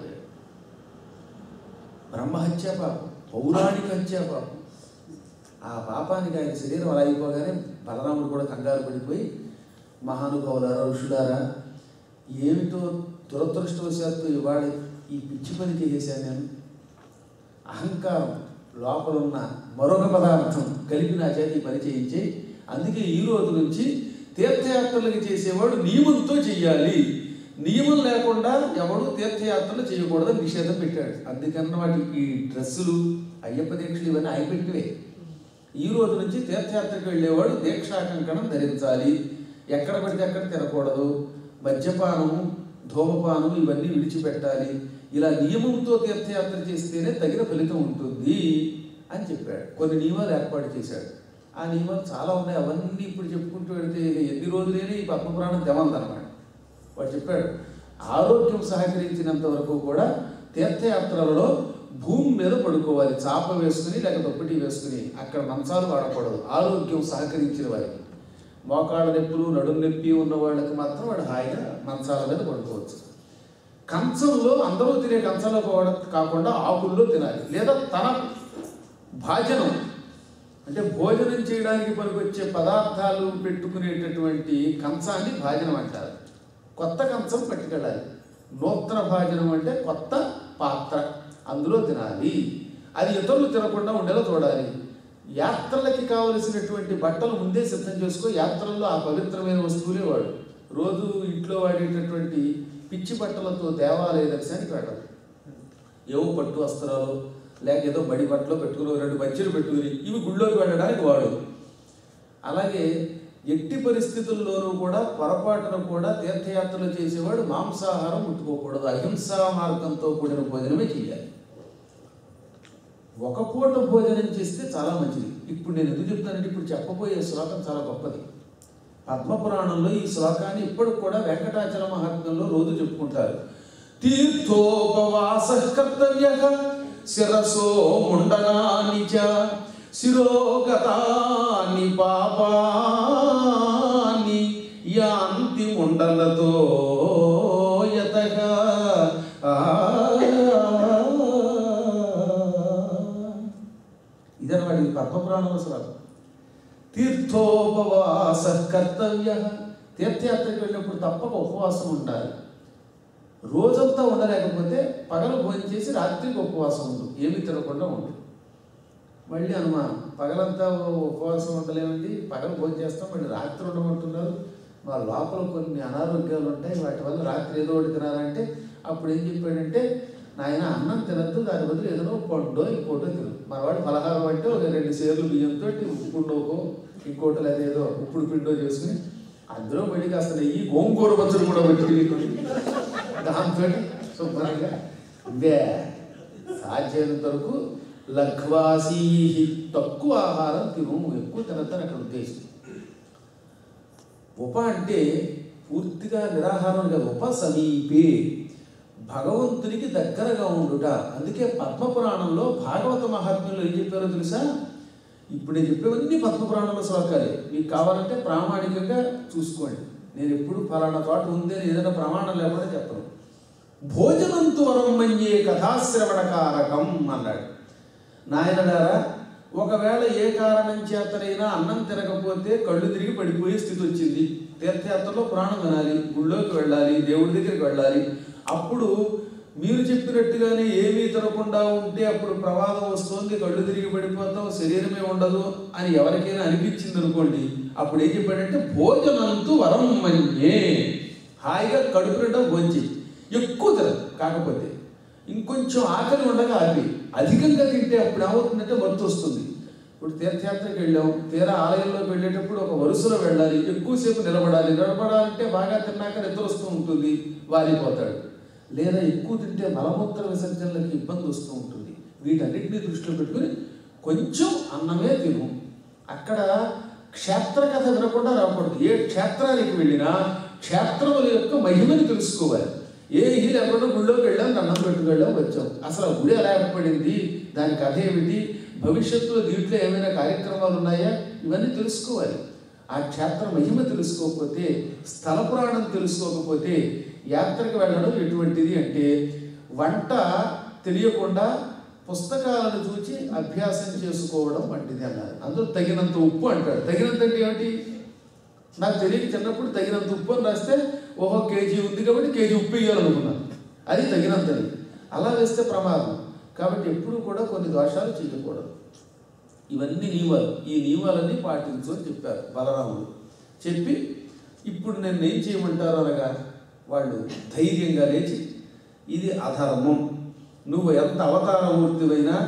బ్రహ్మహత్య పాపం పౌరాణిక హత్య పాపం ఆ పాపానికి ఆయన శరీరం అలా అయిపోగానే బలరాముడు కూడా కంగారు పడిపోయి మహానుభావులారా ఋషులారా ఏమిటో దురదృష్టవశాత్తు ఇవాళ ఈ పిచ్చి పని చేశాను నేను అహంకారం లోపల ఉన్న మరొక పదార్థం కలిపి నా చేతి ఈ పని చేయించి అందుకే ఈ రోజు నుంచి తీర్థయాత్రలకి చేసేవాడు నియమంతో చెయ్యాలి నియమం లేకుండా ఎవడు తీర్థయాత్రలు చేయకూడదని నిషేధం పెట్టాడు అందుకన్న వాటి ఈ డ్రెస్సులు అయ్యప్ప దీక్షలు ఇవన్నీ ఆయన పెట్టివే ఈ రోజు నుంచి తీర్థయాత్రకు వెళ్ళేవాడు దీక్షా కంకణం ధరించాలి ఎక్కడ పడితే అక్కడ తినకూడదు మద్యపానము ధూమపానం ఇవన్నీ విడిచిపెట్టాలి ఇలా నియమంతో తీర్థయాత్ర చేస్తేనే తగిన ఫలితం ఉంటుంది అని చెప్పాడు కొన్ని నియమాలు ఏర్పాటు చేశాడు ఆ నియమాలు చాలా ఉన్నాయి అవన్నీ ఇప్పుడు చెప్పుకుంటూ వెళితే ఇక ఎన్ని రోజులైనా ఈ పద్మపురాణం తెమందనమాట వాడు చెప్పాడు ఆరోగ్యం సహకరించినంత వరకు కూడా తీర్థయాత్రలలో భూమి మీద పడుకోవాలి చాప వేసుకుని లేక దుప్పటి వేసుకుని అక్కడ మంచాలు వాడకూడదు ఆరోగ్యం సహకరించిన వారికి మోకాళ్ళ నొప్పులు నడుము నొప్పి ఉన్న వాళ్ళకి మాత్రం వాడు హాయిగా మంచాల మీద పడుకోవచ్చు కంచంలో అందరూ తినే కంచంలో పోవడం కాకుండా ఆకుల్లో తినాలి లేదా తన భాజనం అంటే భోజనం చేయడానికి పనికొచ్చే పదార్థాలు పెట్టుకునేటటువంటి కంచాన్ని భాజనం అంటారు కొత్త కంచం పట్టుకెళ్ళాలి నూతన భాజనం అంటే కొత్త పాత్ర అందులో తినాలి అది ఇతరులు తినకుండా ఉండేలా చూడాలి యాత్రలకి కావలసినటువంటి బట్టలు ముందే సిద్ధం చేసుకో యాత్రల్లో ఆ పవిత్రమైన వస్తువులే వాడు రోజు ఇంట్లో వాడేటటువంటి పిచ్చి బట్టలతో దేవాలయ దర్శనానికి వెళ్ళాలి ఏవో పట్టు వస్త్రాలు లేక ఏదో బడి బట్టలు పెట్టుకుని రెండు బజ్జీలు పెట్టుకుని ఇవి గుళ్ళోకి వెళ్ళడానికి వాడు అలాగే ఎట్టి పరిస్థితుల్లోనూ కూడా పొరపాటున కూడా తీర్థయాత్రలు చేసేవాడు మాంసాహారం ముట్టుకోకూడదు అహింసా మార్గంతో కూడిన భోజనమే చేయాలి ఒక పూట భోజనం చేస్తే చాలా మంచిది ఇప్పుడు నేను ఎందుకు చెప్తానంటే ఇప్పుడు చెప్పబోయే శ్లోకం చాలా గొప్పది పద్మపురాణంలో ఈ శ్లోకాన్ని ఇప్పటికి కూడా వెంకటాచల మహాత్మ్యంలో రోజు చెప్పుకుంటారు తీర్థోపవాస కర్తవ్య శిరసో ముండనాని చ శిరోగతాని పాపాని యాంతి ముండలతో యతగా ఇదనమాట ఇది పద్మపురాణంలో శ్లోకం తీర్థోపవాస కర్తవ్య తీర్థయాత్రకు వెళ్ళినప్పుడు తప్పక ఉపవాసం ఉండాలి రోజంతా ఉండలేకపోతే పగలు భోజనం చేసి రాత్రికి ఉపవాసం ఉండు ఏమీ తినకుండా ఉండు మళ్ళీ అనుమానం పగలంతా ఉపవాసం ఉండలేమండి పగలు భోజనం చేస్తాం మళ్ళీ రాత్రి ఉండమంటున్నారు మా లోపల కొన్ని అనారోగ్యాలు ఉంటాయి వాటి వల్ల రాత్రి ఏదో ఒకటి తినాలంటే అప్పుడు ఏం చెప్పాడంటే నాయన అన్నం తినద్దు దాని బదులు ఏదో పండో ఇంకోటో తిను మనవాడు పలహారం అంటే ఒక రెండు సేర్లు బియ్యంతో ఉప్పుడుకో ఇంకోటి అదేదో ఉప్పుడు పిండో చేసుకుని అందులో మళ్ళీ కాస్త నెయ్యి గోంగూర పచ్చడి కూడా పెట్టుకుని దాంతో శుభ్రంగా ఇదే సాధ్యమైనంత వరకు లఘ్వాసీ తక్కువ ఆహారం తిను ఎక్కువ తినద్దని అక్కడ ఉద్దేశం ఉప అంటే పూర్తిగా నిరాహారం కాదు ఉప సమీపే భగవంతునికి దగ్గరగా ఉండుట అందుకే పద్మపురాణంలో భాగవత మహాత్మ్యంలో ఏం చెప్పారో తెలుసా ఇప్పుడు నేను చెప్పేవన్నీ పద్మపురాణంలో శ్లోకాలే మీకు కావాలంటే ప్రామాణికంగా చూసుకోండి నేను ఎప్పుడు ఫలానా చోట ఉంది అని ఏదైనా ప్రమాణం లేకుండా చెప్పను భోజనంతు వరం మన్యే కథాశ్రవణకారకం అన్నాడు నాయనడారా ఒకవేళ ఏ కారణం చేతనైనా అన్నం తినకపోతే కళ్ళు తిరిగి పడిపోయే స్థితి వచ్చింది తీర్థయాత్రలో ప్రాణం వినాలి గుళ్ళోకి వెళ్ళాలి దేవుడి దగ్గరికి వెళ్ళాలి అప్పుడు మీరు చెప్పినట్టుగానే ఏమీ తినకుండా ఉంటే అప్పుడు ప్రమాదం వస్తుంది కళ్ళు తిరిగి పడిపోతాం శరీరమే ఉండదు అని ఎవరికైనా అనిపించింది అనుకోండి అప్పుడు ఏం చెప్పాడంటే భోజనంతు వరం మన్యే హాయిగా కడుపు నిండా భోంచి ఎక్కువ తినదు కాకపోతే ఇంకొంచెం ఆకలి ఉండగా ఆపి అధికంగా తింటే అప్పుడు ఏమవుతుందంటే మత్తు వస్తుంది ఇప్పుడు తీర్థయాత్రకు వెళ్ళాం తీరా ఆలయంలోకి వెళ్ళేటప్పుడు ఒక వరుసలో వెళ్ళాలి ఎక్కువసేపు నిలబడాలి నిలబడాలంటే బాగా తిన్నాక నిద్ర వస్తూ ఉంటుంది వాలిపోతాడు లేదా ఎక్కువ తింటే మలమూత్ర విసర్జనలకు ఇబ్బంది వస్తూ ఉంటుంది వీటన్నిటిని దృష్టిలో పెట్టుకుని కొంచెం అన్నమే తిను అక్కడ క్షేత్ర కథ వినకుండా రాకూడదు ఏ క్షేత్రానికి వెళ్ళినా క్షేత్రముల యొక్క మహిమని తెలుసుకోవాలి ఏ హిల్ ఎక్కడో గుళ్ళోకి వెళ్ళాం దండం పెట్టుకెళ్ళాం వచ్చాం అసలు ఆ గుడి ఎలా ఏర్పడింది దాని కథ ఏమిటి భవిష్యత్తులో దీంట్లో ఏమైనా కార్యక్రమాలు ఉన్నాయా ఇవన్నీ తెలుసుకోవాలి ఆ క్షేత్ర మహిమ తెలుసుకోకపోతే స్థల పురాణం తెలుసుకోకపోతే యాత్రకు వెళ్ళడం ఎటువంటిది అంటే వంట తెలియకుండా పుస్తకాలను చూచి అభ్యాసం చేసుకోవడం వంటిది అన్నారు అందులో తగినంత ఉప్పు అంటాడు తగినంత అంటే ఏమిటి నాకు తెలియక చిన్నప్పుడు తగినంత ఉప్పు అని రాస్తే ఓహో కేజీ ఉంది కాబట్టి కేజీ ఉప్పు వేయాలనుకున్నాను అది తగినంతది అలా వేస్తే ప్రమాదం కాబట్టి ఎప్పుడు కూడా కొన్ని దోషాలు చేయకూడదు ఇవన్నీ నియమాలు ఈ నియమాలన్నీ పాటించు అని చెప్పారు బలరాముడు చెప్పి ఇప్పుడు నేను ఏం చేయమంటారు అనగా వాళ్ళు ధైర్యంగా లేచి ఇది అధర్మం నువ్వు ఎంత అవతారమూర్తివైనా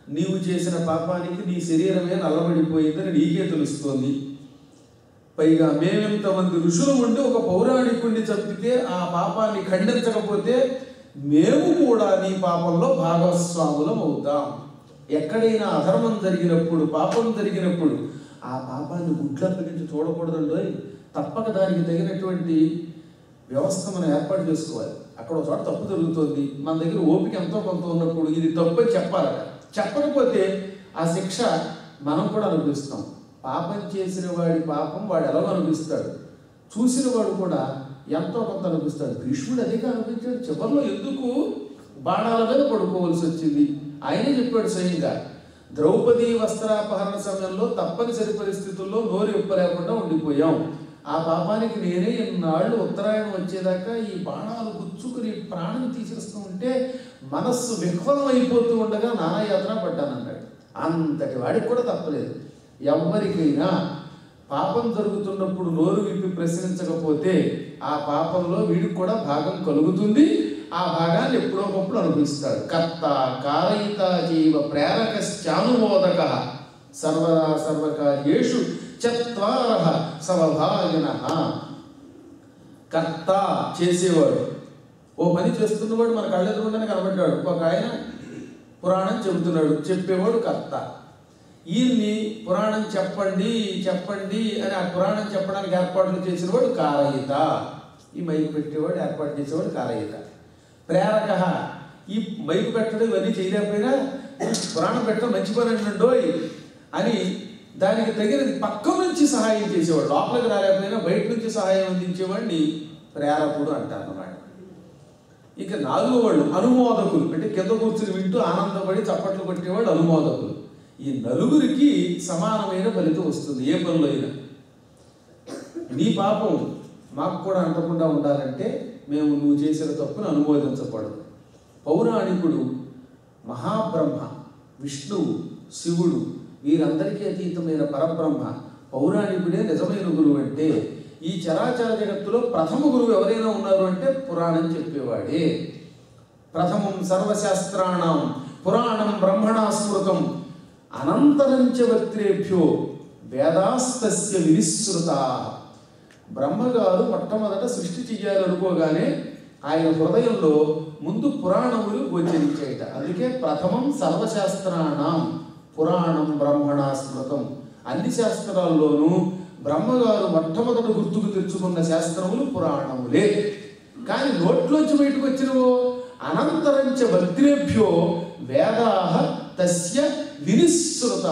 నీవు చేసిన పాపానికి నీ శరీరమే నల్లబడిపోయిందని నీకే తెలుస్తోంది పైగా మేమెంతమంది ఋషులు ఉండి ఒక పౌరాణికుణ్ణి చంపితే ఆ పాపాన్ని ఖండించకపోతే మేము కూడా నీ పాపంలో భాగస్వాములం అవుతాం ఎక్కడైనా అధర్మం జరిగినప్పుడు పాపం జరిగినప్పుడు ఆ పాపాన్ని గుడ్లప్పగించి చూడకూడదండి తప్పక దానికి తగినటువంటి వ్యవస్థ మనం ఏర్పాటు చేసుకోవాలి అక్కడ ఒక చోట తప్పు జరుగుతుంది మన దగ్గర ఓపిక ఎంతో కొంత ఉన్నప్పుడు ఇది తప్పు అని చెప్పాలట చెప్పకపోతే ఆ శిక్ష మనం కూడా అనుభవిస్తాం పాపం చేసిన వాడి పాపం వాడు ఎలా అనుభవిస్తాడు చూసిన వాడు కూడా ఎంతో కొంత అనిపిస్తాడు భీష్ముడు అదే అనిపించాడు చివరిలో ఎందుకు బాణాల మీద పడుకోవాల్సి వచ్చింది ఆయనే చెప్పాడు స్వయంగా ద్రౌపది వస్త్రాపహరణ సమయంలో తప్పనిసరి పరిస్థితుల్లో నోరు ఇప్పలేకుండా ఉండిపోయాం ఆ పాపానికి నేనే ఇన్నాళ్ళు ఉత్తరాయణం వచ్చేదాకా ఈ బాణాలు గుచ్చుకుని ప్రాణం తీసేస్తూ ఉంటే మనస్సు విఫలం అయిపోతూ ఉండగా నానా యాత్ర పడ్డానన్నాడు అంతటి వాడికి కూడా తప్పలేదు ఎవరికైనా పాపం జరుగుతున్నప్పుడు నోరు విప్పి ప్రశ్నించకపోతే ఆ పాపంలో వీడికి కూడా భాగం కలుగుతుంది ఆ భాగాన్ని ఎప్పుడో ఒకప్పుడు అనుభవిస్తాడు కర్త కారయిత జీవ ప్రేరక చానుమోదక సర్వదా సర్వకార్యేషు చత్వార సమభాగిన కర్త చేసేవాడు ఓ పని చేస్తున్నవాడు మన కళ్ళెదురుగానే కనబడ్డాడు ఒక ఆయన పురాణం చెబుతున్నాడు చెప్పేవాడు కర్త ఈయన్ని పురాణం చెప్పండి చెప్పండి అని ఆ పురాణం చెప్పడానికి ఏర్పాట్లు చేసినవాడు కారయిత ఈ మైకు పెట్టేవాడు ఏర్పాటు చేసేవాడు కారయిత ప్రేరక ఈ మైకు పెట్టడం ఇవన్నీ చేయలేకపోయినా పురాణం పెట్టడం మంచి పని అంటుండోయ్ అని దానికి తగినది పక్క నుంచి సహాయం చేసేవాడు లోపలికి రాలేకపోయినా బయట నుంచి సహాయం అందించేవాడిని ప్రేరకుడు అంటారు అన్నమాట ఇక నాలుగో వాళ్ళు అనుమోదకులు అంటే కింద కూర్చుని వింటూ ఆనందపడి చప్పట్లు కొట్టేవాళ్ళు అనుమోదకులు ఈ నలుగురికి సమానమైన ఫలితం వస్తుంది ఏ పనులు అయినా నీ పాపం మాకు కూడా అంటకుండా ఉండాలంటే మేము నువ్వు చేసిన తప్పును అనుమోదించకూడదు పౌరాణికుడు మహాబ్రహ్మ విష్ణువు శివుడు వీరందరికీ అతీతమైన పరబ్రహ్మ పౌరాణికుడే నిజమైన గురువు అంటే ఈ చరాచర జగత్తులో ప్రథమ గురువు ఎవరైనా ఉన్నారు అంటే పురాణం చెప్పేవాడే ప్రథమం సర్వశాస్త్రాణం పురాణం బ్రహ్మణా స్మృతం అనంతరం చ వక్త్రేభ్యో వేదాస్తస్య వినిశ్రుత బ్రహ్మగారు మొట్టమొదట సృష్టి చెయ్యాలనుకోగానే ఆయన హృదయంలో ముందు పురాణములు గోచరించేట అందుకే ప్రథమం సర్వశాస్త్రాణం పురాణం బ్రహ్మణా స్మృతం అన్ని శాస్త్రాల్లోనూ బ్రహ్మగారు మొట్టమొదట గుర్తుకు తెచ్చుకున్న శాస్త్రములు పురాణములే కానీ నోట్లోంచి బయటకు వచ్చినవో అనంతరంచ వక్త్రేభ్యో వేదా తస్య వినిశ్రుతా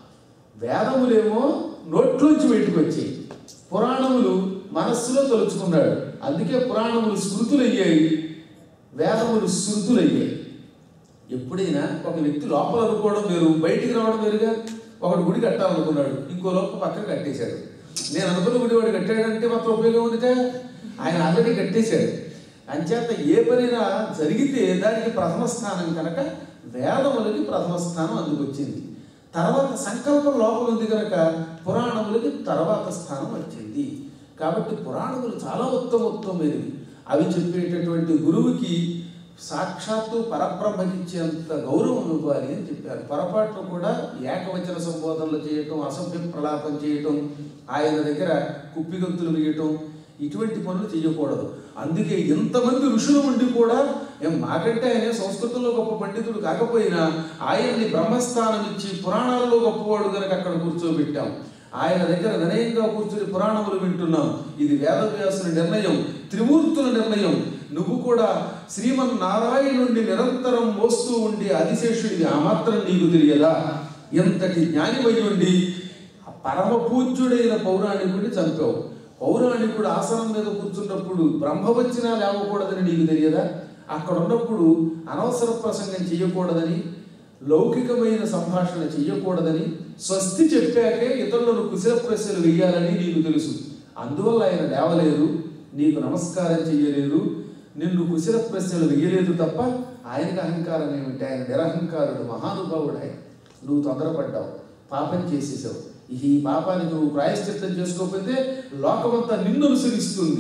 వేదములేమో నోట్లోంచి బయటకు వచ్చాయి పురాణములు మనస్సులో తలుచుకున్నాడు అందుకే పురాణములు స్మృతులయ్యాయి వేదములు శృతులయ్యాయి ఎప్పుడైనా ఒక వ్యక్తి లోపల అనుకోవడం వేరు బయటికి రావడం వేరుగా ఒకడు గుడి కట్టాలనుకున్నాడు ఇంకో లోపల పక్కన కట్టేశాడు నేను అనుకున్న గుడి వాడు కట్టాడంటే మాత్రం ఉపయోగం ఉందిగా ఆయన ఆల్రెడీ కట్టేశాడు అంచేత ఏ పనైనా జరిగితే దానికి ప్రథమ స్థానం కనుక వేదములకి ప్రథమ స్థానం అందుకొచ్చింది తర్వాత సంకల్పం లోపల ఉంది కనుక పురాణములకి తర్వాత స్థానం వచ్చింది కాబట్టి పురాణములు చాలా ఉత్తమోత్తమైనవి అవి చెప్పేటటువంటి గురువుకి సాక్షాత్తు పరబ్రహ్మకి ఇచ్చేంత గౌరవం ఇవ్వాలి అని చెప్పారు పొరపాట్లు కూడా ఏకవచన సంబోధనలు చేయటం అసభ్య ప్రలాపం చేయటం ఆయన దగ్గర కుప్పిగంతులు వేయటం ఇటువంటి పనులు చేయకూడదు అందుకే ఇంతమంది ఋషులు ఉండి కూడా ఏం మాకంటే ఆయన సంస్కృతంలో గొప్ప పండితుడు కాకపోయినా ఆయన్ని బ్రహ్మస్థానం ఇచ్చి పురాణాల్లో గొప్పవాడు కనుక అక్కడ కూర్చోబెట్టాం ఆయన దగ్గర వినయంగా కూర్చుని పురాణములు వింటున్నాం ఇది వేదవ్యాసుని నిర్ణయం త్రిమూర్తుల నిర్ణయం నువ్వు కూడా శ్రీమన్నారాయణుణ్ణి నిరంతరం మోస్తూ ఉండి ఆదిశేషుడివి ఆ మాత్రం నీకు తెలియదా ఎంతటి జ్ఞానివై ఉండి ఆ పరమ పూజ్యుడైన పౌరాణికుడిని చంపావు పౌరాణికుడు ఆసనం మీద కూర్చున్నప్పుడు బ్రహ్మవచనా లేవకూడదని నీకు తెలియదా అక్కడ ఉన్నప్పుడు అనవసర ప్రసంగం చేయకూడదని లౌకికమైన సంభాషణ చెయ్యకూడదని స్వస్తి చెప్పాకే ఇతరులను కుశల ప్రశ్నలు వెయ్యాలని నీకు తెలుసు అందువల్ల ఆయన లేవలేదు నీకు నమస్కారం చెయ్యలేదు నిన్ను కుశల ప్రశ్నలు వెయ్యలేదు తప్ప ఆయనకు అహంకారం ఏమిటి ఆయన నిరహంకారుడు మహానుభావుడు ఆయన నువ్వు తొందరపడ్డావు పాపం చేసేసావు ఈ పాపానికి నువ్వు ప్రాయశ్చిత్తం చేసుకోకపోతే లోకమంతా నిన్ను అనుసరిస్తుంది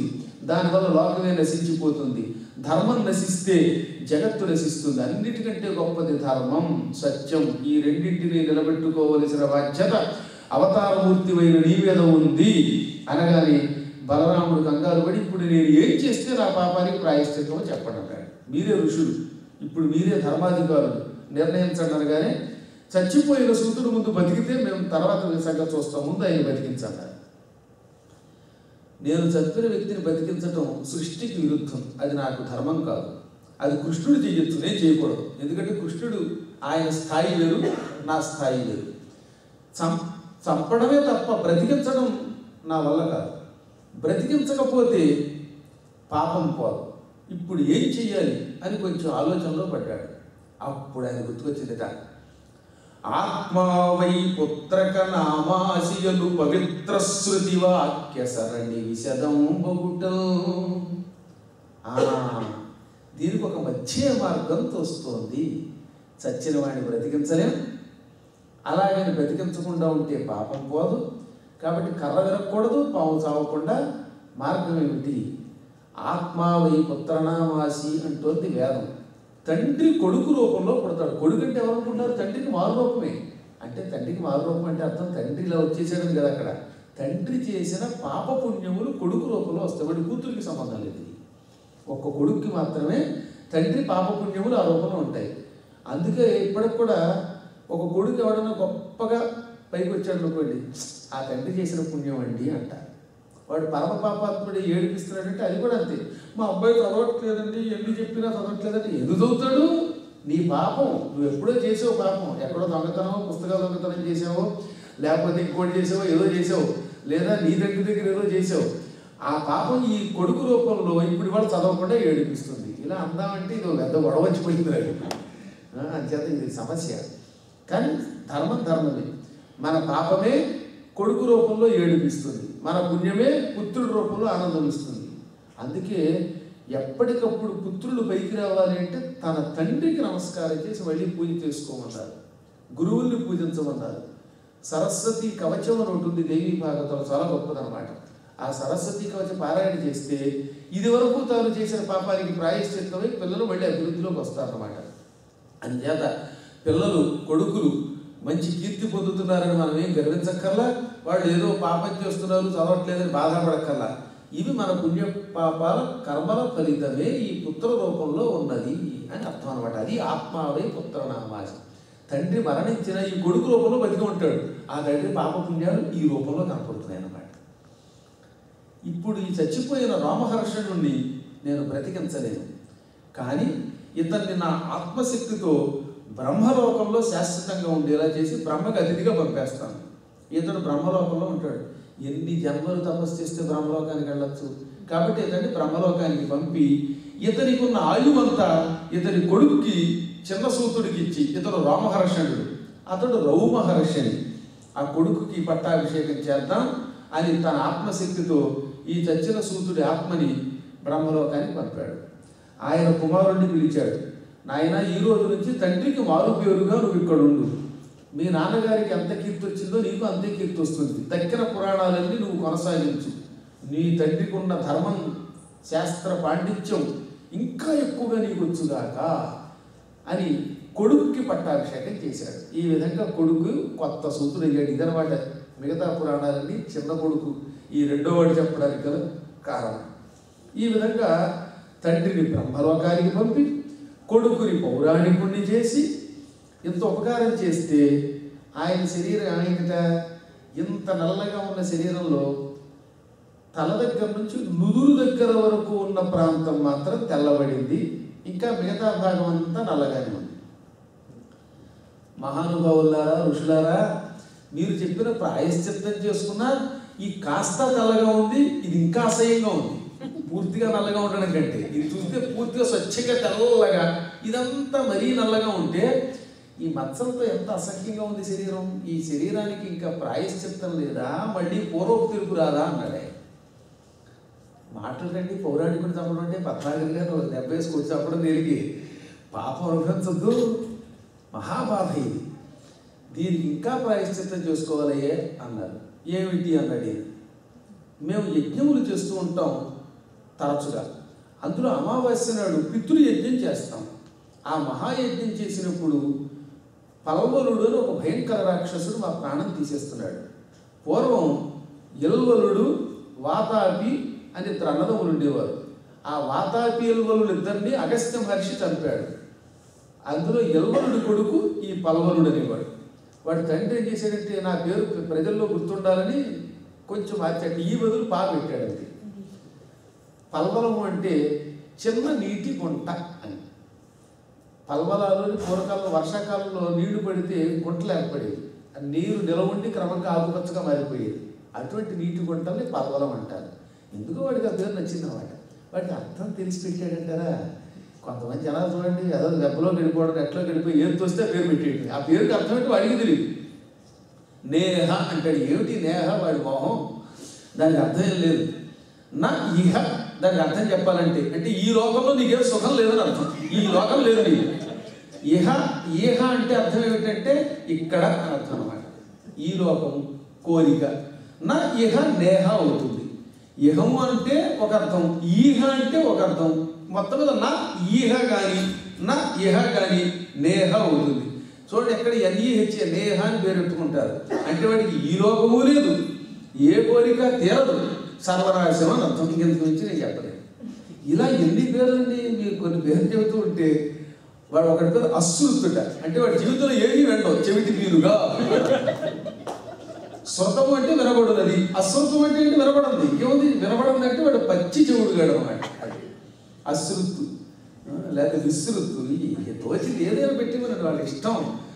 దానివల్ల లోకమే నశించిపోతుంది ధర్మం నశిస్తే జగత్తు నశిస్తుంది అన్నిటికంటే గొప్పది ధర్మం సత్యం ఈ రెండింటిని నిలబెట్టుకోవలసిన బాధ్యత అవతారమూర్తివైన నీ మీద ఉంది అనగానే బలరాముడు కంగారు పడి ఇప్పుడు నేను ఏం చేస్తే నా పాపానికి ప్రాయశ్చిత్తం చెప్పడం అన్నాడు మీరే ఋషులు ఇప్పుడు మీరే ధర్మాధికారులు నిర్ణయించండి అనగానే చచ్చిపోయిన సూతుడు ముందు బతికితే మేము తర్వాత సంగతి చూస్తాం ముందు ఆయన బతికించన్నారు నేను చంపిన వ్యక్తిని బతికించటం సృష్టికి విరుద్ధం అది నాకు ధర్మం కాదు అది కృష్ణుడు చేయొచ్చు నేను చేయకూడదు ఎందుకంటే కృష్ణుడు ఆయన స్థాయి వేరు నా స్థాయి వేరు చం చంపడమే తప్ప బ్రతికించడం నా వల్ల కాదు బ్రతికించకపోతే పాపం పోదు ఇప్పుడు ఏం చెయ్యాలి అని కొంచెం ఆలోచనలో పడ్డాడు అప్పుడు ఆయన గుర్తుకొచ్చిందిట ఆత్మావై పుత్రక నామాశియలు పవిత్ర శృతి వాక్య సరణి విశదం బగుటం ఆ, దీనికి ఒక మధ్య మార్గం తోస్తోంది చచ్చిన వాడిని బ్రతికించలేం అలాగని బ్రతికించకుండా ఉంటే పాపం పోదు కాబట్టి కర్ర విరగకూడదు పాము చావకుండా మార్గం ఏమిటి ఆత్మావై పుత్రనామాసి అంటోంది వేదం తండ్రి కొడుకు రూపంలో పుడతాడు కొడుకు అంటే ఎవరనుకుంటున్నారు తండ్రికి మారు రూపమే అంటే తండ్రికి మారు రూపం అంటే అర్థం తండ్రి ఇలా వచ్చేసాడని కదా అక్కడ తండ్రి చేసిన పాప పుణ్యములు కొడుకు రూపంలో వస్తాయి వాడి కూతురికి సంబంధం లేదు ఇది. ఒక్క కొడుక్కి మాత్రమే తండ్రి పాప పుణ్యములు ఆ రూపంలో ఉంటాయి అందుకే ఇప్పటికి కూడా ఒక కొడుకు ఎవడన్నా గొప్పగా పైకి వచ్చాడు అనుకోండి ఆ తండ్రి చేసిన పుణ్యం అండి అంటారు వాడు పరమ పాపాత్ముడు ఏడిపిస్తున్నాడంటే అది కూడా అంతే మా అబ్బాయి చదవట్లేదండి ఎన్ని చెప్పినా చదవట్లేదంటే ఎందుకు చదువుతాడు నీ పాపం నువ్వు ఎప్పుడో చేసావు పాపం ఎక్కడో దొంగతనం పుస్తకాలు దొంగతనం చేసావో లేకపోతే ఇంకోటి చేసావో ఏదో చేసావు లేదా నీ దగ్గర దగ్గర ఏదో చేసావు ఆ పాపం ఈ కొడుకు రూపంలో ఇప్పుడు వాళ్ళు చదవకుండా ఏడిపిస్తుంది ఇలా అందామంటే ఇది ఒక పెద్ద గొడవ వచ్చిపోయింది నాకు ఆ, అంచేత ఇది సమస్య కానీ ధర్మం ధర్మమే మన పాపమే కొడుకు రూపంలో ఏడిపిస్తుంది మన పుణ్యమే పుత్రుడి రూపంలో ఆనందం ఇస్తుంది అందుకే ఎప్పటికప్పుడు పుత్రులు పైకి రావాలి అంటే తన తండ్రికి నమస్కారం చేసి మళ్ళీ పూజ చేసుకోమన్నారు గురువుల్ని పూజించమన్నారు సరస్వతి కవచం అని ఉంటుంది దేవీ భాగవతం చాలా గొప్పదన్నమాట ఆ సరస్వతి కవచ పారాయణ చేస్తే ఇది వరకు తాను చేసిన పాపానికి ప్రాయశ్చిత్తమై పిల్లలు మళ్ళీ అభివృద్ధిలోకి వస్తారన్నమాట అంచేత పిల్లలు కొడుకులు మంచి కీర్తి పొందుతున్నారని మనం ఏం గర్వించక్కర్లా వాళ్ళు ఏదో పాపం చేస్తున్నారు చదవట్లేదని బాధపడక్కర్లా ఇవి మన పుణ్య పాపాల కర్మల ఫలితమే ఈ పుత్ర రూపంలో ఉన్నది అని అర్థం అనమాట అది ఆత్మావే పుత్రనామాసి తండ్రి మరణించిన ఈ కొడుకు రూపంలో బతికి ఉంటాడు ఆ తండ్రి పాప పుణ్యాలు ఈ రూపంలో కనపడుతున్నాయి అన్నమాట ఇప్పుడు ఈ చచ్చిపోయిన రామహర్షణుణ్ణి నేను బ్రతికించలేను కానీ ఇతన్ని నా ఆత్మశక్తితో బ్రహ్మలోకంలో శాశ్వతంగా ఉండేలా చేసి బ్రహ్మకు అతిథిగా పంపేస్తాను ఇతడు బ్రహ్మలోకంలో ఉంటాడు ఎన్ని జన్మలు తపస్సు చేస్తే బ్రహ్మలోకానికి వెళ్ళొచ్చు కాబట్టి ఇతన్ని బ్రహ్మలోకానికి పంపి ఇతనికి ఉన్న ఆయువంతా ఇతని కొడుక్కి చిన్న సూతుడికి ఇచ్చి ఇతడు రామహర్షణుడు అతడు రౌమహర్షణి ఆ కొడుకుకి పట్టాభిషేకం చేద్దాం అని తన ఆత్మశక్తితో ఈ చచ్చిన సూతుడి ఆత్మని బ్రహ్మలోకానికి పంపాడు ఆయన కుమారుణ్ణి పిలిచాడు నాయన ఈ రోజు నుంచి తండ్రికి మారు పేరుగా నువ్వు ఇక్కడ ఉండు మీ నాన్నగారికి ఎంత కీర్తి వచ్చిందో నీకు అంతే కీర్తి వస్తుంది దక్కిన పురాణాలన్నీ నువ్వు కొనసాగించు నీ తండ్రికి ఉన్న ధర్మం శాస్త్ర పాండిత్యం ఇంకా ఎక్కువగా నీకు వచ్చుగాక అని కొడుకుకి పట్టాభిషేకం చేశాడు ఈ విధంగా కొడుకు కొత్త సూతుడు అయ్యాడు ఇదనమాట మిగతా పురాణాలన్నీ చిన్న కొడుకు ఈ రెండో వాడు చెప్పడానికి గల కారణం ఈ విధంగా తండ్రిని బ్రహ్మలోకానికి పంపి కొడుకుని పౌరాణికుణ్ణి చేసి ఇంత ఉపకారం చేస్తే ఆయన శరీరం ఆయనట ఇంత నల్లగా ఉన్న శరీరంలో తల దగ్గర నుంచి నుదురు దగ్గర వరకు ఉన్న ప్రాంతం మాత్రం తెల్లబడింది ఇంకా మిగతా భాగం అంతా నల్లగానే ఉంది మహానుభావులారా ఋషులారా మీరు చెప్పిన ప్రాయశ్చిత్తం చేసుకున్నా ఈ కాస్త తెల్లగా ఉంది ఇది ఇంకా అసహ్యంగా ఉంది పూర్తిగా నల్లగా ఉండడం కంటే ఇది చూస్తే పూర్తిగా స్వచ్ఛంగా తెల్లగా ఇదంతా మరీ నల్లగా ఉంటే ఈ మచ్చలతో ఎంత అసహ్యంగా ఉంది శరీరం ఈ శరీరానికి ఇంకా ప్రాయశ్చిత్తం లేదా మళ్ళీ పూర్వపు తిరుగు రాదా అన్నాడు ఆయన. మాటలు రండి పౌరాణికుడు చంపడం అంటే పద్నాలుగు గారు దెబ్బ వేసుకొచ్చి చంపడం దేనికి పాపం అనుభవించద్దు మహాబాధ ఇది దీనికి ఇంకా ప్రాయశ్చిత్తం చేసుకోవాలయ్యే అన్నారు ఏమిటి అన్నాడు ఈయన. మేము యజ్ఞములు చేస్తూ ఉంటాం తరచుగా అందులో అమావాస్య నాడు పితృయజ్ఞం చేస్తాం ఆ మహాయజ్ఞం చేసినప్పుడు పల్వలుడు అని ఒక భయంకర రాక్షసుడు మా ప్రాణం తీసేస్తున్నాడు పూర్వం ఎల్వలుడు వాతాపి అని ఇద్దరు అన్నదమ్ములు ఉండేవారు ఆ వాతాపి ఎల్వలుడు ఇద్దరిని అగస్త్య మహర్షి చంపాడు అందులో ఎల్వలుడి కొడుకు ఈ పల్వలుడు అనేవాడు వాడి తండ్రి ఏం చేశాడంటే నా పేరు ప్రజల్లో గుర్తుండాలని కొంచెం మార్చాడు ఈ బదులు పా పెట్టాడు అది పల్వలము అంటే చిన్న నీటి గుంట అని పల్వలాలోని పూర్వకాలంలో వర్షాకాలంలో నీళ్లు పడితే గుంటలు ఏర్పడేవి ఆ నీరు నిలవండి క్రమంగా ఆకుపచ్చగా మారిపోయేది అటువంటి నీటి గుంటల్ని పల్వలం అంటారు ఎందుకు వాడికి ఆ పేరు నచ్చింది అన్నమాట వాడికి అర్థం తెలిసి పెట్టాడంటారా కొంతమంది జనాలు చూడండి ఏదో దెబ్బలో గడిపోవడం ఎట్లా గడిపోయి ఏం తోస్తే ఆ పేరు పెట్టేయండి ఆ పేరుకి అర్థం ఏంటి వాడికి తెలియదు నేహ అంటాడు ఏమిటి నేహ వాడి మొహం దానికి అర్థం ఏం లేదు నా ఇహ దానికి అర్థం చెప్పాలంటే అంటే ఈ లోకంలో నీకేం సుఖం లేదని అర్థం ఈ లోకం లేదు నీకు ఇహ ఈహ అంటే అర్థం ఏమిటంటే ఇక్కడ అని అర్థం అనమాట ఈ లోకం కోరిక నా ఇహ నేహ అవుతుంది ఇహము అంటే ఒక అర్థం ఈహ అంటే ఒక అర్థం మొత్తం మీద నా ఈహ కానీ నా ఇహ కానీ నేహ అవుతుంది చూడండి ఎక్కడ ఎన్ఈహెచ్ నేహ అని పేరు పెట్టుకుంటారు అంటే వాడికి ఈ లోకము లేదు ఏ కోరిక తీరదు సర్వనాశనం అని అర్థం ఇంకెందుకు మించి నేను చెప్పలేను ఇలా ఎన్ని పేర్లండి మీరు కొన్ని పేర్లు చెబుతూ ఉంటే వాడు ఒకటి పేరు అశ్రుతుట అంటే వాడి జీవితంలో ఏమీ వెండవు చెవిటి వీలుగా శృతము అంటే వినబడున్నది అశ్రుతం అంటే ఏంటి వినబడింది ఏముంది వినబడింది అంటే వాడు పచ్చి చెవుడు గాడు అనమాట అశ్రుత్తు ఆ, లేకపోతే విశ్రుత్తు ఈ తోచింది ఏదైనా పెట్టి మన వాళ్ళ ఇష్టం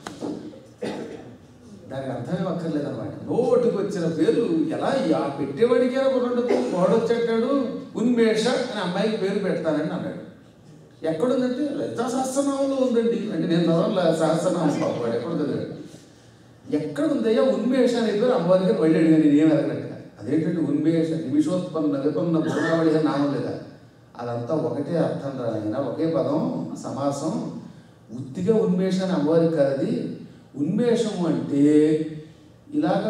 దానికి అర్థమే అక్కర్లేదన్నమాట నోటికి వచ్చిన పేరు ఎలా ఆ పెట్టేవాడికి ఉండదు వాడొచ్చాడు ఉన్మేష అని అమ్మాయికి పేరు పెడతానని అన్నాడు ఎక్కడుందంటే లలితా సహస్రనామంలో ఉందండి అంటే నేను చదవలే సహస్రనామం పాప వాడు ఎక్కడ చదివాడు ఎక్కడ ఉందయ్యా ఉన్మేష అనే పేరు అమ్మవారికి వెళ్ళి అడిగాను నేను ఏం ఎరగనట్టుగా అదేంటంటే ఉన్మేష నిమిషోత్పన్న విపన్న భువనావళి అని నామం లేదా అదంతా ఒకటే అర్థం రాయన ఒకే పదం సమాసం ఉత్తిగా ఉన్మేష అని అమ్మవారికి కాదు అది ఉన్మేషము అంటే ఇలాగ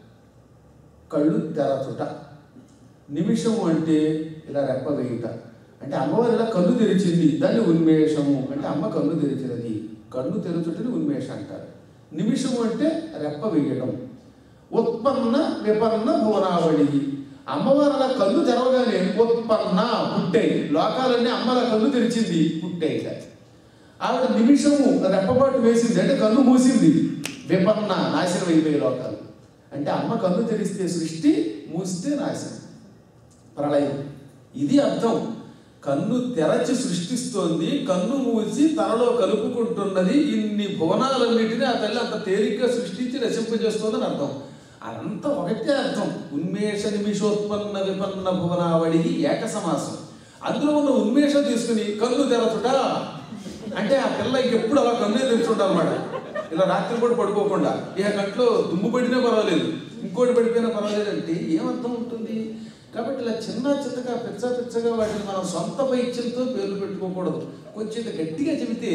కళ్ళు తెరచుట నిమిషము అంటే ఇలా రెప్ప వేయుట అంటే అమ్మవారు ఇలా కన్ను తెరిచింది దాన్ని ఉన్మేషము అంటే అమ్మ కన్ను తెరిచినది కన్ను తెరుచుటని ఉన్మేష అంటారు నిమిషము అంటే రెప్ప వేయడం ఉత్పన్న విపన్న భువనావళి అమ్మవారు అలా కన్ను తెరవగానే ఉత్పన్న పుట్టాయి లోకాలన్నీ అమ్మల కన్ను తెరిచింది పుట్టాయి ఆవిడ నిమిషము రెప్పపాటు వేసింది అంటే కన్ను మూసింది విపన్న నాశనం అయిపోయే లోకాలు అంటే అమ్మ కన్ను తెరిస్తే సృష్టి మూస్తే నాశనం ప్రళయం ఇది అర్థం కన్ను తెరచి సృష్టిస్తోంది కన్ను మూసి తనలో కలుపుకుంటున్నది ఇన్ని భువనాలన్నిటినీ ఆ తల్లి అంత తేలిగ్గా సృష్టించి రచింపజేస్తోందని అర్థం అదంతా ఒకటే అర్థం ఉన్మేష నిమిషోత్పన్న విపన్న భువనావళి ఏక సమాసం అందులో ఉన్న ఉన్మేషం తీసుకుని కన్ను తెరచుట అంటే ఆ పిల్ల ఎప్పుడు అలా కన్నే తెరుచుంటారన్నమాట ఇలా రాత్రి కూడా పడుకోకుండా ఇక కంట్లో దుమ్ము పడినా పర్వాలేదు ఇంకోటి పడిపోయినా పర్వాలేదు అంటే ఏమర్థం ఉంటుంది కాబట్టి ఇలా చిన్న చిత్తగా పిచ్చ పిచ్చగా వాటిని మనం సొంత పైత్యంతో పేర్లు పెట్టుకోకూడదు కొంచెం ఇంత గట్టిగా చెబితే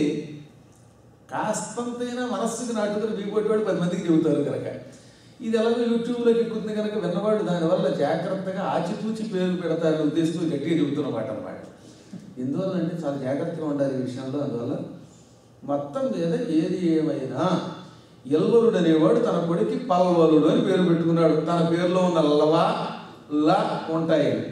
కాస్తంతైనా మనస్సుకి నాటుకుని మీపోయేవాడు పది మందికి చెబుతారు కనుక ఇది ఎలాగో యూట్యూబ్లోకి ఎక్కుతుంది కనుక విన్నవాడు దానివల్ల జాగ్రత్తగా ఆచితూచి పేరు పెడతారని ఉద్దేశంతో గట్టిగా చెబుతున్నమాట అనమాట ఎందువల్ల అంటే చాలా జాగ్రత్తగా ఉండాలి ఈ విషయంలో అందువల్ల మొత్తం మీద ఏది ఏమైనా ఎల్వలుడు అనేవాడు తన కొడుకు పల్వలుడు అని పేరు పెట్టుకున్నాడు తన పేరులో ఉన్న లవా ల ఉంటాయని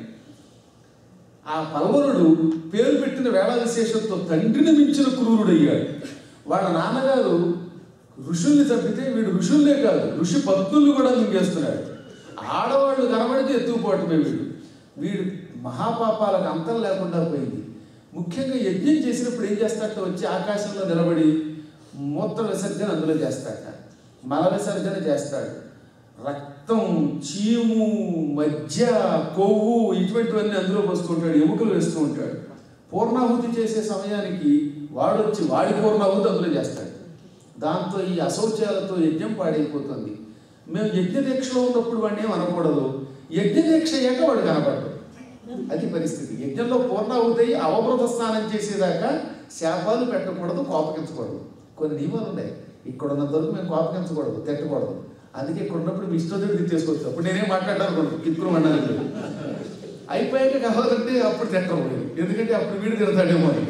ఆ పల్వలుడు పేరు పెట్టిన వేళ విశేషంతో తండ్రిని మించిన క్రూరుడయ్యాడు వాళ్ళ నాన్నగారు ఋషుల్ని చంపితే వీడు ఋషుల్లే కాదు ఋషి పత్నుల్ని కూడా మింగేస్తున్నాడు ఆడవాళ్ళు కనబడితే ఎత్తుకుపోవటమే వీడు వీడు మహాపాపాలకు అంతం లేకుండా పోయింది ముఖ్యంగా యజ్ఞం చేసినప్పుడు ఏం చేస్తాడట వచ్చి ఆకాశంలో నిలబడి మూత్ర విసర్జన అందులో చేస్తాడట మల విసర్జన చేస్తాడు రక్తం చీము మధ్య కొవ్వు ఇటువంటివన్నీ అందులో పోస్తూ ఉంటాడు ఎముకలు వేస్తూ ఉంటాడు పూర్ణాహుతి చేసే సమయానికి వాడు వచ్చి వాడి పూర్ణాహుతి అందులో చేస్తాడు దాంతో ఈ అశౌచాలతో యజ్ఞం పాడైపోతుంది మేము యజ్ఞ దీక్షలో ఉన్నప్పుడు వాడిని ఏం అనకూడదు యజ్ఞ దీక్ష అయ్యాక వాడు కనపడదు అది పరిస్థితి యజ్ఞంలో పూర్ణాహుతయి అవబృత స్నానం చేసేదాకా శాపాలు పెట్టకూడదు కోపగించకూడదు కొన్ని నియమాలు ఉన్నాయి ఇక్కడ ఉన్నంత వరకు మేము కోపగించకూడదు తిట్టకూడదు అందుకే ఇక్కడ ఉన్నప్పుడు మీ ఇష్టం తిట్టేసుకోవచ్చు అప్పుడు నేనేం మాట్లాడాలనుకోండి ఇప్పుడు అన్నాను అయిపోయాక కావాలంటే అప్పుడు తిట్టబోయేది ఎందుకంటే అప్పుడు వీడు తిడతాడేమో అని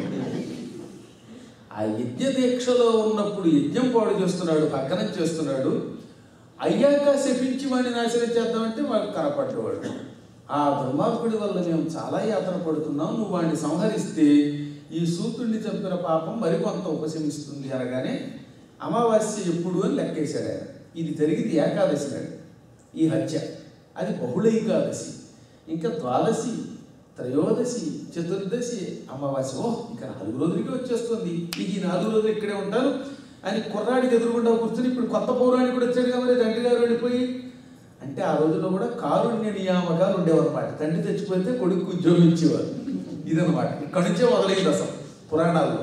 ఆ యజ్ఞ దీక్షలో ఉన్నప్పుడు యజ్ఞం పాడు చేస్తున్నాడు భగ్నం చేస్తున్నాడు అయ్యాక శపించి వాడిని నాశనం చేద్దామంటే వాడు కనపడ్డవాడు ఆ దుర్మార్గుడి వల్ల మేము చాలా యాతన పడుతున్నాం నువ్వు వాడిని సంహరిస్తే ఈ సూతుడిని చంపిన పాపం మరికొంత ఉపశమిస్తుంది అనగానే అమావాస్య ఎప్పుడు అని లెక్కేశాడు ఆయన ఇది జరిగింది ఏకాదశి నాడు ఈ హత్య అది బహుళ ఏకాదశి ఇంకా ద్వాదశి త్రయోదశి చతుర్దశి అమావాస్య ఓ ఇంకా నాలుగు రోజులకి వచ్చేస్తుంది ఇక ఈ నాలుగు రోజులు ఇక్కడే ఉంటాను అని కుర్రాడికి ఎదురుగుండా కూర్చుని ఇప్పుడు కొత్త పౌరాణికుడు వచ్చాడు కాబట్టి తండ్రి గారు వెళ్ళిపోయి అంటే ఆ రోజుల్లో కూడా కారుణ్య నియామకాలు ఉండేవన్నమాట తండ్రి తెచ్చిపోతే కొడుకు ఉద్యోగం ఇచ్చేవారు ఇదన్నమాట ఇక్కడ నుంచే మొదలైంది అసలు పురాణాల్లో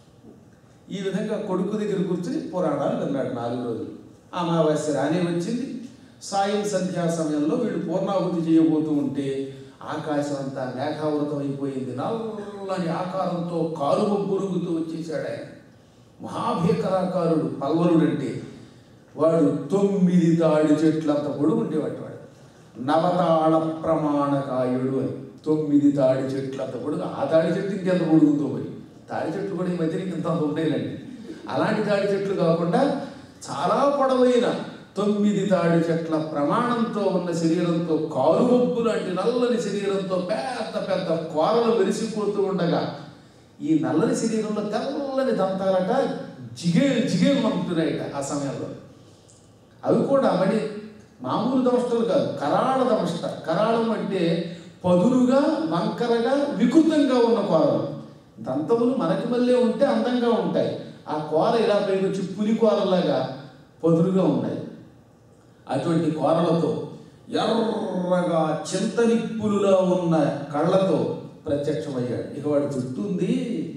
ఈ విధంగా కొడుకు దగ్గర కూర్చుని పురాణాలు విన్నాడు నాలుగు రోజులు అమావాస్య రానే వచ్చింది సాయం సంధ్యా సమయంలో వీడు పూర్ణాహుతి చేయబోతూ ఉంటే ఆకాశం అంతా మేఘావృతం అయిపోయింది నల్లని ఆకారంతో కారు బొరుగుతూ వచ్చేసాడు ఆయన మహాభీకరాకారుడు పల్వరుడు అంటే వాడు తొమ్మిది తాడి చెట్లంత పొడుగు ఉండేవాడు వాడు నవతాళ ప్రమాణకాయుడు అని తొమ్మిది తాడి చెట్లంత పొడుగు ఆ తాడి చెట్టు ఇంకెంత పొడుగుందో మరి తాడి చెట్లు కూడా ఈ మధ్యన ఇంత ఉండేలండి అలాంటి తాడి చెట్లు కాకుండా చాలా పొడవైన తొమ్మిది తాడి చెట్ల ప్రమాణంతో ఉన్న శరీరంతో కాలువొబ్బు లాంటి నల్లని శరీరంతో పెద్ద పెద్ద కోరలు వెలిసిపోతూ ఉండగా ఈ నల్లని శరీరంలో తెల్లని దంతాలట జిగేలు జిగేలు మంటున్నాయట ఆ సమయంలో అవి కూడా మరి మామూలు దమష్టలు కాదు కరాళ దమష్ట కరాళం అంటే పదునుగా వంకరగా వికృతంగా ఉన్న కోరలు దంతములు మనకి మళ్ళీ ఉంటే అందంగా ఉంటాయి ఆ కోర ఇలా పైకి వచ్చి పులి కోరలాగా పదునుగా ఉన్నాయి అటువంటి కోరలతో ఎర్రగా చింతనిప్పులులా ఉన్న కళ్ళతో ప్రత్యక్షమయ్యాడు ఇక వాడు చుట్టూ ఉంది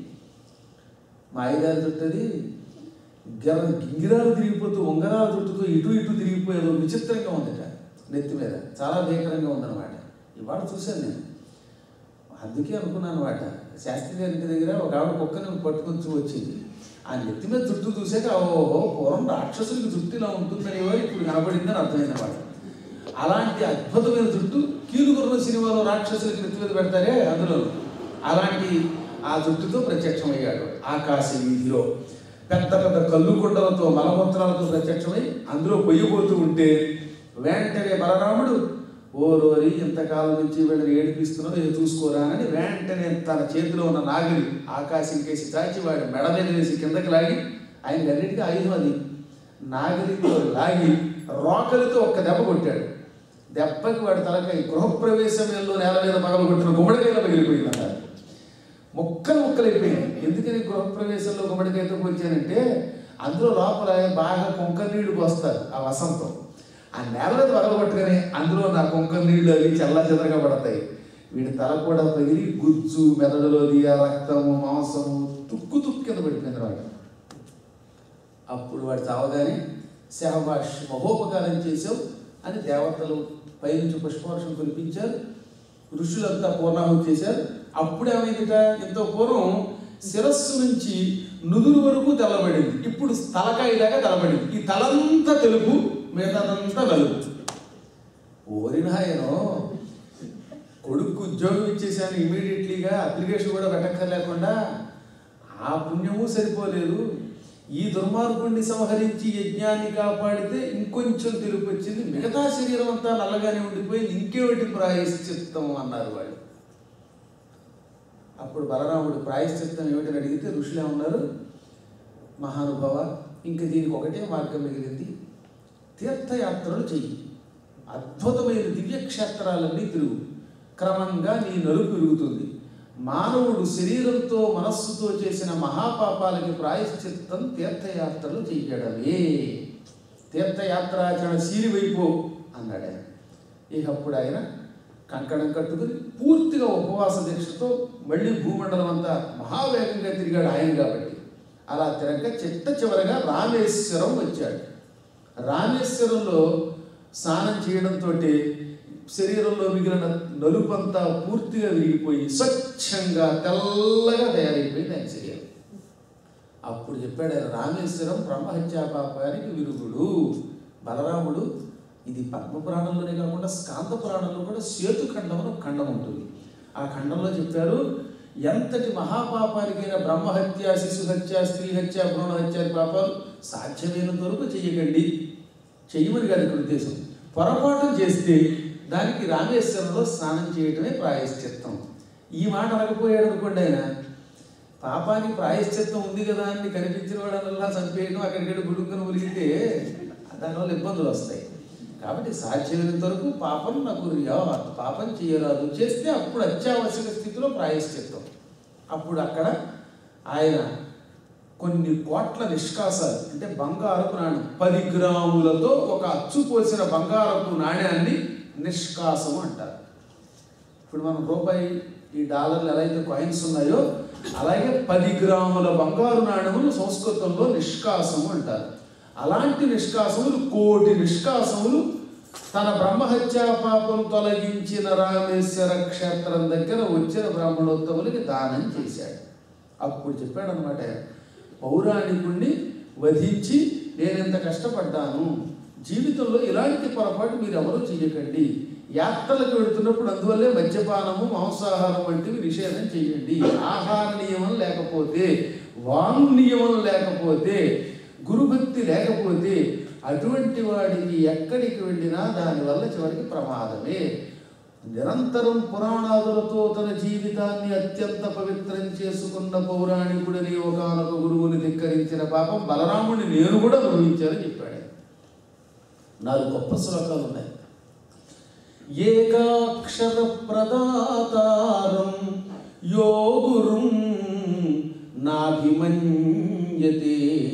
మా అయ్యగారి చుట్టది గిర గింగిరాలు తిరిగిపోతూ ఉంగరాలు చుట్టూతో ఇటు ఇటు తిరిగిపోయేదో విచిత్రంగా ఉందిట నెత్తి మీద చాలా భీకరంగా ఉందన్నమాట ఇవాళ చూశాను నేను అందుకే అనుకున్నాను అనమాట శాస్త్రి గారి ఇంటి దగ్గర ఒక ఆవిడ కుక్కని పట్టుకొని వచ్చింది ఆ నెత్తి మీద జుట్టు చూసాక ఓహో పూర్వం రాక్షసులకి జుట్టు ఇలా ఉంటుందనేవో ఇప్పుడు కనబడిందని అర్థమైంది అనమాట అలాంటి అద్భుతమైన జుట్టు కీలుగుర్ర సినిమాలో రాక్షసులకి నెత్తి మీద పెడతారే అందులో అలాంటి ఆ జుట్టుతో ప్రత్యక్షమయ్యాడు ఆకాశ వీధిలో పెద్ద పెద్ద కళ్ళు కుండలతో మలమూత్రాలతో ప్రత్యక్షమై అందులో పొయ్యిపోతూ ఉంటే వెంటనే బలరాముడు ఓ రోరి ఇంతకాలం నుంచి వీళ్ళని ఏడిపిస్తున్నావు ఇది చూసుకోరా అని వెంటనే తన చేతిలో ఉన్న నాగిలి ఆకాశం కేసి చాచి వాడి మెడ మీద వేసి కిందకి లాగి ఆయన అన్నిటికీ ఆయుధం అది నాగిలితో లాగి రోకలితో ఒక్క దెబ్బ కొట్టాడు దెబ్బకి వాడి తలకాయ గృహప్రవేశంలో నేల మీద పగల కొట్టిన గుమ్మడికాయలో పగిలిపోయింది అన్నారు ముక్కలు ముక్కలైపోయింది ఎందుకని గృహప్రవేశంలో గుమ్మడికాయతో పోల్చానంటే అందులో లోపల బాగా కుంక నీళ్లు పోస్తారు ఆ వసంతం ఆ నేల మీద వరగొట్టుకొని అందులో నా కుంక నీళ్లు అవి చల్ల చెదరగా పడతాయి వీడి తల కూడా పగిలి గుజ్జు మెదడులోది ఆ రక్తము మాంసము తుక్కు తుక్కు కింద పడిపోయింది వాడు అప్పుడు వాడు చావగానే శాబాష్ మహోపకారం చేసావు అని దేవతలు పైనుంచి పుష్పవర్షం కురిపించారు ఋషులంతా పూర్ణాహుతి చేశారు అప్పుడు ఏమైందిట ఎంతో పూర్వం శిరస్సు నుంచి నుదురు వరకు తెల్లబడింది ఇప్పుడు తలకాయ దాకా తెల్లబడింది ఈ తలంతా తెలుపు మిగతాదంతా నలుపు ఓరినాయనో కొడుకు ఉద్యోగం ఇచ్చేసాను ఇమీడియట్లీగా అప్లికేషన్ కూడా పెట్టక్కర్లేకుండా ఆ పుణ్యము సరిపోలేదు ఈ దుర్మార్గుణ్ణి సంహరించి యజ్ఞాన్ని కాపాడితే ఇంకొంచెం తెలుపు వచ్చింది మిగతా శరీరం అంతా నల్లగానే ఉండిపోయింది ఇంకేమిటి ప్రాయశ్చిత్తం అన్నారు వాళ్ళు అప్పుడు బలరాముడు ప్రాయశ్చిత్తం ఏమిటని అడిగితే ఋషులు ఏమన్నారు మహానుభావ ఇంక దీనికి ఒకటే మార్గం మిగిలింది తీర్థయాత్రలు చెయ్యి అద్భుతమైన దివ్యక్షేత్రాలన్నీ తిరుగు క్రమంగా నీ నలుపు పెరుగుతుంది మానవుడు శరీరంతో మనస్సుతో చేసిన మహాపాపాలకి ప్రాయశ్చిత్తం తీర్థయాత్రలు చెయ్యడమే తీర్థయాత్రాచరణ శీలివైపో అన్నాడు ఆయన ఇక అప్పుడు ఆయన కంకణం కట్టుకుని పూర్తిగా ఉపవాస దీక్షతో మళ్ళీ భూమండలం అంతా మహావేగంగా తిరిగాడు ఆయన కాబట్టి అలా తిరగక చిట్ట చివరగా రామేశ్వరం వచ్చాడు రామేశ్వరంలో స్నానం చేయడంతో శరీరంలో మిగిలిన నలుపంతా పూర్తిగా విరిగిపోయి స్వచ్ఛంగా తెల్లగా తయారైపోయింది ఆయన శరీరం అప్పుడు చెప్పాడు ఆయన రామేశ్వరం బ్రహ్మహత్యా పాపానికి విరుగుడు బలరాముడు ఇది పద్మపురాణంలోనే కాకుండా స్కాంద పురాణంలో కూడా సేతు ఖండం అని ఒక ఖండం ఉంటుంది ఆ ఖండంలో చెప్పారు ఎంతటి మహాపాపానికైనా బ్రహ్మహత్య శిశుహత్య స్త్రీ హత్య భ్రూణ హత్య అనే పాపాలు సాధ్యమైనంత వరకు చెయ్యకండి చెయ్యమని కాదు ఇక్కడ ఉద్దేశం పొరపాటు చేస్తే దానికి రామేశ్వరంలో స్నానం చేయటమే ప్రాయశ్చిత్తం ఈ మాట అనకపోయాడు అనుకోండి ఆయన పాపానికి ప్రాయశ్చిత్తం ఉంది కదా అని కనిపించిన వాడల్లా చంపేయడం అక్కడికి గుడుకుని ఉలిగితే దానివల్ల ఇబ్బందులు వస్తాయి కాబట్టి సాధ్యమైనంత వరకు పాపం నాకు రియావత్ పాపం చేయరాదు చేస్తే అప్పుడు అత్యావశ్యక స్థితిలో ప్రాయశ్చిత్తం అప్పుడు అక్కడ ఆయన కొన్ని కోట్ల నిష్కాసాలు అంటే బంగారపు నాణ్యం పది గ్రాములతో ఒక అచ్చు పోసిన బంగారపు నాణ్యాన్ని నిష్కాసం అంటారు ఇప్పుడు మనం రూపాయి ఈ డాలర్లు ఎలా అయితే కాయిన్స్ ఉన్నాయో అలాగే పది గ్రాముల బంగారు నాణ్యములు సంస్కృతంలో నిష్కాసము అంటారు అలాంటి నిష్కాసములు కోటి నిష్కాసములు తన బ్రహ్మహత్యా పాపం తొలగించిన రామేశ్వర క్షేత్రం దగ్గర వచ్చిన బ్రాహ్మణోత్తములకి దానం చేశాడు అప్పుడు చెప్పాడు అనమాట పౌరాణికుణ్ణి వధించి నేను ఎంత కష్టపడ్డాను జీవితంలో ఇలాంటి పొరపాటు మీరు ఎవరూ చేయకండి యాత్రలకు వెళుతున్నప్పుడు అందువల్లే మద్యపానము మాంసాహారం వంటివి నిషేధం చేయండి ఆహార నియమం లేకపోతే వాంగ్ నియమం లేకపోతే గురుభక్తి లేకపోతే అటువంటి వాడికి ఎక్కడికి వెళ్ళినా దానివల్ల చివరికి ప్రమాదమే నిరంతరం పురాణాదులతో తన జీవితాన్ని అత్యంత పవిత్రం చేసుకున్న పౌరాణికుడని ఒకనొక గురువుని ధిక్కరించిన పాపం బలరాముడిని నేను కూడా అనుభవించానని చెప్పాడు ఆయన. నాలుగు గొప్ప శ్లోకాలు ఉన్నాయి ఏకాక్షర ప్రదాతారం యో గురుం నాభిమన్యతే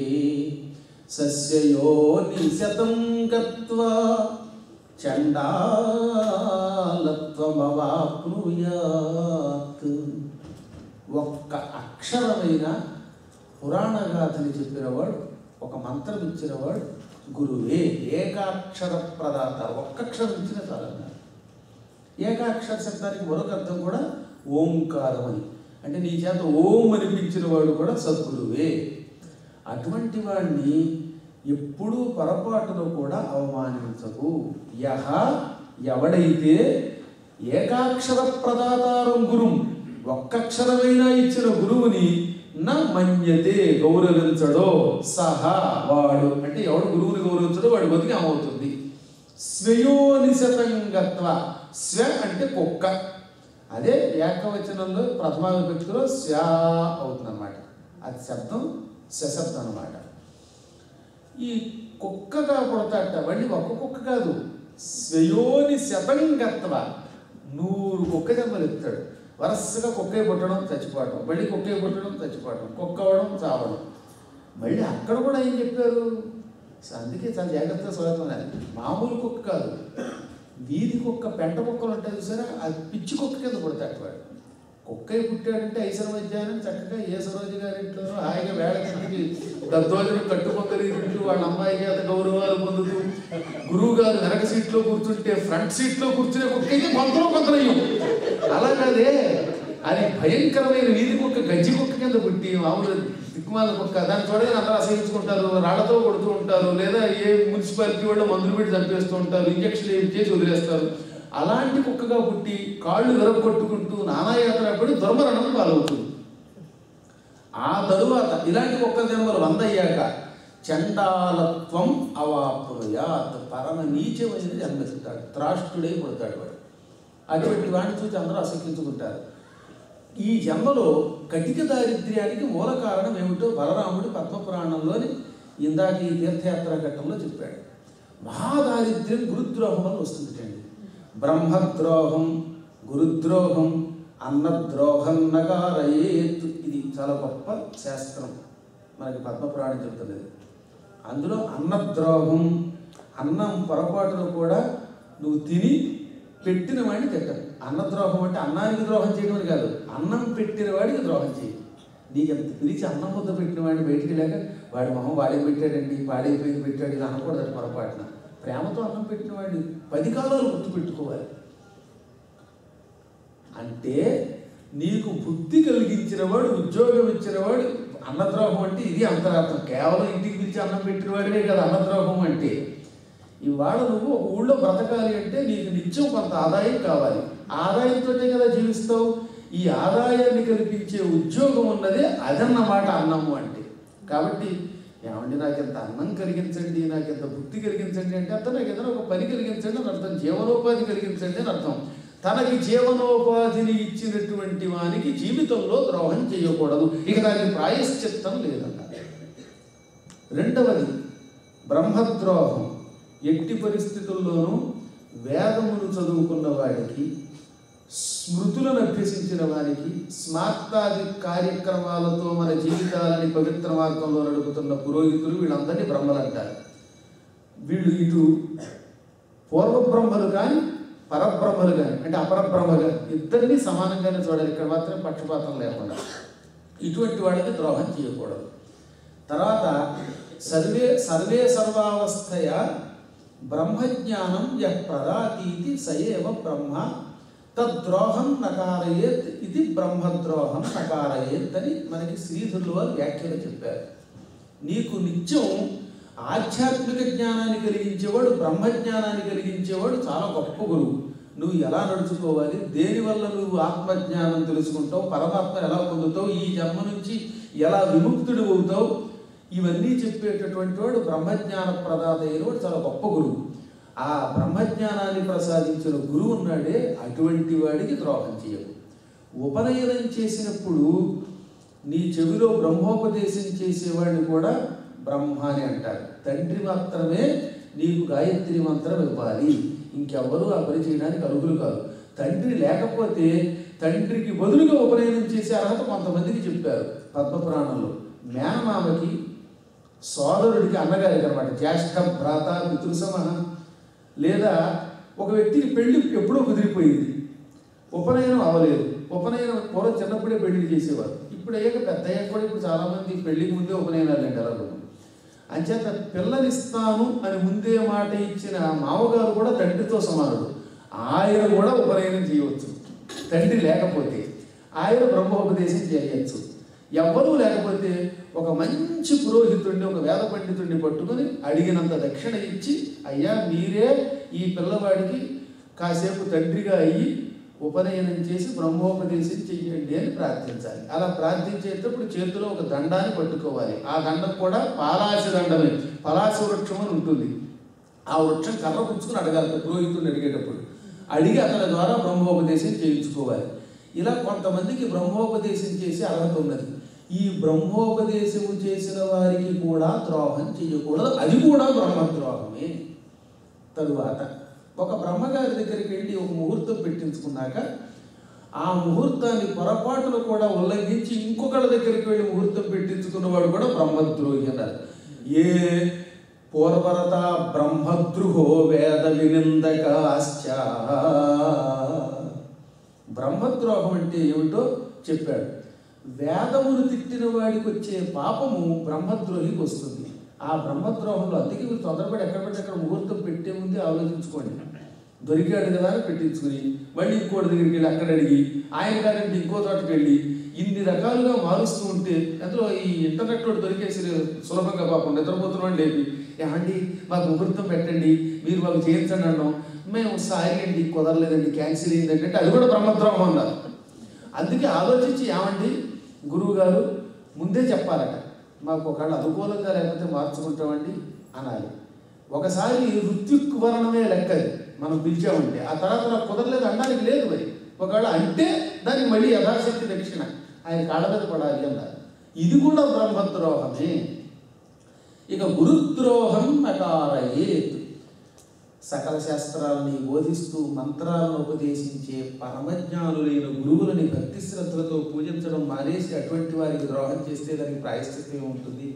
సస్యయోని శతం గత్వా చండాలత్వమవాప్నుయాత్ ఒక్క అక్షరమైన పురాణగాథని చెప్పినవాడు ఒక మంత్రం ఇచ్చినవాడు గురువే ఏకాక్షర ప్రదాత ఒక్క అక్షరం ఇచ్చిన చాలన్నారు ఏకాక్షర శబ్దానికి మరొక అర్థం కూడా ఓంకారం అని అంటే నీ చేత ఓం అనిపించిన వాడు కూడా సద్గురువే అటువంటి వాడిని ఎప్పుడూ పొరపాటులో కూడా అవమానించకు యహ ఎవడైతే ఏకాక్షర ప్రదాతారం గురుం ఒక్కక్షరమైనా ఇచ్చిన గురువుని నా మన్యతే గౌరవించడో సహా వాడు అంటే ఎవడు గురువుని గౌరవించడో వాడి బతికి ఏమవుతుంది స్వయోనిశతంగత్వ స్వ అంటే కుక్క అదే ఏకవచనంలో ప్రథమా విభక్తిలో స్వా అవుతుంది అనమాట అది శబ్దం శశబ్దం అనమాట ఈ కుక్కగా పుడతాట మళ్ళీ ఒక్క కుక్క కాదు స్వయోని శతంగత్వ నూరు కుక్క జన్మలు ఎత్తాడు వరుసగా కుక్కే పుట్టడం చచ్చిపోవడం మళ్ళీ కుక్కే పుట్టడం చచ్చిపోవడం కుక్క అవడం చావడం మళ్ళీ అక్కడ కూడా ఏం చెప్పారు అందుకే చాలా జాగ్రత్తగా చదువుతున్నాను మామూలు కుక్క కాదు వీధి కుక్క పెంట కుక్కలు ఉంటాయి చూసారా అది పిచ్చి కుక్క కింద పుడతాడు వాడు కుక్క పుట్టాడంటే ఐశ్వర మధ్యాహ్నం చక్కగా ఏ సరోజు గారి ఇంట్లోనూ హాయిగా వేళ కిందకి దద్దోజనం కట్టుకొక్కరి తింటూ వాళ్ళ అమ్మాయి చేత గౌరవాలు పొందుతూ గురువు గారు వెనక సీట్లో కూర్చుంటే ఫ్రంట్ సీట్లో కూర్చునే కుక్కకి కొంతలో కొంతనయ్యం అలా కాదే అది భయంకరమైన వీధి కుక్క గజ్జి కుక్క కింద పుట్టి మామూలు దిక్కుమాల కుక్క దాన్ని చూడగానే అందరూ అసహించుకుంటారు రాళ్లతో కొడుతూ ఉంటారు లేదా ఏ మున్సిపాలిటీ వాళ్ళు మందులు పెట్టి చంపేస్తూ ఉంటారు ఇంజక్షన్ ఏం చేసి వదిలేస్తారు అలాంటి కుక్కగా పుట్టి కాళ్ళు విరగొట్టుకుంటూ నానాయాత్ర పడి దుర్మరణం పాలవుతుంది ఆ తరువాత ఇలాంటి కుక్క జన్మలు వంద అయ్యాక చండాలత్వం అవాప్నుయాత్ పరమ నీచమైన జన్మెత్తుతాడు త్రాష్టుడై పుడతాడు వాడు అటువంటి వాడిని చూసి అందరూ అసహించుకుంటారు ఈ జన్మలో కటిక దారిద్ర్యానికి మూల కారణం ఏమిటో బలరాముడు పద్మపురాణంలోని ఇందాక ఈ తీర్థయాత్ర ఘట్టంలో చెప్పాడు మహాదారిద్ర్యం గురుద్రోహం అని వస్తుందండి బ్రహ్మద్రోహం గురుద్రోహం అన్నద్రోహం నగారయేత్ ఇది చాలా గొప్ప శాస్త్రం మనకి పద్మపురాణం చెబుతున్నది అందులో అన్నద్రోహం అన్నం పొరపాటును కూడా నువ్వు తిని పెట్టిన వాడిని తిట్టం అన్నద్రోహం అంటే అన్నానికి ద్రోహం చేయడం అని కాదు అన్నం పెట్టిన వాడికి ద్రోహం చేయి నీకు ఎంత పిలిచి అన్నం ముద్ద పెట్టిన వాడిని బయటికి వెళ్ళాక వాడి మొహం వాడే పెట్టాడండి వాడైపోయింది పెట్టాడు ఇది అనకూడదు పొరపాటున ప్రేమతో అన్నం పెట్టిన వాడిని పది కాలాలు గుర్తు పెట్టుకోవాలి అంటే నీకు బుద్ధి కలిగించిన వాడు ఉద్యోగం ఇచ్చిన వాడు అన్నద్రోహం అంటే ఇది అంతరార్థం కేవలం ఇంటికి పిలిచి అన్నం పెట్టిన వాడివే కదా అన్నద్రోహం అంటే ఇవాళ నువ్వు ఒక ఊళ్ళో బ్రతకాలి అంటే నీకు నిత్యం కొంత ఆదాయం కావాలి ఆదాయంతోనే కదా జీవిస్తావు ఈ ఆదాయాన్ని కల్పించే ఉద్యోగం ఉన్నదే అదన్నమాట అన్నము అంటే కాబట్టి ఏమండి నాకు ఇంత అన్నం కలిగించండి నాకు ఇంత బుద్ధి కలిగించండి అంటే అర్థం నాకు ఏదైనా ఒక పని కలిగించండి అని అర్థం జీవనోపాధి కలిగించండి అని అర్థం తనకి జీవనోపాధిని ఇచ్చినటువంటి వానికి జీవితంలో ద్రోహం చేయకూడదు ఇక దానికి ప్రాయశ్చిత్తం లేదన్నారు రెండవది బ్రహ్మద్రోహం ఎట్టి పరిస్థితుల్లోనూ వేదమును చదువుకున్న వాడికి స్మృతులను అభ్యసించిన వారికి స్మార్తాది కార్యక్రమాలతో మన జీవితాలని పవిత్ర మార్గంలో నడుపుతున్న పురోహితులు వీళ్ళందరినీ బ్రహ్మలు అంటారు వీళ్ళు ఇటు పూర్వబ్రహ్మలు కానీ పరబ్రహ్మలు కానీ అంటే అపరబ్రహ్మగా ఇద్దరినీ సమానంగానే చూడాలి ఇక్కడ మాత్రం పక్షపాతం లేకుండా ఇటువంటి వాళ్ళకి ద్రోహం చేయకూడదు తర్వాత సర్వే సర్వే సర్వావస్థయ బ్రహ్మజ్ఞానం యః ప్రదాతీతి సయేవ బ్రహ్మ తద్రోహం నకారయేత్ ఇది బ్రహ్మద్రోహం నకారయేత్ అని మనకి శ్రీధరులు వారు వ్యాఖ్యలు చెప్పారు నీకు నిత్యం ఆధ్యాత్మిక జ్ఞానాన్ని కలిగించేవాడు బ్రహ్మజ్ఞానాన్ని కలిగించేవాడు చాలా గొప్ప గురువు నువ్వు ఎలా నడుచుకోవాలి దేనివల్ల నువ్వు ఆత్మజ్ఞానం తెలుసుకుంటావు పరమాత్మ ఎలా పొందుతావు ఈ జన్మ నుంచి ఎలా విముక్తుడు అవుతావు ఇవన్నీ చెప్పేటటువంటి వాడు బ్రహ్మజ్ఞాన ప్రదాత అయిన వాడు చాలా గొప్ప గురువు ఆ బ్రహ్మజ్ఞానాన్ని ప్రసాదించిన గురువు ఉన్నాడే అటువంటి వాడికి ద్రోహం చేయవు ఉపనయనం చేసినప్పుడు నీ చెవిలో బ్రహ్మోపదేశం చేసేవాడిని కూడా బ్రహ్మ అని అంటారు తండ్రి మాత్రమే నీకు గాయత్రి మంత్రం ఇవ్వాలి ఇంకెవ్వరూ ఆ పని చేయడానికి అర్హులు కాదు తండ్రి లేకపోతే తండ్రికి బదులుగా ఉపనయనం చేసే అర్హత కొంతమందికి చెప్పారు పద్మపురాణంలో మేనమామకి సోదరుడికి అన్నగారికి అనమాట జ్యేష్ఠ భ్రాత పితృసమ లేదా ఒక వ్యక్తికి పెళ్లి ఎప్పుడో కుదిరిపోయింది ఉపనయనం అవ్వలేదు ఉపనయనం పూర్వం చిన్నప్పుడే పెళ్లి చేసేవారు ఇప్పుడు అయ్యాక పెద్ద అయ్యాక కూడా ఇప్పుడు చాలామంది పెళ్లికి ముందే ఉపనయనాలు అండి అలా అంచేత పిల్లనిస్తాను అని ముందే మాట ఇచ్చిన మామగారు కూడా తండ్రితో సమానుడు ఆయన కూడా ఉపనయనం చేయవచ్చు తండ్రి లేకపోతే ఆయన బ్రహ్మోపదేశం చేయవచ్చు ఎవ్వరూ లేకపోతే ఒక మంచి పురోహితుడిని ఒక వేద పండితుడిని పట్టుకొని అడిగినంత దక్షిణ ఇచ్చి అయ్యా మీరే ఈ పిల్లవాడికి కాసేపు తండ్రిగా అయ్యి ఉపనయనం చేసి బ్రహ్మోపదేశం చెయ్యండి అని ప్రార్థించాలి అలా ప్రార్థించేటప్పుడు చేతిలో ఒక దండాన్ని పట్టుకోవాలి ఆ దండం కూడా పాలాసి దండమే పలాసి వృక్షం అని ఉంటుంది ఆ వృక్షం కర్ర పుచ్చుకుని అడగాలి పురోహితుడిని అడిగేటప్పుడు అడిగి అతని ద్వారా బ్రహ్మోపదేశం చేయించుకోవాలి ఇలా కొంతమందికి బ్రహ్మోపదేశం చేసే అర్హత ఉన్నది ఈ బ్రహ్మోపదేశము చేసిన వారికి కూడా ద్రోహం చేయకూడదు అది కూడా బ్రహ్మద్రోహమే తరువాత ఒక బ్రహ్మగారి దగ్గరికి వెళ్ళి ఒక ముహూర్తం పెట్టించుకున్నాక ఆ ముహూర్తాన్ని పొరపాటును కూడా ఉల్లంఘించి ఇంకొకళ్ళ దగ్గరికి వెళ్ళి ముహూర్తం పెట్టించుకున్నవాడు కూడా బ్రహ్మద్రోహి అన్నారు ఏ పూర్వరత బ్రహ్మద్రుహో వేద వినిందకాశ్చ బ్రహ్మద్రోహం అంటే ఏమిటో చెప్పాడు వేదమును తిట్టిన వాడికి వచ్చే పాపము బ్రహ్మద్రోహికి వస్తుంది ఆ బ్రహ్మద్రోహంలో అందుకే మీరు తొందరపడి ఎక్కడ పడితే అక్కడ ముహూర్తం పెట్టే ముందే ఆలోచించుకోండి దొరికాడు కదా అని పెట్టించుకుని మళ్ళీ ఇంకోటి దగ్గరికి వెళ్ళి అక్కడ అడిగి ఆయన కాదంటే ఇంకో చోటకి వెళ్ళి ఇన్ని రకాలుగా మారుస్తూ ఉంటే అందులో ఈ ఇంటర్నెట్ వాడు దొరికేసి సులభంగా పాపం నిద్రపోతున్నాడు లేపి ఏమండి మాకు ముహూర్తం పెట్టండి మీరు మాకు చేయించండి అన్నాం మేము సారీ అండి కుదరలేదండి క్యాన్సిల్ అయిందండి అంటే అది కూడా బ్రహ్మద్రోహం అన్నారు అందుకే ఆలోచించి ఏమండి గురువు గారు ముందే చెప్పాలట మాకు ఒకవేళ అనుకూలంగా లేకపోతే మార్చుకుంటామండి అనాలి ఒకసారి ఋత్విక్ వర్ణమే లెక్కది మనం పిలిచామంటే ఆ తర్వాత నాకు కుదరలేదు అనడానికి లేదు మరి ఒకవేళ అంటే దానికి మళ్ళీ యథాశక్తి దక్షిణ ఆయన కాళ్ళ మీద పడాలి అన్నారు ఇది కూడా బ్రహ్మద్రోహమే ఇక గురుద్రోహం నకారయేత్ సకల శాస్త్రాలని బోధిస్తూ మంత్రాలను ఉపదేశించే పరమజ్ఞానులైన గురువులని భక్తి శ్రద్ధలతో పూజించడం మానేసి అటువంటి వారికి ద్రోహం చేస్తే దానికి ప్రాయశ్చిత్తం ఉంటుంది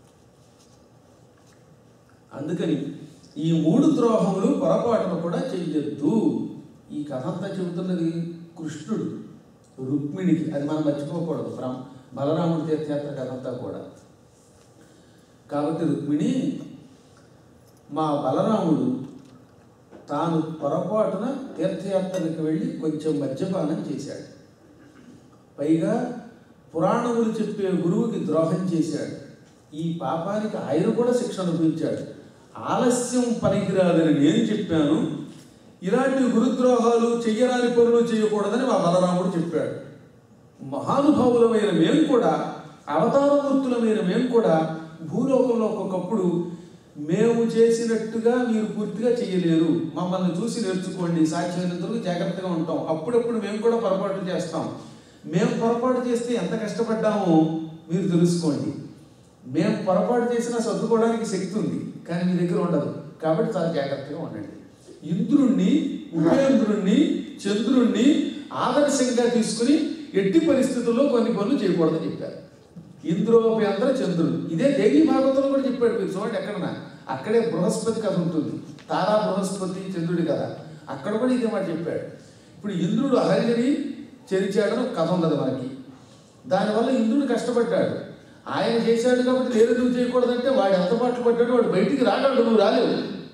అందుకని ఈ మూడు ద్రోహములు పొరపాటును కూడా చెయ్యొద్దు ఈ కథ అంతా చెబుతున్నది కృష్ణుడు రుక్మిణికి అది మనం మర్చిపోకూడదు బ్రహ్మ బలరాముడి తీర్థయాత్ర కథ అంతా కూడా కాబట్టి రుక్మిణి మా బలరాముడు తాను పొరపాటున తీర్థయాత్రలకు వెళ్ళి కొంచెం మద్యపానం చేశాడు పైగా పురాణములు చెప్పే గురువుకి ద్రోహం చేశాడు ఈ పాపానికి ఆయన కూడా శిక్ష అనుభవించాడు ఆలస్యం పనికిరాదని నేను చెప్పాను ఇలాంటి గురుద్రోహాలు చెయ్యరాని పనులు చేయకూడదని మా బలరాముడు చెప్పాడు మహానుభావులమైన మేము కూడా అవతారమూర్తులమైన మేము కూడా భూలోకంలో ఒక్కొక్కప్పుడు మేము చేసినట్టుగా మీరు పూర్తిగా చేయలేరు మమ్మల్ని చూసి నేర్చుకోండి సాధ్యమైనంత వరకు జాగ్రత్తగా ఉంటాం అప్పుడప్పుడు మేము కూడా పొరపాటు చేస్తాం మేము పొరపాటు చేస్తే ఎంత కష్టపడ్డామో మీరు తెలుసుకోండి మేము పొరపాటు చేసినా సర్దుకోవడానికి శక్తి ఉంది కానీ మీ దగ్గర ఉండదు కాబట్టి చాలా జాగ్రత్తగా ఉండండి ఇంద్రుణ్ణి ఉపేంద్రుణ్ణి చంద్రుణ్ణి ఆదర్శంగా తీసుకుని ఎట్టి పరిస్థితుల్లో కొన్ని పనులు చేయకూడదని చెప్పారు ఇంద్రోపేంద్ర చంద్రుడు ఇదే దేవి భాగవతంలో కూడా చెప్పాడు మీరు చూడండి ఎక్కడన్నా అక్కడే బృహస్పతి కథ ఉంటుంది తారా బృహస్పతి చంద్రుడి కథ అక్కడ కూడా ఇదే మాట చెప్పాడు ఇప్పుడు ఇంద్రుడు అహల్యని చెరిచాడని ఒక కథ ఉన్నది మనకి దానివల్ల ఇంద్రుడు కష్టపడ్డాడు ఆయన చేశాడు కాబట్టి నేను ఎందుకు చేయకూడదంటే వాడు ఎంత పాటలు పడ్డాడు వాడు బయటికి రాగలడు నువ్వు రాలేవు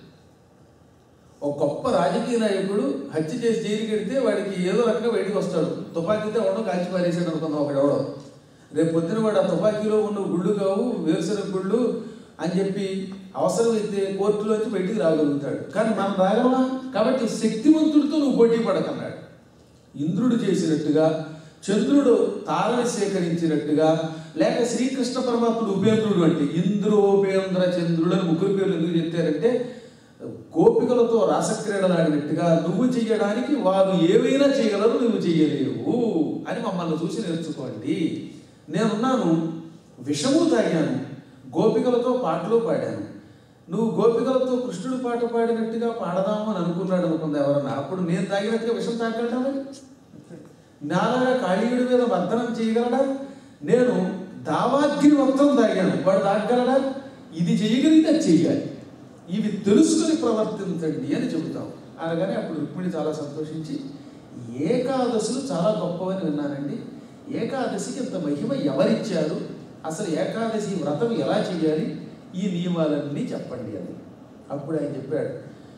ఒక గొప్ప రాజకీయ నాయకుడు హత్య చేసి జైలుకి వెడితే వాడికి ఏదో రకంగా బయటికి వస్తాడు తుపాకీతో ఉండడం కాల్చి పారేసాడు అనుకుందాం ఒకడు ఎవడో రేపు పొద్దున వాడు ఆ తుపాకీలో ఉన్న గుళ్ళు కావు వేరుశనగ గుళ్ళు అని చెప్పి అవసరమైతే కోర్టులోంచి బయటికి రాగలుగుతాడు కానీ మనం రాగలమా కాబట్టి శక్తివంతుడితో నువ్వు పోటీ పడకన్నాడు ఇంద్రుడు చేసినట్టుగా చంద్రుడు తారని సేకరించినట్టుగా లేక శ్రీకృష్ణ పరమాత్ముడు ఉపేంద్రుడు అంటే ఇంద్రోపేంద్ర చంద్రుడు అని ముగ్గురు పేర్లు ఎందుకు చెప్తారంటే గోపికలతో రాసక్రీడలాడినట్టుగా నువ్వు చెయ్యడానికి వారు ఏవైనా చేయగలరు నువ్వు చెయ్యలేవు అని మమ్మల్ని చూసి నేర్చుకోండి నేనున్నాను విషము తాగాను గోపికలతో పాటలు పాడాను నువ్వు గోపికలతో కృష్ణుడు పాట పాడినట్టుగా పాడదాము అని అనుకున్నాడు అనుకుంది ఎవరన్నా అప్పుడు నేను తాగినట్టుగా విషం తాగలడా మరి నాలాగా కాళీయుడి మీద మర్దనం చేయగలడా నేను దావాగ్ని మొత్తం తాగాను వాడు తాగలడా ఇది చేయగలిగితే అది చెయ్యాలి ఇవి తెలుసుకుని ప్రవర్తించండి అని చెబుతాం అనగానే అప్పుడు రుక్మిణి చాలా సంతోషించి ఏకాదశులు చాలా గొప్పవని విన్నానండి ఏకాదశికి ఇంత మహిమ ఎవరిచ్చారు అసలు ఏకాదశి వ్రతం ఎలా చేయాలి ఈ నియమాలన్నీ చెప్పండి అని అప్పుడు ఆయన చెప్పాడు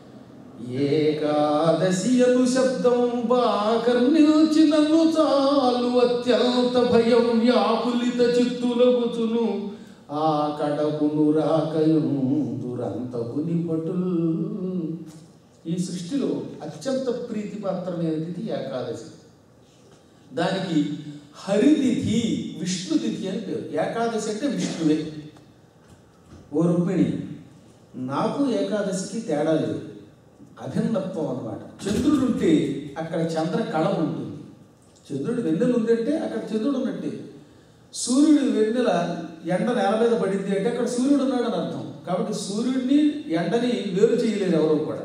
ఏకాదశి అను శబ్దం బాకర్నిల్చి నన్ను చాలు అత్యంత భయం వ్యాకులిత చిత్తులగుచును ఆ కడకును రాకయుందురంతకు నిపటుల్ ఈ సృష్టిలో అత్యంత ప్రీతిపాత్రమైన తిథి ఏకాదశి దానికి హరితిథి విష్ణుతిథి అని పేరు ఏకాదశి అంటే విష్ణువే ఓ రుక్మిణి నాకు ఏకాదశికి తేడా లేదు అభిన్నత్వం అన్నమాట చంద్రుడు ఉంటే అక్కడ చంద్ర కళ ఉంటుంది చంద్రుడు వెన్నెల ఉందంటే అక్కడ చంద్రుడు ఉన్నట్టే సూర్యుడు వెన్నెల ఎండ నేల మీద పడింది అంటే అక్కడ సూర్యుడు ఉన్నాడని అర్థం కాబట్టి సూర్యుడిని ఎండని వేరు చేయలేరు ఎవరు కూడా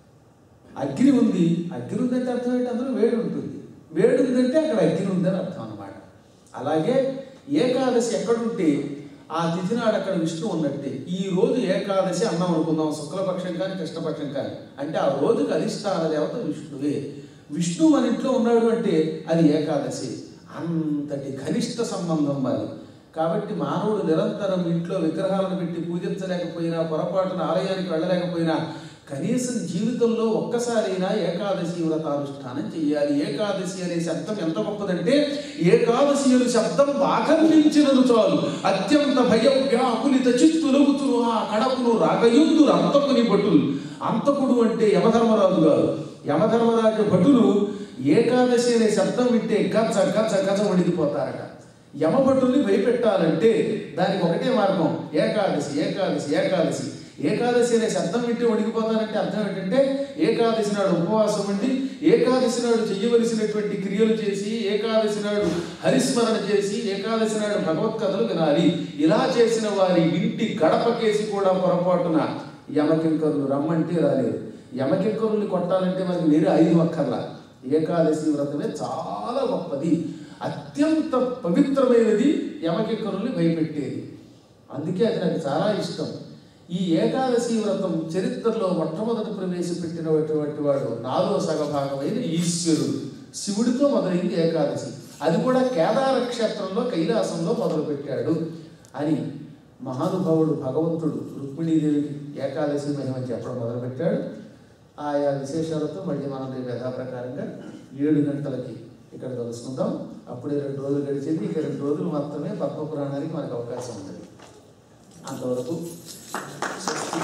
అగ్ని ఉంది అగ్ని ఉందంటే అర్థం ఏంటి అందులో వేడి ఉంటుంది వేడి ఉందంటే అక్కడ అగ్ని ఉందని అర్థం అన్నమాట అలాగే ఏకాదశి ఎక్కడుంటే ఆ తిథి నాడు అక్కడ విష్ణు ఉన్నట్టే ఈ రోజు ఏకాదశి అన్నాం అనుకుందాం శుక్లపక్షం కానీ కృష్ణపక్షం కానీ అంటే ఆ రోజుకి అధిష్టాన దేవత విష్ణువే విష్ణు మన ఇంట్లో ఉన్నాడు అంటే అది ఏకాదశి అంతటి ఘనిష్ట సంబంధం మరి కాబట్టి మానవుడు నిరంతరం ఇంట్లో విగ్రహాలను పెట్టి పూజించలేకపోయినా పొరపాటున ఆలయానికి వెళ్ళలేకపోయినా కనీసం జీవితంలో ఒక్కసారైనా ఏకాదశి వ్రతానుష్ఠానం చేయాలి ఏకాదశి అనే శబ్దం ఎంత గొప్పదంటే ఏకాదశి అనే శబ్దం ఆకర్షించినను చాలు అత్యంత భయం వ్యాకులిత చిత్తులగుతును ఆ కడపును రాగయుందురు అంతకుని భటులు అంతకుడు అంటే యమధర్మరాజు గారు యమధర్మరాజు భటులు ఏకాదశి అనే శబ్దం వింటే గచ్చ గచ్చ గచ్చ వణికిపోతారట యమభటుల్ని భయపెట్టాలంటే దానికి ఒకటే మార్గం ఏకాదశి ఏకాదశి ఏకాదశి ఏకాదశి అనే శబ్దం వింటే వణికిపోతారంటే అర్థం ఏంటంటే ఏకాదశి నాడు ఉపవాసం ఉండి ఏకాదశి నాడు చేయవలసినటువంటి క్రియలు చేసి ఏకాదశి నాడు హరిస్మరణ చేసి ఏకాదశి నాడు భగవత్కథలు వినాలి ఇలా చేసిన వారి ఇంటి గడపకేసి కూడా పొరపాటున యమకింకరులు రమ్మంటే రాలేదు యమకింకరుల్ని కొట్టాలంటే మనకి వేరే ఐదు అక్కర్లా ఏకాదశి వ్రతమే చాలా గొప్పది అత్యంత పవిత్రమైనది యమకింకరుల్ని భయపెట్టేది అందుకే అది నాకు చాలా ఇష్టం ఈ ఏకాదశి వ్రతం చరిత్రలో మొట్టమొదట ప్రవేశపెట్టినటువంటి వాడు నాలుగో సగభాగమైన ఈశ్వరుడు శివుడితో మొదలైంది ఏకాదశి అది కూడా కేదార క్షేత్రంలో కైలాసంలో మొదలుపెట్టాడు అని మహానుభావుడు భగవంతుడు రుక్మిణీదేవికి ఏకాదశి మహిమని చెప్పడం మొదలుపెట్టాడు ఆయా విశేషాలతో మళ్ళీ మనం రేపు యథాప్రకారంగా ఏడు గంటలకి ఇక్కడ కలుసుకుందాం అప్పుడే రెండు రోజులు గడిచింది ఇక రెండు రోజులు మాత్రమే పద్మపురాణానికి మనకు అవకాశం ఉంటుంది అంతవరకు స్వస్తి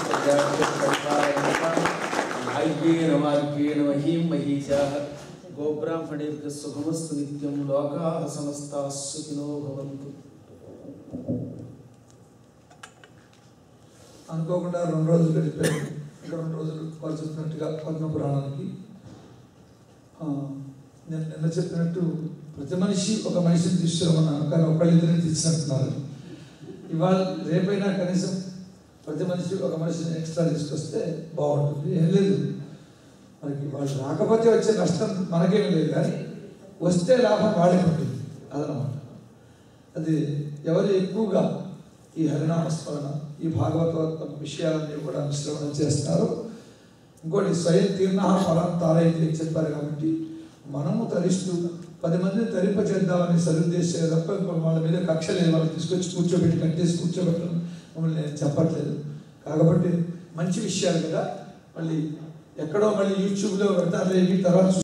ఆయ్యేన మార్గేణ మహీం మహీజా గోబ్రాహ్మణేభ్య శుభమస్తు నిత్యం లోకా సమస్తా సుఖినో భవంతు
అనుకోకుండా రెండు రోజులు గడిపారు ఇంకా రెండు రోజులు వాళ్ళు చెప్పినట్టుగా పద్మ పురాణానికి ఆ, నేను నిన్న చెప్పినట్టు ప్రతి మనిషి ఒక మనిషిని తీసుకురమన్నాను కానీ ఒకళ్ళిద్దరిని తీసుకుంటున్నారు ఇవాళ రేపైనా కనీసం ప్రతి మనిషి ఒక మనిషిని ఎక్స్ట్రా తీసుకొస్తే బాగుంటుంది ఏం లేదు మనకి వాళ్ళు రాకపోతే వచ్చే నష్టం మనకేమీ లేదు కానీ వస్తే లాభం వాళ్ళకి ఉంటుంది అదనమాట అది ఎవరు ఎక్కువగా ఈ హరినామస్మరణ ఈ భాగవత విషయాలన్నీ కూడా మిశ్రమణం చేస్తున్నారు ఇంకోటి స్వయం తీర్ణ ఫలం తారైతే చెప్పారు కాబట్టి మనము తరిస్తూ పది మందిని తరింప చేద్దామని సదుద్దేశం తప్ప ఇంకో వాళ్ళ మీద కక్ష లేదు వాళ్ళని తీసుకొచ్చి కూర్చోబెట్టి కట్టేసి కూర్చోబెట్టడం మమ్మల్ని నేను చెప్పట్లేదు కాబట్టి మంచి విషయాలు కదా మళ్ళీ ఎక్కడో మళ్ళీ యూట్యూబ్లో పెడతారు ఇవి తర్వాత